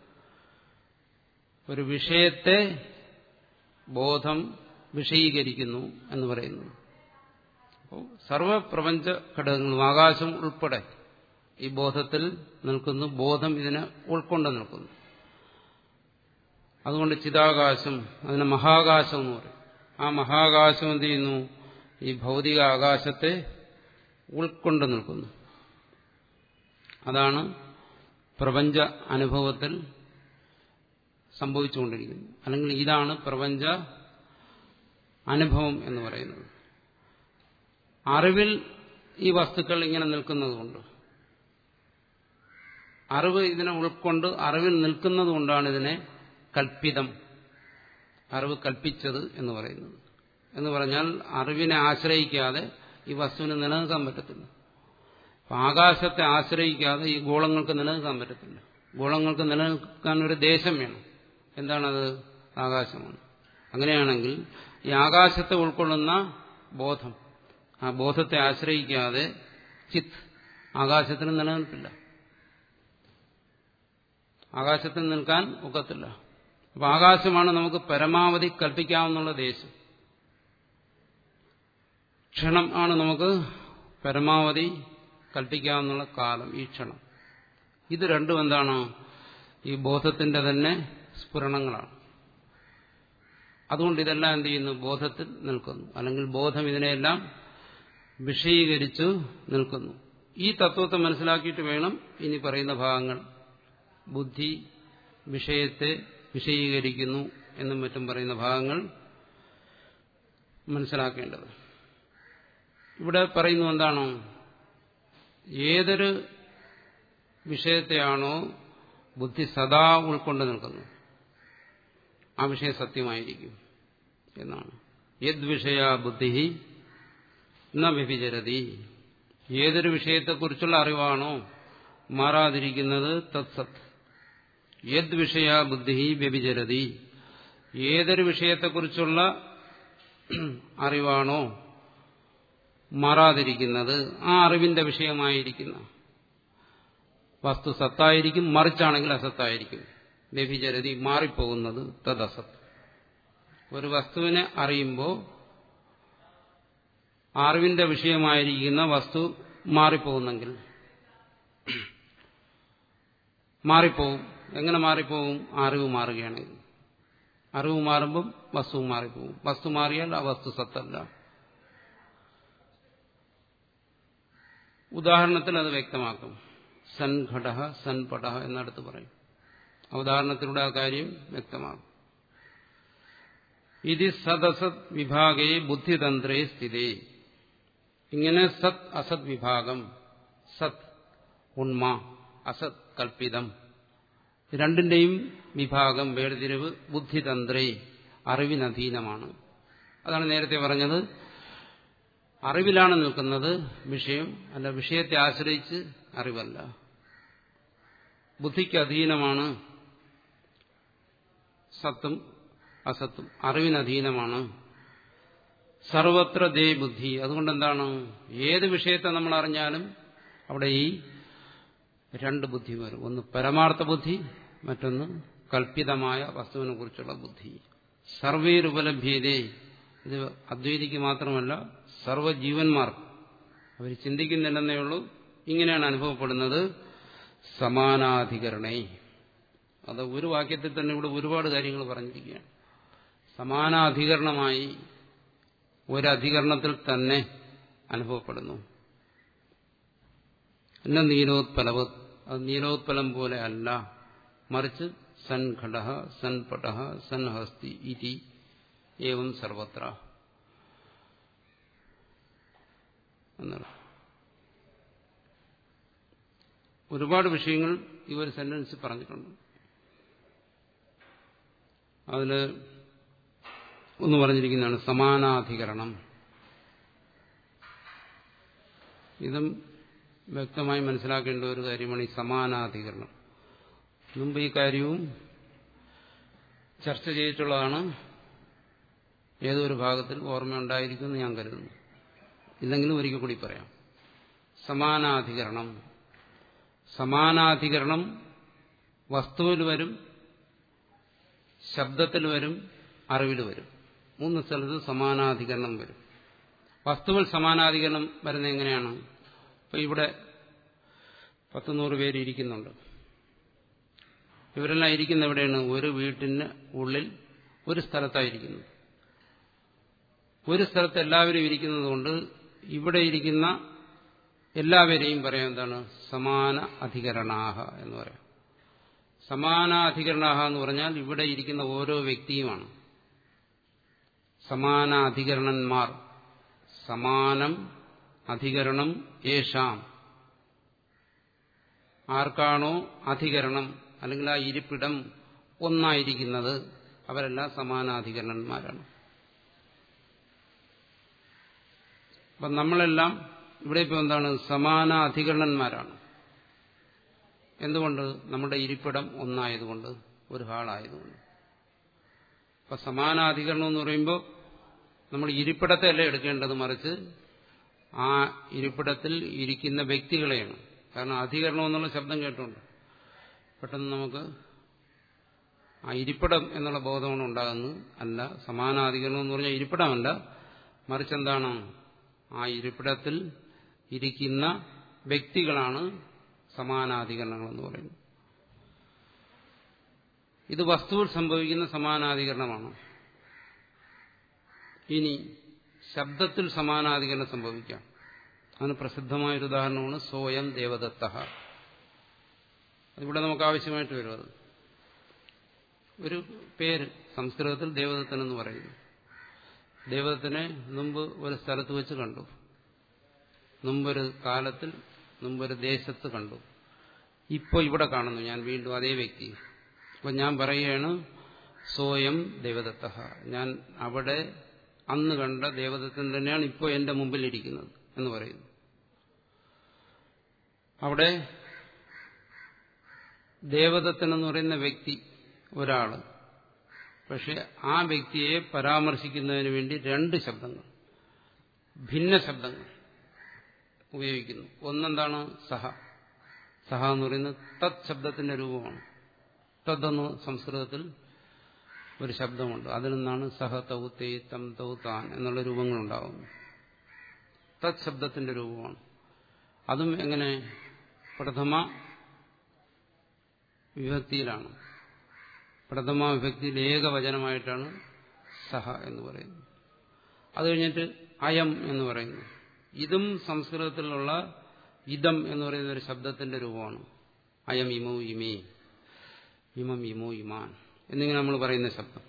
Speaker 1: ഒരു വിഷയത്തെ ബോധം വിഷയീകരിക്കുന്നു എന്ന് പറയുന്നു അപ്പോൾ സർവപ്രപഞ്ച ഘടകങ്ങളും ആകാശം ഉൾപ്പെടെ ഈ ബോധത്തിൽ നിൽക്കുന്നു ബോധം ഇതിനെ ഉൾക്കൊണ്ട് നിൽക്കുന്നു അതുകൊണ്ട് ചിതാകാശം അതിനെ മഹാകാശം എന്ന് പറയും ആ മഹാകാശം എന്ത് ചെയ്യുന്നു ഈ ഭൗതിക ആകാശത്തെ ഉൾക്കൊണ്ട് നിൽക്കുന്നു അതാണ് പ്രപഞ്ച അനുഭവത്തിൽ സംഭവിച്ചുകൊണ്ടിരിക്കുന്നത് അല്ലെങ്കിൽ ഇതാണ് പ്രപഞ്ച അനുഭവം എന്ന് പറയുന്നത് അറിവിൽ ഈ വസ്തുക്കൾ ഇങ്ങനെ നിൽക്കുന്നതുകൊണ്ട് അറിവ് ഇതിനെ ഉൾക്കൊണ്ട് അറിവിൽ നിൽക്കുന്നത് കൊണ്ടാണ് ഇതിനെ കൽപ്പിതം അറിവ് കൽപ്പിച്ചത് എന്ന് പറയുന്നത് എന്ന് പറഞ്ഞാൽ അറിവിനെ ആശ്രയിക്കാതെ ഈ വസ്തുവിന് നിലനിൽക്കാൻ പറ്റത്തില്ല അപ്പൊ ആകാശത്തെ ആശ്രയിക്കാതെ ഈ ഗോളങ്ങൾക്ക് നിലനിൽക്കാൻ പറ്റത്തില്ല ഗോളങ്ങൾക്ക് നിലനിൽക്കാൻ ഒരു ദേശം വേണം എന്താണത് ആകാശമാണ് അങ്ങനെയാണെങ്കിൽ ഈ ആകാശത്തെ ഉൾക്കൊള്ളുന്ന ബോധം ആ ബോധത്തെ ആശ്രയിക്കാതെ ചിത്ത് ആകാശത്തിന് നിലനിൽപ്പില്ല ആകാശത്തിൽ നിൽക്കാൻ ഒക്കത്തില്ല അപ്പൊ ആകാശമാണ് നമുക്ക് പരമാവധി കൽപ്പിക്കാവുന്ന ദേശം ക്ഷണം ആണ് നമുക്ക് പരമാവധി കൽപ്പിക്കാവുന്ന കാലം ഈ ക്ഷണം ഇത് രണ്ടും എന്താണ് ഈ ബോധത്തിന്റെ തന്നെ സ്ഫുരണങ്ങളാണ് അതുകൊണ്ട് ഇതെല്ലാം എന്ത് ചെയ്യുന്നു ബോധത്തിൽ നിൽക്കുന്നു അല്ലെങ്കിൽ ബോധം ഇതിനെയെല്ലാം വിഷയീകരിച്ചു നിൽക്കുന്നു ഈ തത്വത്തെ മനസ്സിലാക്കിയിട്ട് വേണം ഇനി പറയുന്ന ഭാഗങ്ങൾ ബുദ്ധി വിഷയത്തെ വിഷയീകരിക്കുന്നു എന്നും മറ്റും പറയുന്ന ഭാഗങ്ങൾ മനസ്സിലാക്കേണ്ടത് ഇവിടെ പറയുന്നു എന്താണോ ഏതൊരു വിഷയത്തെയാണോ ബുദ്ധി സദാ ഉൾക്കൊണ്ട് നിൽക്കുന്നത് ആ വിഷയം സത്യമായിരിക്കും എന്നാണ് യദ്വിഷയ ബുദ്ധി ന വ്യഭിചരതി ഏതൊരു വിഷയത്തെക്കുറിച്ചുള്ള അറിവാണോ മാറാതിരിക്കുന്നത് തത്സത് യദ്വിഷയ ബുദ്ധി വ്യഭിചരതി ഏതൊരു വിഷയത്തെക്കുറിച്ചുള്ള അറിവാണോ മാറാതിരിക്കുന്നത് ആ അറിവിന്റെ വിഷയമായിരിക്കുന്ന വസ്തു സത്തായിരിക്കും മറിച്ചാണെങ്കിൽ അസത്തായിരിക്കും വ്യഭിചരതി മാറിപ്പോകുന്നത് തദസത്ത് ഒരു വസ്തുവിനെ അറിയുമ്പോൾ അറിവിന്റെ വിഷയമായിരിക്കുന്ന വസ്തു മാറിപ്പോകുന്നെങ്കിൽ മാറിപ്പോവും എങ്ങനെ മാറിപ്പോവും അറിവ് മാറുകയാണെങ്കിൽ അറിവ് മാറുമ്പം വസ്തു മാറിപ്പോവും വസ്തു മാറിയാൽ ആ വസ്തു സത്തല്ല ഉദാഹരണത്തിൽ അത് വ്യക്തമാക്കും സൻഘട സൻപട എന്നടുത്ത് പറയും ഉദാഹരണത്തിലൂടെ ആ കാര്യം വ്യക്തമാകും ഇത് സദസത് വിഭാഗേ ബുദ്ധിതന്ത്രേ സ്ഥിതേ ഇങ്ങനെ സത് അസത് വിഭാഗം സത് ഉണ്മ അസത് കൽപ്പിതം രണ്ടിന്റെയും വിഭാഗം വേർതിരിവ് ബുദ്ധിതന്ത്രേ അറിവിനധീനമാണ് അതാണ് നേരത്തെ പറഞ്ഞത് അറിവിലാണ് നിൽക്കുന്നത് വിഷയം അല്ല വിഷയത്തെ ആശ്രയിച്ച് അറിവല്ല ബുദ്ധിക്ക് അധീനമാണ് സത്തും അസത്തും അറിവിനധീനമാണ് സർവത്ര ദേ ബുദ്ധി അതുകൊണ്ട് എന്താണ് ഏത് വിഷയത്തെ നമ്മൾ അറിഞ്ഞാലും അവിടെ ഈ രണ്ട് ബുദ്ധി വരും ഒന്ന് പരമാർത്ഥ ബുദ്ധി മറ്റൊന്ന് കൽപ്പിതമായ വസ്തുവിനെ കുറിച്ചുള്ള ബുദ്ധി സർവേരുപലഭ്യതേ ഇത് അദ്വൈതിക്ക് മാത്രമല്ല സർവ്വജീവന്മാർക്ക് അവർ ചിന്തിക്കുന്നില്ലെന്നേ ഉള്ളൂ ഇങ്ങനെയാണ് അനുഭവപ്പെടുന്നത് സമാനാധികരണേ അത് ഒരു വാക്യത്തിൽ തന്നെ ഇവിടെ ഒരുപാട് കാര്യങ്ങൾ പറഞ്ഞിരിക്കുകയാണ് സമാനാധികരണമായി ഒരധികരണത്തിൽ തന്നെ അനുഭവപ്പെടുന്നു എന്ന നീലോത്പലവ് അത് നീലോത്പലം പോലെ അല്ല മറിച്ച് സൻ ഘട സൻ പട സൻ ഹസ്തി ഇതി ഏവം സർവത്ര എന്നാണ് ഒരുപാട് വിഷയങ്ങൾ ഈ ഒരു സെന്റൻസ് പറഞ്ഞിട്ടുണ്ട് അതിൽ ഒന്ന് പറഞ്ഞിരിക്കുന്നതാണ് സമാനാധികരണം ഇതും വ്യക്തമായി മനസ്സിലാക്കേണ്ട ഒരു കാര്യമാണ് ഈ സമാനാധികരണം മുമ്പ് ഈ കാര്യവും ചർച്ച ചെയ്തിട്ടുള്ളതാണ് ഏതൊരു ഭാഗത്തിൽ ഓർമ്മയുണ്ടായിരിക്കുമെന്ന് ഞാൻ കരുതുന്നു ഇല്ലെങ്കിലും ഒരിക്കൽ കൂടി പറയാം സമാനാധികരണം സമാനാധികരണം വസ്തുവിൽ വരും ശബ്ദത്തിൽ വരും അറിവിൽ വരും മൂന്ന് സ്ഥലത്ത് സമാനാധികരണം വരും വസ്തുവിൽ സമാനാധികരണം വരുന്നത് എങ്ങനെയാണ് ഇപ്പൊ ഇവിടെ പത്ത് നൂറ് പേര് ഇരിക്കുന്നുണ്ട് ഇവരെല്ലാം ഇരിക്കുന്ന എവിടെയാണ് ഒരു വീട്ടിന് ഉള്ളിൽ ഒരു സ്ഥലത്തായിരിക്കുന്നത് ഒരു സ്ഥലത്ത് എല്ലാവരും ഇരിക്കുന്നത് കൊണ്ട് ഇവിടെ ഇരിക്കുന്ന എല്ലാവരെയും പറയാം എന്താണ് സമാന അധികരണാഹ എന്ന് പറയാം സമാനാധികരണാഹ എന്ന് പറഞ്ഞാൽ ഇവിടെ ഇരിക്കുന്ന ഓരോ വ്യക്തിയുമാണ് സമാനാധികരണന്മാർ സമാനം അധികരണം യേശാം ആർക്കാണോ അധികരണം അല്ലെങ്കിൽ ആ ഇരിപ്പിടം ഒന്നായിരിക്കുന്നത് അവരെല്ലാം സമാനാധികരണന്മാരാണ് അപ്പം നമ്മളെല്ലാം ഇവിടെ ഇപ്പോൾ എന്താണ് സമാനാധികരണന്മാരാണ് എന്തുകൊണ്ട് നമ്മുടെ ഇരിപ്പിടം ഒന്നായതുകൊണ്ട് ഒരു ഹാളായതുകൊണ്ട് അപ്പൊ സമാനാധികരണം എന്ന് പറയുമ്പോൾ നമ്മൾ ഇരിപ്പിടത്തെ അല്ല എടുക്കേണ്ടത് മറിച്ച് ആ ഇരിപ്പിടത്തിൽ ഇരിക്കുന്ന വ്യക്തികളെയാണ് കാരണം അധികരണം എന്നുള്ള ശബ്ദം കേട്ടുണ്ട് പെട്ടെന്ന് നമുക്ക് ആ ഇരിപ്പിടം എന്നുള്ള ബോധമാണ് ഉണ്ടാകുന്നത് അല്ല സമാനാധികരണം എന്ന് പറഞ്ഞാൽ ഇരിപ്പിടമല്ല മറിച്ച് എന്താണ് ആ ഇരിപ്പിടത്തിൽ ഇരിക്കുന്ന വ്യക്തികളാണ് സമാനാധികരണങ്ങൾ എന്ന് പറയുന്നത് ഇത് വസ്തുവിൽ സംഭവിക്കുന്ന സമാനാധികരണമാണ് ഇനി ശബ്ദത്തിൽ സമാനാധികരണം സംഭവിക്കാം അതിന് പ്രസിദ്ധമായൊരു ഉദാഹരണമാണ് സോയം ദേവദത്ത അതിവിടെ നമുക്ക് ആവശ്യമായിട്ട് വരും അത് ഒരു പേര് സംസ്കൃതത്തിൽ ദേവദത്തൻ എന്ന് പറയുന്നു ദേവദത്തിനെ മുമ്പ് ഒരു സ്ഥലത്ത് വെച്ച് കണ്ടു മുമ്പൊരു കാലത്തിൽ മുമ്പൊരു ദേശത്ത് കണ്ടു ഇപ്പോൾ ഇവിടെ കാണുന്നു ഞാൻ വീണ്ടും അതേ വ്യക്തി അപ്പൊ ഞാൻ പറയുകയാണ് സോയം ദേവദത്ത ഞാൻ അവിടെ അന്ന് കണ്ട ദേവദത്തൻ തന്നെയാണ് ഇപ്പോൾ എന്റെ മുമ്പിലിരിക്കുന്നത് എന്ന് പറയുന്നു അവിടെ ദേവദത്തൻ എന്ന് പറയുന്ന വ്യക്തി ഒരാള് പക്ഷെ ആ വ്യക്തിയെ പരാമർശിക്കുന്നതിന് വേണ്ടി രണ്ട് ശബ്ദങ്ങൾ ഭിന്ന ശബ്ദങ്ങൾ ഉപയോഗിക്കുന്നു ഒന്നെന്താണ് സഹ സഹ എന്ന് പറയുന്നത് തത് ശബ്ദത്തിന്റെ രൂപമാണ് തതെന്ന് സംസ്കൃതത്തിൽ ഒരു ശബ്ദമുണ്ട് അതിൽ നിന്നാണ് സഹ തൗ തേ തം തൗ താൻ എന്നുള്ള രൂപങ്ങളുണ്ടാകുന്നു തത് ശബ്ദത്തിന്റെ രൂപമാണ് അതും എങ്ങനെ പ്രഥമ വിഭക്തിയിലാണ് പ്രഥമ വിഭക്തിയിൽ ഏകവചനമായിട്ടാണ് സഹ എന്ന് പറയുന്നത് അത് കഴിഞ്ഞിട്ട് അയം എന്ന് പറയുന്നു ഇതും സംസ്കൃതത്തിലുള്ള ഇതം എന്ന് പറയുന്ന ഒരു ശബ്ദത്തിന്റെ രൂപമാണ് അയം ഇമോ ഇമേ ഇമം ഇമോ ഇമാൻ എന്നിങ്ങനെ നമ്മൾ പറയുന്ന ശബ്ദം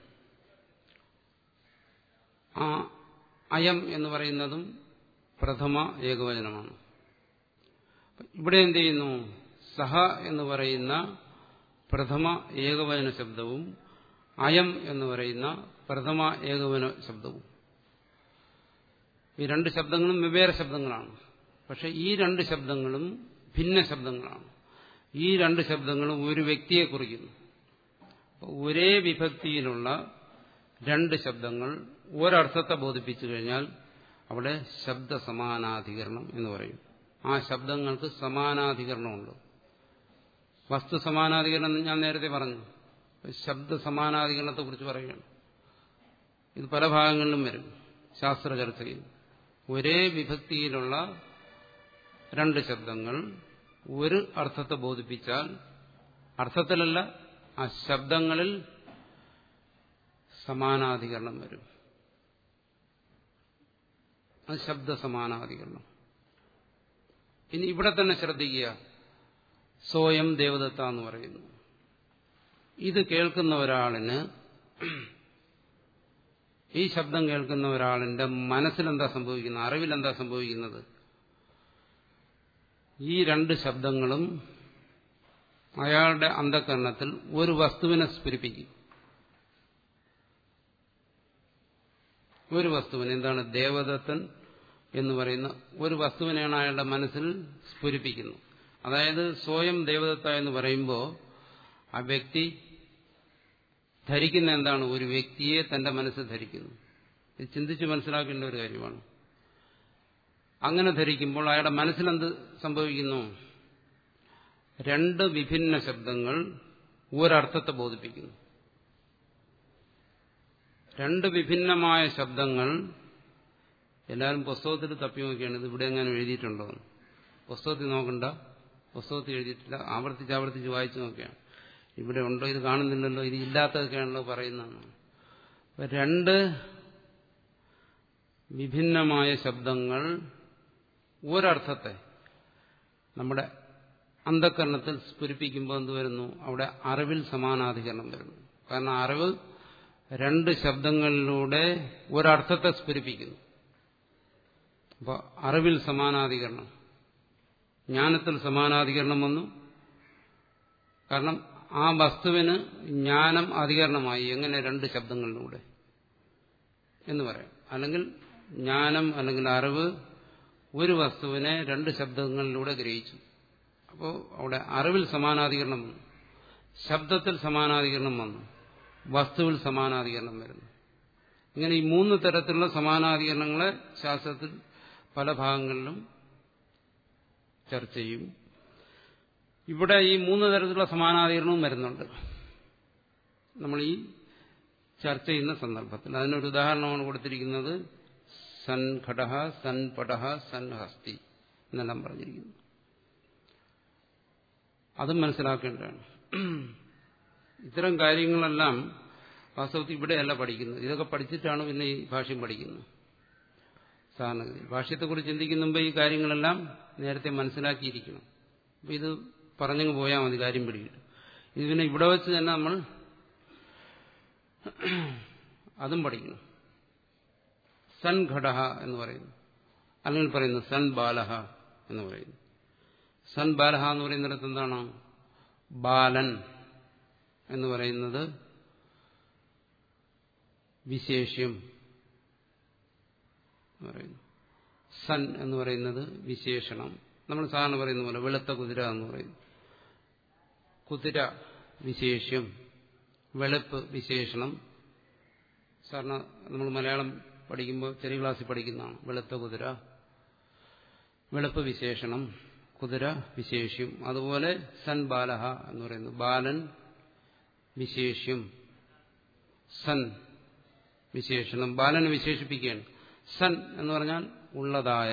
Speaker 1: ആ അയം എന്ന് പറയുന്നതും പ്രഥമ ഏകവചനമാണ് ഇവിടെ എന്ത് ചെയ്യുന്നു സഹ എന്ന് പറയുന്ന പ്രഥമ ഏകവചന ശബ്ദവും അയം എന്ന് പറയുന്ന പ്രഥമ ഏകവചന ശബ്ദവും ഈ രണ്ട് ശബ്ദങ്ങളും വെവ്വേറെ ശബ്ദങ്ങളാണ് പക്ഷെ ഈ രണ്ട് ശബ്ദങ്ങളും ഭിന്ന ശബ്ദങ്ങളാണ് ഈ രണ്ട് ശബ്ദങ്ങളും ഒരു വ്യക്തിയെ കുറിക്കുന്നു ഒരേ വിഭക്തിയിലുള്ള രണ്ട് ശബ്ദങ്ങൾ ഒരർത്ഥത്തെ ബോധിപ്പിച്ചു കഴിഞ്ഞാൽ അവിടെ ശബ്ദ സമാനാധികരണം എന്ന് പറയും ആ ശബ്ദങ്ങൾക്ക് സമാനാധികരണമുണ്ട് വസ്തു സമാനാധികരണം എന്ന് ഞാൻ നേരത്തെ പറഞ്ഞു ശബ്ദ സമാനാധികരണത്തെക്കുറിച്ച് പറയുകയാണ് ഇത് പല ഭാഗങ്ങളിലും വരും ശാസ്ത്ര ചർച്ചയിൽ ഒരേ വിഭക്തിയിലുള്ള രണ്ട് ശബ്ദങ്ങൾ ഒരു അർത്ഥത്തെ ബോധിപ്പിച്ചാൽ അർത്ഥത്തിലല്ല ആ ശബ്ദങ്ങളിൽ സമാനാധികരണം വരും അത് ശബ്ദ സമാനാധികരണം ഇനി ഇവിടെ തന്നെ ശ്രദ്ധിക്കുക സ്വയം ദേവദത്ത എന്ന് പറയുന്നു ഇത് കേൾക്കുന്ന ഒരാളിന് ഈ ശബ്ദം കേൾക്കുന്ന ഒരാളിന്റെ മനസ്സിലെന്താ സംഭവിക്കുന്നത് അറിവിലെന്താ സംഭവിക്കുന്നത് ഈ രണ്ട് ശബ്ദങ്ങളും അയാളുടെ അന്ധകരണത്തിൽ ഒരു വസ്തുവിനെ സ്ഫുരിപ്പിക്കും ഒരു വസ്തുവിനെ എന്താണ് ദേവദത്തൻ എന്ന് പറയുന്ന ഒരു വസ്തുവിനെയാണ് അയാളുടെ മനസ്സിൽ സ്ഫുരിപ്പിക്കുന്നത് അതായത് സ്വയം ദേവദത്ത എന്ന് പറയുമ്പോൾ ആ വ്യക്തി ധരിക്കുന്ന എന്താണ് ഒരു വ്യക്തിയെ തന്റെ മനസ്സിൽ ധരിക്കുന്നു ഇത് ചിന്തിച്ച് മനസ്സിലാക്കേണ്ട ഒരു കാര്യമാണ് അങ്ങനെ ധരിക്കുമ്പോൾ അയാളുടെ മനസ്സിലെന്ത് സംഭവിക്കുന്നു രണ്ട് വിഭിന്ന ശബ്ദങ്ങൾ ഒരർത്ഥത്തെ ബോധിപ്പിക്കുന്നു രണ്ട് വിഭിന്നമായ ശബ്ദങ്ങൾ എല്ലാവരും പുസ്തകത്തിൽ തപ്പി നോക്കിയാണ് ഇത് ഇവിടെ എങ്ങനെ എഴുതിയിട്ടുണ്ടോ പുസ്തകത്തിൽ നോക്കണ്ട പുസ്തകത്തിൽ എഴുതിയിട്ടില്ല ആവർത്തിച്ച് ആവർത്തിച്ച് വായിച്ചു നോക്കിയാണ് ഇവിടെ ഉണ്ടോ ഇത് കാണുന്നില്ലല്ലോ ഇത് ഇല്ലാത്തതൊക്കെയാണല്ലോ പറയുന്നതെന്ന് രണ്ട് വിഭിന്നമായ ശബ്ദങ്ങൾ ഒരർത്ഥത്തെ നമ്മുടെ അന്ധകരണത്തിൽ സ്ഫുരിപ്പിക്കുമ്പോൾ എന്ത് വരുന്നു അവിടെ അറിവിൽ സമാനാധികരണം വരുന്നു കാരണം അറിവ് രണ്ട് ശബ്ദങ്ങളിലൂടെ ഒരർത്ഥത്തെ സ്ഫുരിപ്പിക്കുന്നു അപ്പോൾ അറിവിൽ സമാനാധികരണം ജ്ഞാനത്തിൽ സമാനാധികരണം വന്നു കാരണം ആ വസ്തുവിന് ജ്ഞാനം അധികരണമായി എങ്ങനെ രണ്ട് ശബ്ദങ്ങളിലൂടെ എന്ന് പറയാം അല്ലെങ്കിൽ ജ്ഞാനം അല്ലെങ്കിൽ അറിവ് ഒരു വസ്തുവിനെ രണ്ട് ശബ്ദങ്ങളിലൂടെ ഗ്രഹിച്ചു അപ്പോൾ അവിടെ അറിവിൽ സമാനാധികരണം വന്നു ശബ്ദത്തിൽ സമാനാധികരണം വന്നു വസ്തുവിൽ സമാനാധികരണം വരുന്നു ഇങ്ങനെ ഈ മൂന്ന് തരത്തിലുള്ള സമാനാധികരണങ്ങളെ ശാസ്ത്രത്തിൽ പല ഭാഗങ്ങളിലും ചർച്ച ചെയ്യും ഇവിടെ ഈ മൂന്ന് തരത്തിലുള്ള സമാനാധികരണവും വരുന്നുണ്ട് നമ്മൾ ഈ ചർച്ച ചെയ്യുന്ന സന്ദർഭത്തിൽ അതിനൊരു ഉദാഹരണമാണ് കൊടുത്തിരിക്കുന്നത് സൻ ഘടഹ സൻ പടഹ സൻ ഹസ്തി എന്നെല്ലാം പറഞ്ഞിരിക്കുന്നു അതും മനസ്സിലാക്കേണ്ടതാണ് ഇത്തരം കാര്യങ്ങളെല്ലാം വാസ്തവത്തിൽ ഇവിടെയല്ല പഠിക്കുന്നത് ഇതൊക്കെ പഠിച്ചിട്ടാണ് പിന്നെ ഈ ഭാഷ്യം പഠിക്കുന്നത് സാധാരണഗതി ഭാഷ്യത്തെക്കുറിച്ച് ചിന്തിക്കുന്ന മുമ്പ് ഈ കാര്യങ്ങളെല്ലാം നേരത്തെ മനസ്സിലാക്കിയിരിക്കണം അപ്പം ഇത് പറഞ്ഞങ്ങ് പോയാൽ മതി കാര്യം പിടികിട്ടും ഇത് പിന്നെ ഇവിടെ വെച്ച് തന്നെ നമ്മൾ അതും പഠിക്കണം സൻ ഘടഹ എന്ന് പറയുന്നു അല്ലെങ്കിൽ പറയുന്നു സൻ ബാലഹ എന്ന് പറയുന്നു സൻ ബാലഹ എന്ന് പറയുന്നിടത്ത് എന്താണ് ബാലൻ എന്ന് പറയുന്നത് വിശേഷ്യം പറയുന്നു സൻ എന്ന് പറയുന്നത് വിശേഷണം നമ്മൾ സാധാരണ പറയുന്ന പോലെ വെളുത്ത കുതിര എന്ന് പറയുന്നു കുതിര വിശേഷ്യം വെളുപ്പ് വിശേഷണം സാധാരണ നമ്മൾ മലയാളം പഠിക്കുമ്പോൾ ചെറിയ ക്ലാസ്സിൽ പഠിക്കുന്നതാണ് വെളുത്ത കുതിര വെളുപ്പ് വിശേഷണം കുതിര വിശേഷ്യം അതുപോലെ സൻ ബാലഹ എന്ന് പറയുന്നു ബാലൻ വിശേഷ്യം സൻ വിശേഷണം ബാലനെ വിശേഷിപ്പിക്കുകയാണ് സൻ എന്ന് പറഞ്ഞാൽ ഉള്ളതായ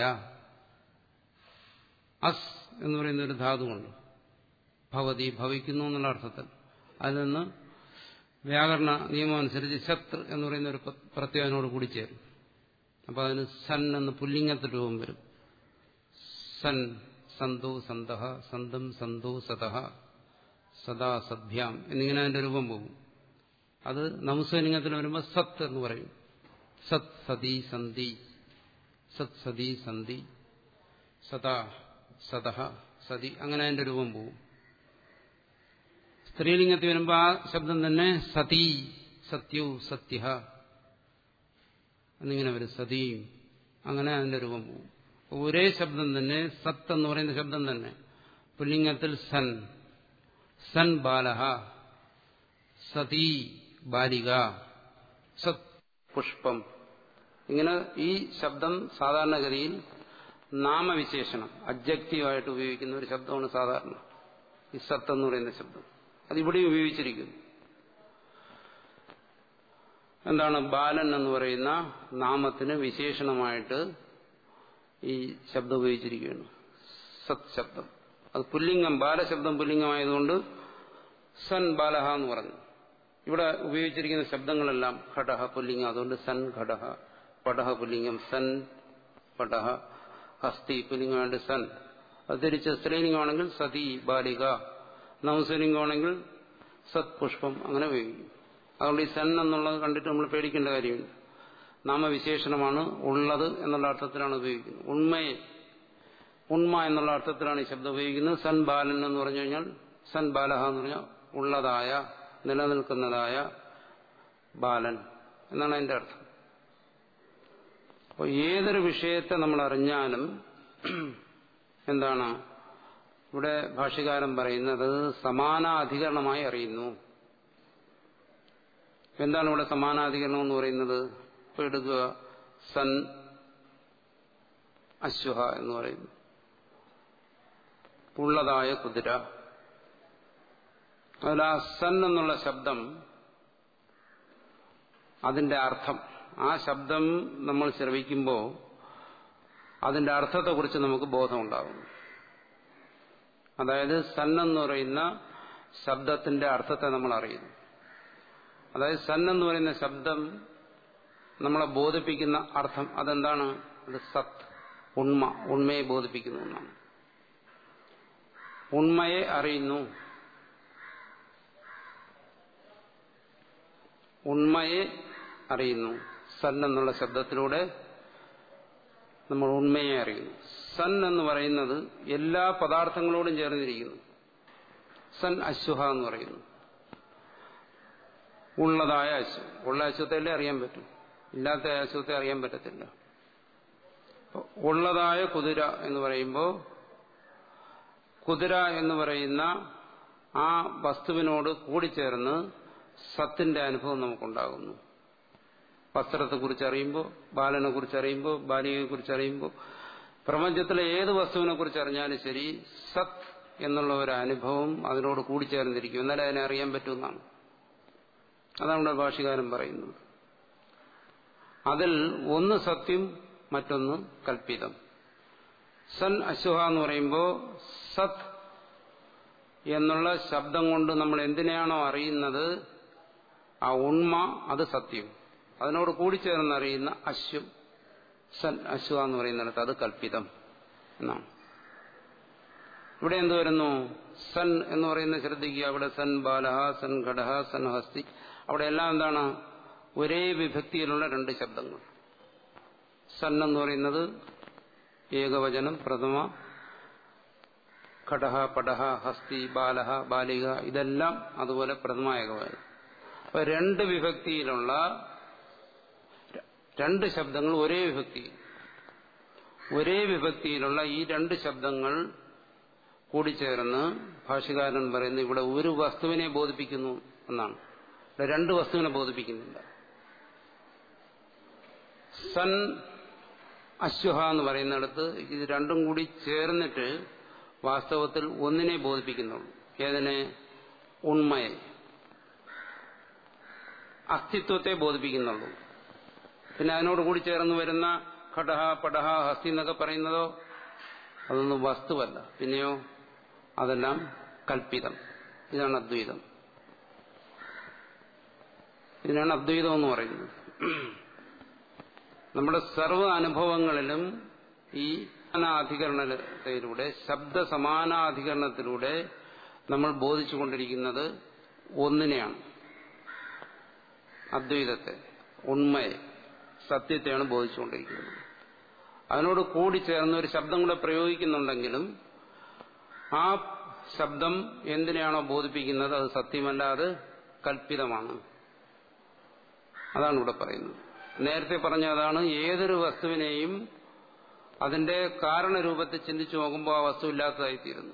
Speaker 1: അസ് എന്ന് പറയുന്ന ഒരു ധാതുവുണ്ട് ഭവതി ഭവിക്കുന്നു എന്നുള്ള അർത്ഥത്തിൽ അതിൽ നിന്ന് വ്യാകരണ നിയമം അനുസരിച്ച് ശത്രു എന്ന് പറയുന്ന ഒരു പ്രത്യേകനോട് കൂടി ചേരും അപ്പോൾ അതിന് സൻ എന്ന് പുല്ലിംഗത്തിൽ രൂപം വരും സൻ സന്തോ സന്തഹ സന്തം സന്തോ സതഹ സദാ സദ്ഭ്യാം എന്നിങ്ങനെ അതിന്റെ രൂപം പോകും അത് നമുസ്വലിംഗത്തിൽ വരുമ്പോൾ സത്ത് എന്ന് പറയും സത് സതി സന്ധി സത് സതി സന്ധി സദാ സതഹ സതി അങ്ങനെ അതിന്റെ രൂപം പോകും സ്ത്രീലിംഗത്തിൽ വരുമ്പോൾ ആ ശബ്ദം തന്നെ സതീ സത്യു സത്യ എന്നിങ്ങനെ വരും സതീം അങ്ങനെ അതിന്റെ രൂപം പോകും ഒരേ ശബ്ദം തന്നെ സത്ത് എന്ന് പറയുന്ന ശബ്ദം തന്നെ പുല്ലിംഗത്തിൽ സൻ സൻ ബാലഹ സതീ ബാലിക സത് പുഷ്പം ഇങ്ങനെ ഈ ശബ്ദം സാധാരണഗതിയിൽ നാമവിശേഷണം അബ്ജക്റ്റീവായിട്ട് ഉപയോഗിക്കുന്ന ഒരു ശബ്ദമാണ് സാധാരണ ഈ സത്ത് എന്ന് പറയുന്ന ശബ്ദം അതിവിടെയും ഉപയോഗിച്ചിരിക്കുന്നു എന്താണ് ബാലൻ എന്ന് പറയുന്ന നാമത്തിന് വിശേഷണമായിട്ട് ഈ ശബ്ദം ഉപയോഗിച്ചിരിക്കുകയാണ് സത് ശബ്ദം അത് പുല്ലിംഗം ബാലശബ്ദം പുല്ലിംഗമായതുകൊണ്ട് സൻ ബാലഹ എന്ന് പറഞ്ഞു ഇവിടെ ഉപയോഗിച്ചിരിക്കുന്ന ശബ്ദങ്ങളെല്ലാം ഘടഹ പുല്ലിംഗം അതുകൊണ്ട് സൻ ഘടഹ പടഹ പുല്ലിംഗം സൻ പടഹ ഹസ്തി പുല്ലിംഗമായിട്ട് സൻ അത് തിരിച്ച് സ്ത്രീലിംഗമാണെങ്കിൽ സതി ബാലിക നവസ്വലിംഗമാണെങ്കിൽ സത് പുഷ്പം അങ്ങനെ ഉപയോഗിക്കും അതുകൊണ്ട് ഈ സൻ എന്നുള്ളത് കണ്ടിട്ട് നമ്മൾ പേടിക്കേണ്ട കാര്യമില്ല നാമവിശേഷണമാണ് ഉള്ളത് എന്നുള്ള അർത്ഥത്തിലാണ് ഉപയോഗിക്കുന്നത് ഉണ്മയെ ഉണ്മ എന്നുള്ള അർത്ഥത്തിലാണ് ഈ ശബ്ദം ഉപയോഗിക്കുന്നത് സൻ ബാലൻ എന്ന് പറഞ്ഞു കഴിഞ്ഞാൽ സൻ ബാലഹ എന്ന് പറഞ്ഞാൽ ഉള്ളതായ നിലനിൽക്കുന്നതായ ബാലൻ എന്നാണ് അതിന്റെ അർത്ഥം അപ്പോൾ ഏതൊരു വിഷയത്തെ നമ്മൾ അറിഞ്ഞാലും എന്താണ് ഇവിടെ ഭാഷ്യകാരൻ പറയുന്നത് സമാനാധികരണമായി അറിയുന്നു എന്താണ് ഇവിടെ സമാനാധികരണം എന്ന് പറയുന്നത് ഇപ്പൊ എടുക്കുക സൻ അശ്വഹ എന്ന് പറയുന്നു ഉള്ളതായ കുതിര അതിൽ ആ സൻ എന്നുള്ള ശബ്ദം അതിന്റെ അർത്ഥം ആ ശബ്ദം നമ്മൾ ശ്രവിക്കുമ്പോൾ അതിന്റെ അർത്ഥത്തെക്കുറിച്ച് നമുക്ക് ബോധമുണ്ടാകും അതായത് സൻ എന്ന് പറയുന്ന ശബ്ദത്തിന്റെ അർത്ഥത്തെ നമ്മൾ അറിയുന്നു അതായത് സൻ എന്ന് പറയുന്ന ശബ്ദം നമ്മളെ ബോധിപ്പിക്കുന്ന അർത്ഥം അതെന്താണ് അത് സത്ത് ഉണ്മ ഉണ്മയെ ബോധിപ്പിക്കുന്ന ഒന്നാണ് ഉണ്മയെ അറിയുന്നു ഉണ്മയെ അറിയുന്നു സൻ എന്നുള്ള ശബ്ദത്തിലൂടെ നമ്മൾ ഉണ്മയെ അറിയുന്നു സൻ എന്ന് പറയുന്നത് എല്ലാ പദാർത്ഥങ്ങളോടും ചേർന്നിരിക്കുന്നു സൻ അശ്വഹ എന്ന് പറയുന്നു ഉള്ളതായ അശ്വം ഉള്ള അശ്വത്തല്ലേ അറിയാൻ പറ്റും ഇല്ലാത്ത അശ്വത്തെ അറിയാൻ പറ്റത്തില്ല ഉള്ളതായ കുതിര എന്ന് പറയുമ്പോൾ കുതിര എന്ന് പറയുന്ന ആ വസ്തുവിനോട് കൂടിച്ചേർന്ന് സത്തിന്റെ അനുഭവം നമുക്കുണ്ടാകുന്നു വസ്ത്രത്തെക്കുറിച്ച് അറിയുമ്പോൾ ബാലനെ കുറിച്ച് അറിയുമ്പോൾ ബാലികയെ കുറിച്ച് അറിയുമ്പോൾ പ്രപഞ്ചത്തിലെ ഏത് വസ്തുവിനെ കുറിച്ച് അറിഞ്ഞാലും ശരി സത് എന്നുള്ള ഒരു അനുഭവം അതിനോട് കൂടിച്ചേർന്നിരിക്കും എന്നാലേ അതിനെ അറിയാൻ പറ്റുമെന്നാണ് അതാണ് ഇവിടെ ഭാഷകാരൻ പറയുന്നത് അതിൽ ഒന്ന് സത്യം മറ്റൊന്ന് കൽപ്പിതം സൻ അശ്വഹ എന്ന് പറയുമ്പോൾ സത് എന്നുള്ള ശബ്ദം കൊണ്ട് നമ്മൾ എന്തിനെയാണോ അറിയുന്നത് ആ ഉണ്മ അത് സത്യം അതിനോട് കൂടിച്ചേർന്ന് അറിയുന്ന അശ്വം സൻ അശ്വ എന്ന് പറയുന്നിടത്ത് അത് കൽപ്പിതം എന്നാണ് ഇവിടെ എന്ത് വരുന്നു സൻ എന്ന് പറയുന്ന ശ്രദ്ധിക്കുക അവിടെ സൻ ബാലഹ സൻ ഘടഹ സൻ ഹസ്തി അവിടെ എല്ലാം എന്താണ് ഒരേ വിഭക്തിയിലുള്ള രണ്ട് ശബ്ദങ്ങൾ സൻ എന്ന് പറയുന്നത് ഏകവചനം പ്രഥമ ഘടഹ പടഹ ഹസ്തി ബാലഹ ബാലിക ഇതെല്ലാം അതുപോലെ പ്രഥമ ഏകവചനം അപ്പൊ രണ്ട് വിഭക്തിയിലുള്ള രണ്ട് ശബ്ദങ്ങൾ ഒരേ വിഭക്തി ഒരേ വിഭക്തിയിലുള്ള ഈ രണ്ട് ശബ്ദങ്ങൾ കൂടിച്ചേർന്ന് ഭാഷകാരൻ പറയുന്നത് ഇവിടെ ഒരു വസ്തുവിനെ ബോധിപ്പിക്കുന്നു എന്നാണ് ഇവിടെ രണ്ട് വസ്തുവിനെ ബോധിപ്പിക്കുന്നില്ല സൻ അശ്വഹ എന്ന് പറയുന്നിടത്ത് ഇത് രണ്ടും കൂടി ചേർന്നിട്ട് വാസ്തവത്തിൽ ഒന്നിനെ ബോധിപ്പിക്കുന്നുള്ളൂ ഏതിനെ ഉണ്മയെ അസ്തിത്വത്തെ ബോധിപ്പിക്കുന്നുള്ളൂ പിന്നെ അതിനോട് കൂടി ചേർന്ന് വരുന്ന ഘടഹ പടഹ ഹസ്തി എന്നൊക്കെ പറയുന്നതോ അതൊന്നും വസ്തുവല്ല പിന്നെയോ അതെല്ലാം കൽപ്പിതം ഇതാണ് അദ്വൈതം ഇതിനാണ് അദ്വൈതം എന്ന് പറയുന്നത് നമ്മുടെ സർവ്വ അനുഭവങ്ങളിലും ഈ സമാനാധികരണത്തിലൂടെ ശബ്ദ സമാനാധികരണത്തിലൂടെ നമ്മൾ ബോധിച്ചുകൊണ്ടിരിക്കുന്നത് ഒന്നിനെയാണ് അദ്വൈതത്തെ ഉണ്മയെ സത്യത്തെയാണ് ബോധിച്ചുകൊണ്ടിരിക്കുന്നത് അതിനോട് കൂടിച്ചേർന്ന് ഒരു ശബ്ദം കൂടെ പ്രയോഗിക്കുന്നുണ്ടെങ്കിലും ആ ശബ്ദം എന്തിനെയാണോ ബോധിപ്പിക്കുന്നത് അത് സത്യമല്ല അത് കൽപ്പിതമാണ് അതാണ് ഇവിടെ പറയുന്നത് നേരത്തെ പറഞ്ഞ അതാണ് ഏതൊരു വസ്തുവിനെയും അതിന്റെ കാരണരൂപത്തിൽ ചിന്തിച്ചു നോക്കുമ്പോൾ ആ വസ്തു ഇല്ലാത്തതായിത്തീരുന്നു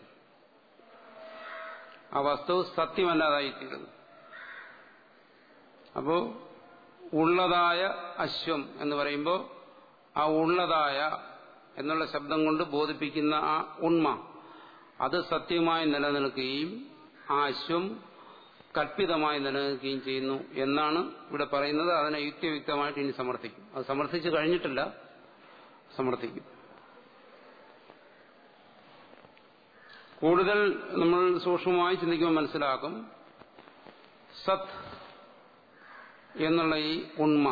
Speaker 1: ആ വസ്തു സത്യമല്ലാതായിത്തീരുന്നു അപ്പോ ഉള്ളതായ അശ്വം എന്ന് പറയുമ്പോൾ ആ ഉള്ളതായ എന്നുള്ള ശബ്ദം കൊണ്ട് ബോധിപ്പിക്കുന്ന ആ ഉണ്മ അത് സത്യമായി നിലനിൽക്കുകയും ആ അശ്വം കൽപ്പിതമായി നിലനിൽക്കുകയും ചെയ്യുന്നു എന്നാണ് ഇവിടെ പറയുന്നത് അതിനെ യുക്തിയുക്തമായിട്ട് ഇനി സമർത്ഥിക്കും അത് സമർത്ഥിച്ചു കഴിഞ്ഞിട്ടില്ല സമർത്ഥിക്കും കൂടുതൽ നമ്മൾ സൂക്ഷ്മമായി ചിന്തിക്കുമ്പോൾ മനസ്സിലാക്കും സത് എന്നുള്ള ഈ ഉണ്മ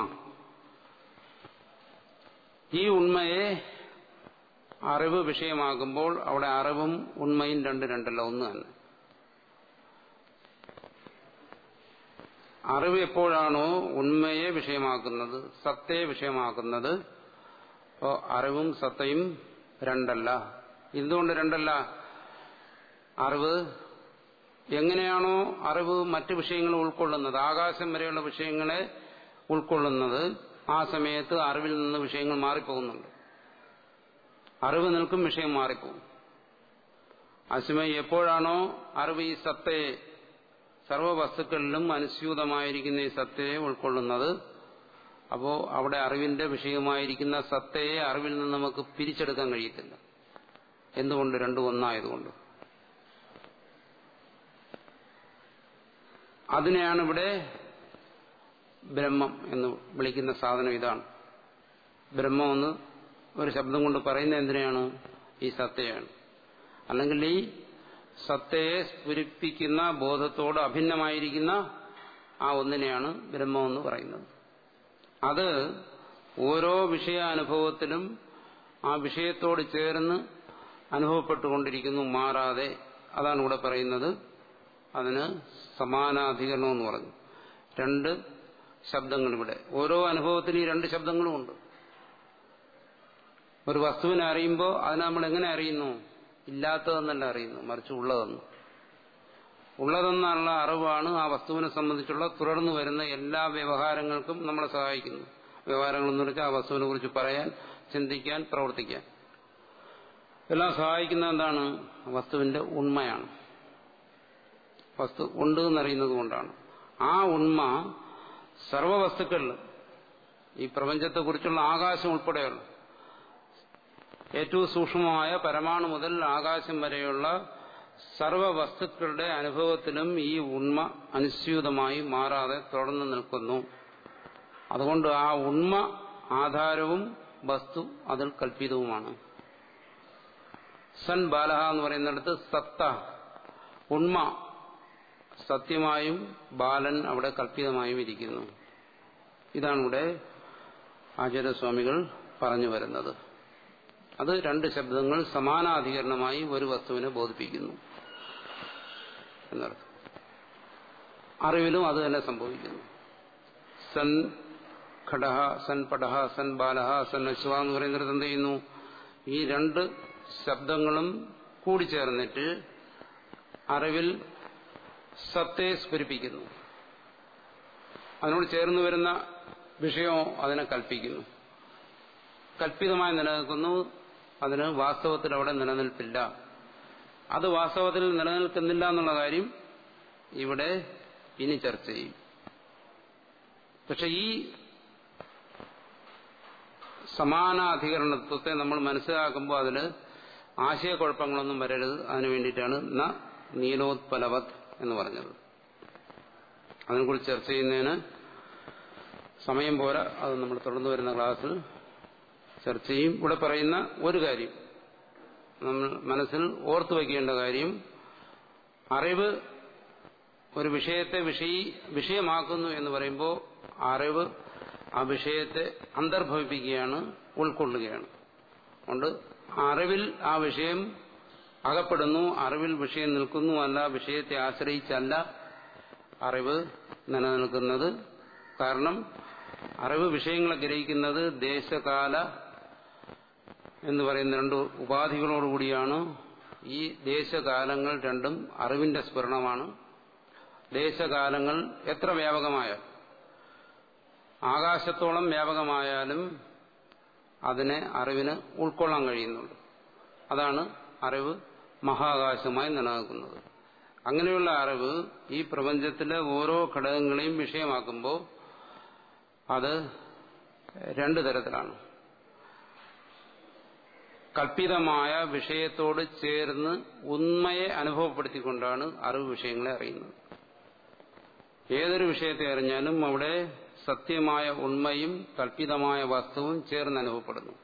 Speaker 1: ഈ ഉണ്മയെ അറിവ് വിഷയമാകുമ്പോൾ അവിടെ അറിവും ഉണ്മയും രണ്ട് രണ്ടല്ല ഒന്ന് തന്നെ അറിവ് എപ്പോഴാണോ ഉണ്മയെ വിഷയമാക്കുന്നത് സത്തയെ വിഷയമാക്കുന്നത് അപ്പോൾ അറിവും സത്തയും രണ്ടല്ല എന്തുകൊണ്ട് രണ്ടല്ല അറിവ് എങ്ങനെയാണോ അറിവ് മറ്റ് വിഷയങ്ങൾ ഉൾക്കൊള്ളുന്നത് ആകാശം വരെയുള്ള വിഷയങ്ങളെ ഉൾക്കൊള്ളുന്നത് ആ സമയത്ത് അറിവിൽ നിന്ന് വിഷയങ്ങൾ മാറിപ്പോകുന്നുണ്ട് അറിവ് നിൽക്കും വിഷയം മാറിപ്പോകും അസമയം എപ്പോഴാണോ അറിവ് ഈ സത്തയെ സർവ വസ്തുക്കളിലും അനുസ്യൂതമായിരിക്കുന്ന ഈ സത്തയെ ഉൾക്കൊള്ളുന്നത് അപ്പോ അവിടെ അറിവിന്റെ വിഷയമായിരിക്കുന്ന സത്തയെ അറിവിൽ നിന്ന് നമുക്ക് പിരിച്ചെടുക്കാൻ കഴിയത്തില്ല എന്തുകൊണ്ട് രണ്ടും ഒന്നായതുകൊണ്ട് അതിനെയാണ് ഇവിടെ ബ്രഹ്മം എന്ന് വിളിക്കുന്ന സാധനം ഇതാണ് ബ്രഹ്മം എന്ന് ഒരു ശബ്ദം കൊണ്ട് പറയുന്ന എന്തിനാണ് ഈ സത്തയാണ് അല്ലെങ്കിൽ ഈ സത്തയെ സ്ഫുരിപ്പിക്കുന്ന ബോധത്തോട് അഭിന്നമായിരിക്കുന്ന ആ ഒന്നിനെയാണ് ബ്രഹ്മമെന്ന് പറയുന്നത് അത് ഓരോ വിഷയാനുഭവത്തിലും ആ വിഷയത്തോട് ചേർന്ന് അനുഭവപ്പെട്ടുകൊണ്ടിരിക്കുന്നു മാറാതെ അതാണ് ഇവിടെ പറയുന്നത് അതിന് സമാനാധികരണം എന്ന് പറഞ്ഞു രണ്ട് ശബ്ദങ്ങൾ ഇവിടെ ഓരോ അനുഭവത്തിനും ഈ രണ്ട് ശബ്ദങ്ങളുമുണ്ട് ഒരു വസ്തുവിനെ അറിയുമ്പോൾ അതിനെ നമ്മൾ എങ്ങനെ അറിയുന്നു ഇല്ലാത്തതെന്നല്ല അറിയുന്നു മറിച്ച് ഉള്ളതെന്ന് ഉള്ളതെന്നുള്ള അറിവാണ് ആ വസ്തുവിനെ സംബന്ധിച്ചുള്ള തുടർന്ന് വരുന്ന എല്ലാ വ്യവഹാരങ്ങൾക്കും നമ്മളെ സഹായിക്കുന്നു വ്യവഹാരങ്ങളെന്ന് വെച്ചാൽ ആ വസ്തുവിനെ കുറിച്ച് പറയാൻ ചിന്തിക്കാൻ പ്രവർത്തിക്കാൻ എല്ലാം സഹായിക്കുന്ന എന്താണ് വസ്തുവിന്റെ ഉണ്മയാണ് വസ്തു ഉണ്ട് എന്നറിയുന്നത് കൊണ്ടാണ് ആ ഉണ്മ സർവവസ്തുക്കളിലും ഈ പ്രപഞ്ചത്തെക്കുറിച്ചുള്ള ആകാശം ഉൾപ്പെടെയുള്ള ഏറ്റവും സൂക്ഷ്മമായ പരമാണു മുതൽ ആകാശം വരെയുള്ള സർവവസ്തുക്കളുടെ അനുഭവത്തിലും ഈ ഉണ്മ അനുസ്യൂതമായി മാറാതെ തുടർന്ന് നിൽക്കുന്നു അതുകൊണ്ട് ആ ഉണ്മ ആധാരവും വസ്തു അതിൽ കൽപ്പിതവുമാണ് സൻ ബാലഹ എന്ന് പറയുന്നിടത്ത് സത്ത ഉണ്മ സത്യമായും ബാലൻ അവിടെ കൽപ്പിതമായും ഇരിക്കുന്നു ഇതാണ് ഇവിടെ ആചാര്യസ്വാമികൾ പറഞ്ഞു വരുന്നത് അത് രണ്ട് ശബ്ദങ്ങൾ സമാനാധികരണമായി ഒരു വസ്തുവിനെ ബോധിപ്പിക്കുന്നു എന്നർത്ഥം അറിവിലും അത് തന്നെ സംഭവിക്കുന്നു സൻ ഘടഹ സൻ പടഹ സൻ ബാലഹ സൻ അശ്വ എന്ന് പറയുന്നിടത്ത് എന്ത് ചെയ്യുന്നു ഈ രണ്ട് ശബ്ദങ്ങളും കൂടിച്ചേർന്നിട്ട് അറിവിൽ സത്തെ സ്ഫുരിപ്പിക്കുന്നു അതിനോട് ചേർന്ന് വരുന്ന വിഷയമോ അതിനെ കൽപ്പിക്കുന്നു കൽപ്പിതമായി നിലനിൽക്കുന്നു അതിന് വാസ്തവത്തിൽ അവിടെ നിലനിൽപ്പില്ല അത് വാസ്തവത്തിൽ നിലനിൽക്കുന്നില്ല എന്നുള്ള കാര്യം ഇവിടെ ഇനി ചർച്ച ചെയ്യും പക്ഷെ ഈ സമാനാധികരണത്വത്തെ നമ്മൾ മനസ്സിലാക്കുമ്പോൾ അതിൽ ആശയക്കുഴപ്പങ്ങളൊന്നും വരരുത് അതിനു വേണ്ടിയിട്ടാണ് ന നീലോത്പലവത് എന്ന് പറഞ്ഞത് അതിനെക്കുറിച്ച് ചർച്ച ചെയ്യുന്നതിന് സമയം പോരാ അത് നമ്മൾ തുടർന്നു വരുന്ന ക്ലാസ്സിൽ ചർച്ച ചെയ്യും ഇവിടെ പറയുന്ന ഒരു കാര്യം നമ്മൾ മനസ്സിൽ ഓർത്തു വയ്ക്കേണ്ട കാര്യം അറിവ് ഒരു വിഷയത്തെ വിഷയി വിഷയമാക്കുന്നു എന്ന് പറയുമ്പോൾ അറിവ് ആ വിഷയത്തെ അന്തർഭവിപ്പിക്കുകയാണ് ഉൾക്കൊള്ളുകയാണ് അതുകൊണ്ട് അറിവിൽ ആ വിഷയം അകപ്പെടുന്നു അറിവിൽ വിഷയം നിൽക്കുന്നു അല്ല വിഷയത്തെ ആശ്രയിച്ചല്ല അറിവ് നിലനിൽക്കുന്നത് കാരണം അറിവ് വിഷയങ്ങളെ ഗ്രഹിക്കുന്നത് ദേശകാല എന്ന് പറയുന്ന രണ്ട് ഉപാധികളോടുകൂടിയാണ് ഈ ദേശകാലങ്ങൾ രണ്ടും അറിവിന്റെ സ്ഫുരണമാണ് ദേശകാലങ്ങൾ എത്ര വ്യാപകമായ ആകാശത്തോളം വ്യാപകമായാലും അതിനെ അറിവിന് ഉൾക്കൊള്ളാൻ കഴിയുന്നുണ്ട് അതാണ് അറിവ് മഹാകാശമായി നിലനിൽക്കുന്നത് അങ്ങനെയുള്ള അറിവ് ഈ പ്രപഞ്ചത്തിലെ ഓരോ ഘടകങ്ങളെയും വിഷയമാക്കുമ്പോൾ അത് രണ്ടു തരത്തിലാണ് കൽപ്പിതമായ വിഷയത്തോട് ചേർന്ന് ഉണ്മയെ അനുഭവപ്പെടുത്തിക്കൊണ്ടാണ് അറിവ് വിഷയങ്ങളെ അറിയുന്നത് ഏതൊരു വിഷയത്തെ അറിഞ്ഞാലും അവിടെ സത്യമായ ഉണ്മയും കൽപ്പിതമായ വസ്തുവും ചേർന്ന് അനുഭവപ്പെടുന്നു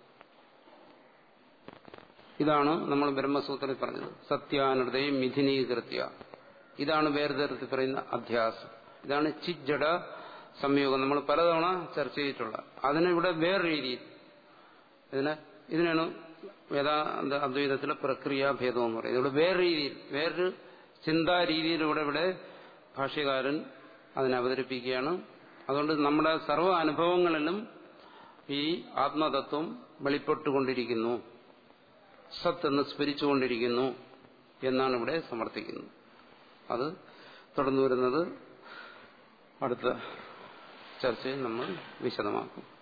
Speaker 1: ഇതാണ് നമ്മൾ ബ്രഹ്മസൂത്രത്തിൽ പറഞ്ഞത് സത്യാനൃതയും മിഥുനീകൃത്യ ഇതാണ് വേർതിർത്തി പറയുന്ന അധ്യാസം ഇതാണ് ചിജ്ജട സംയോഗം നമ്മൾ പലതവണ ചർച്ച ചെയ്തിട്ടുള്ള അതിനിവിടെ വേറെ രീതിയിൽ ഇതിന് ഇതിനാണ് വേദാന്ത അദ്വൈതത്തിലെ പ്രക്രിയാഭേദം എന്ന് പറയുന്നത് ഇവിടെ വേറെ രീതിയിൽ വേറൊരു ചിന്താ രീതിയിലൂടെ ഇവിടെ ഭാഷ്യകാരൻ അതിനെ അവതരിപ്പിക്കുകയാണ് അതുകൊണ്ട് നമ്മുടെ സർവ്വ അനുഭവങ്ങളിലും ഈ ആത്മതത്വം വെളിപ്പെട്ടുകൊണ്ടിരിക്കുന്നു സത്ത് എന്ന് സ്മരിച്ചുകൊണ്ടിരിക്കുന്നു എന്നാണ് ഇവിടെ സമർത്ഥിക്കുന്നത് അത് തുടർന്നു വരുന്നത് അടുത്ത ചർച്ചയിൽ നമ്മൾ വിശദമാക്കും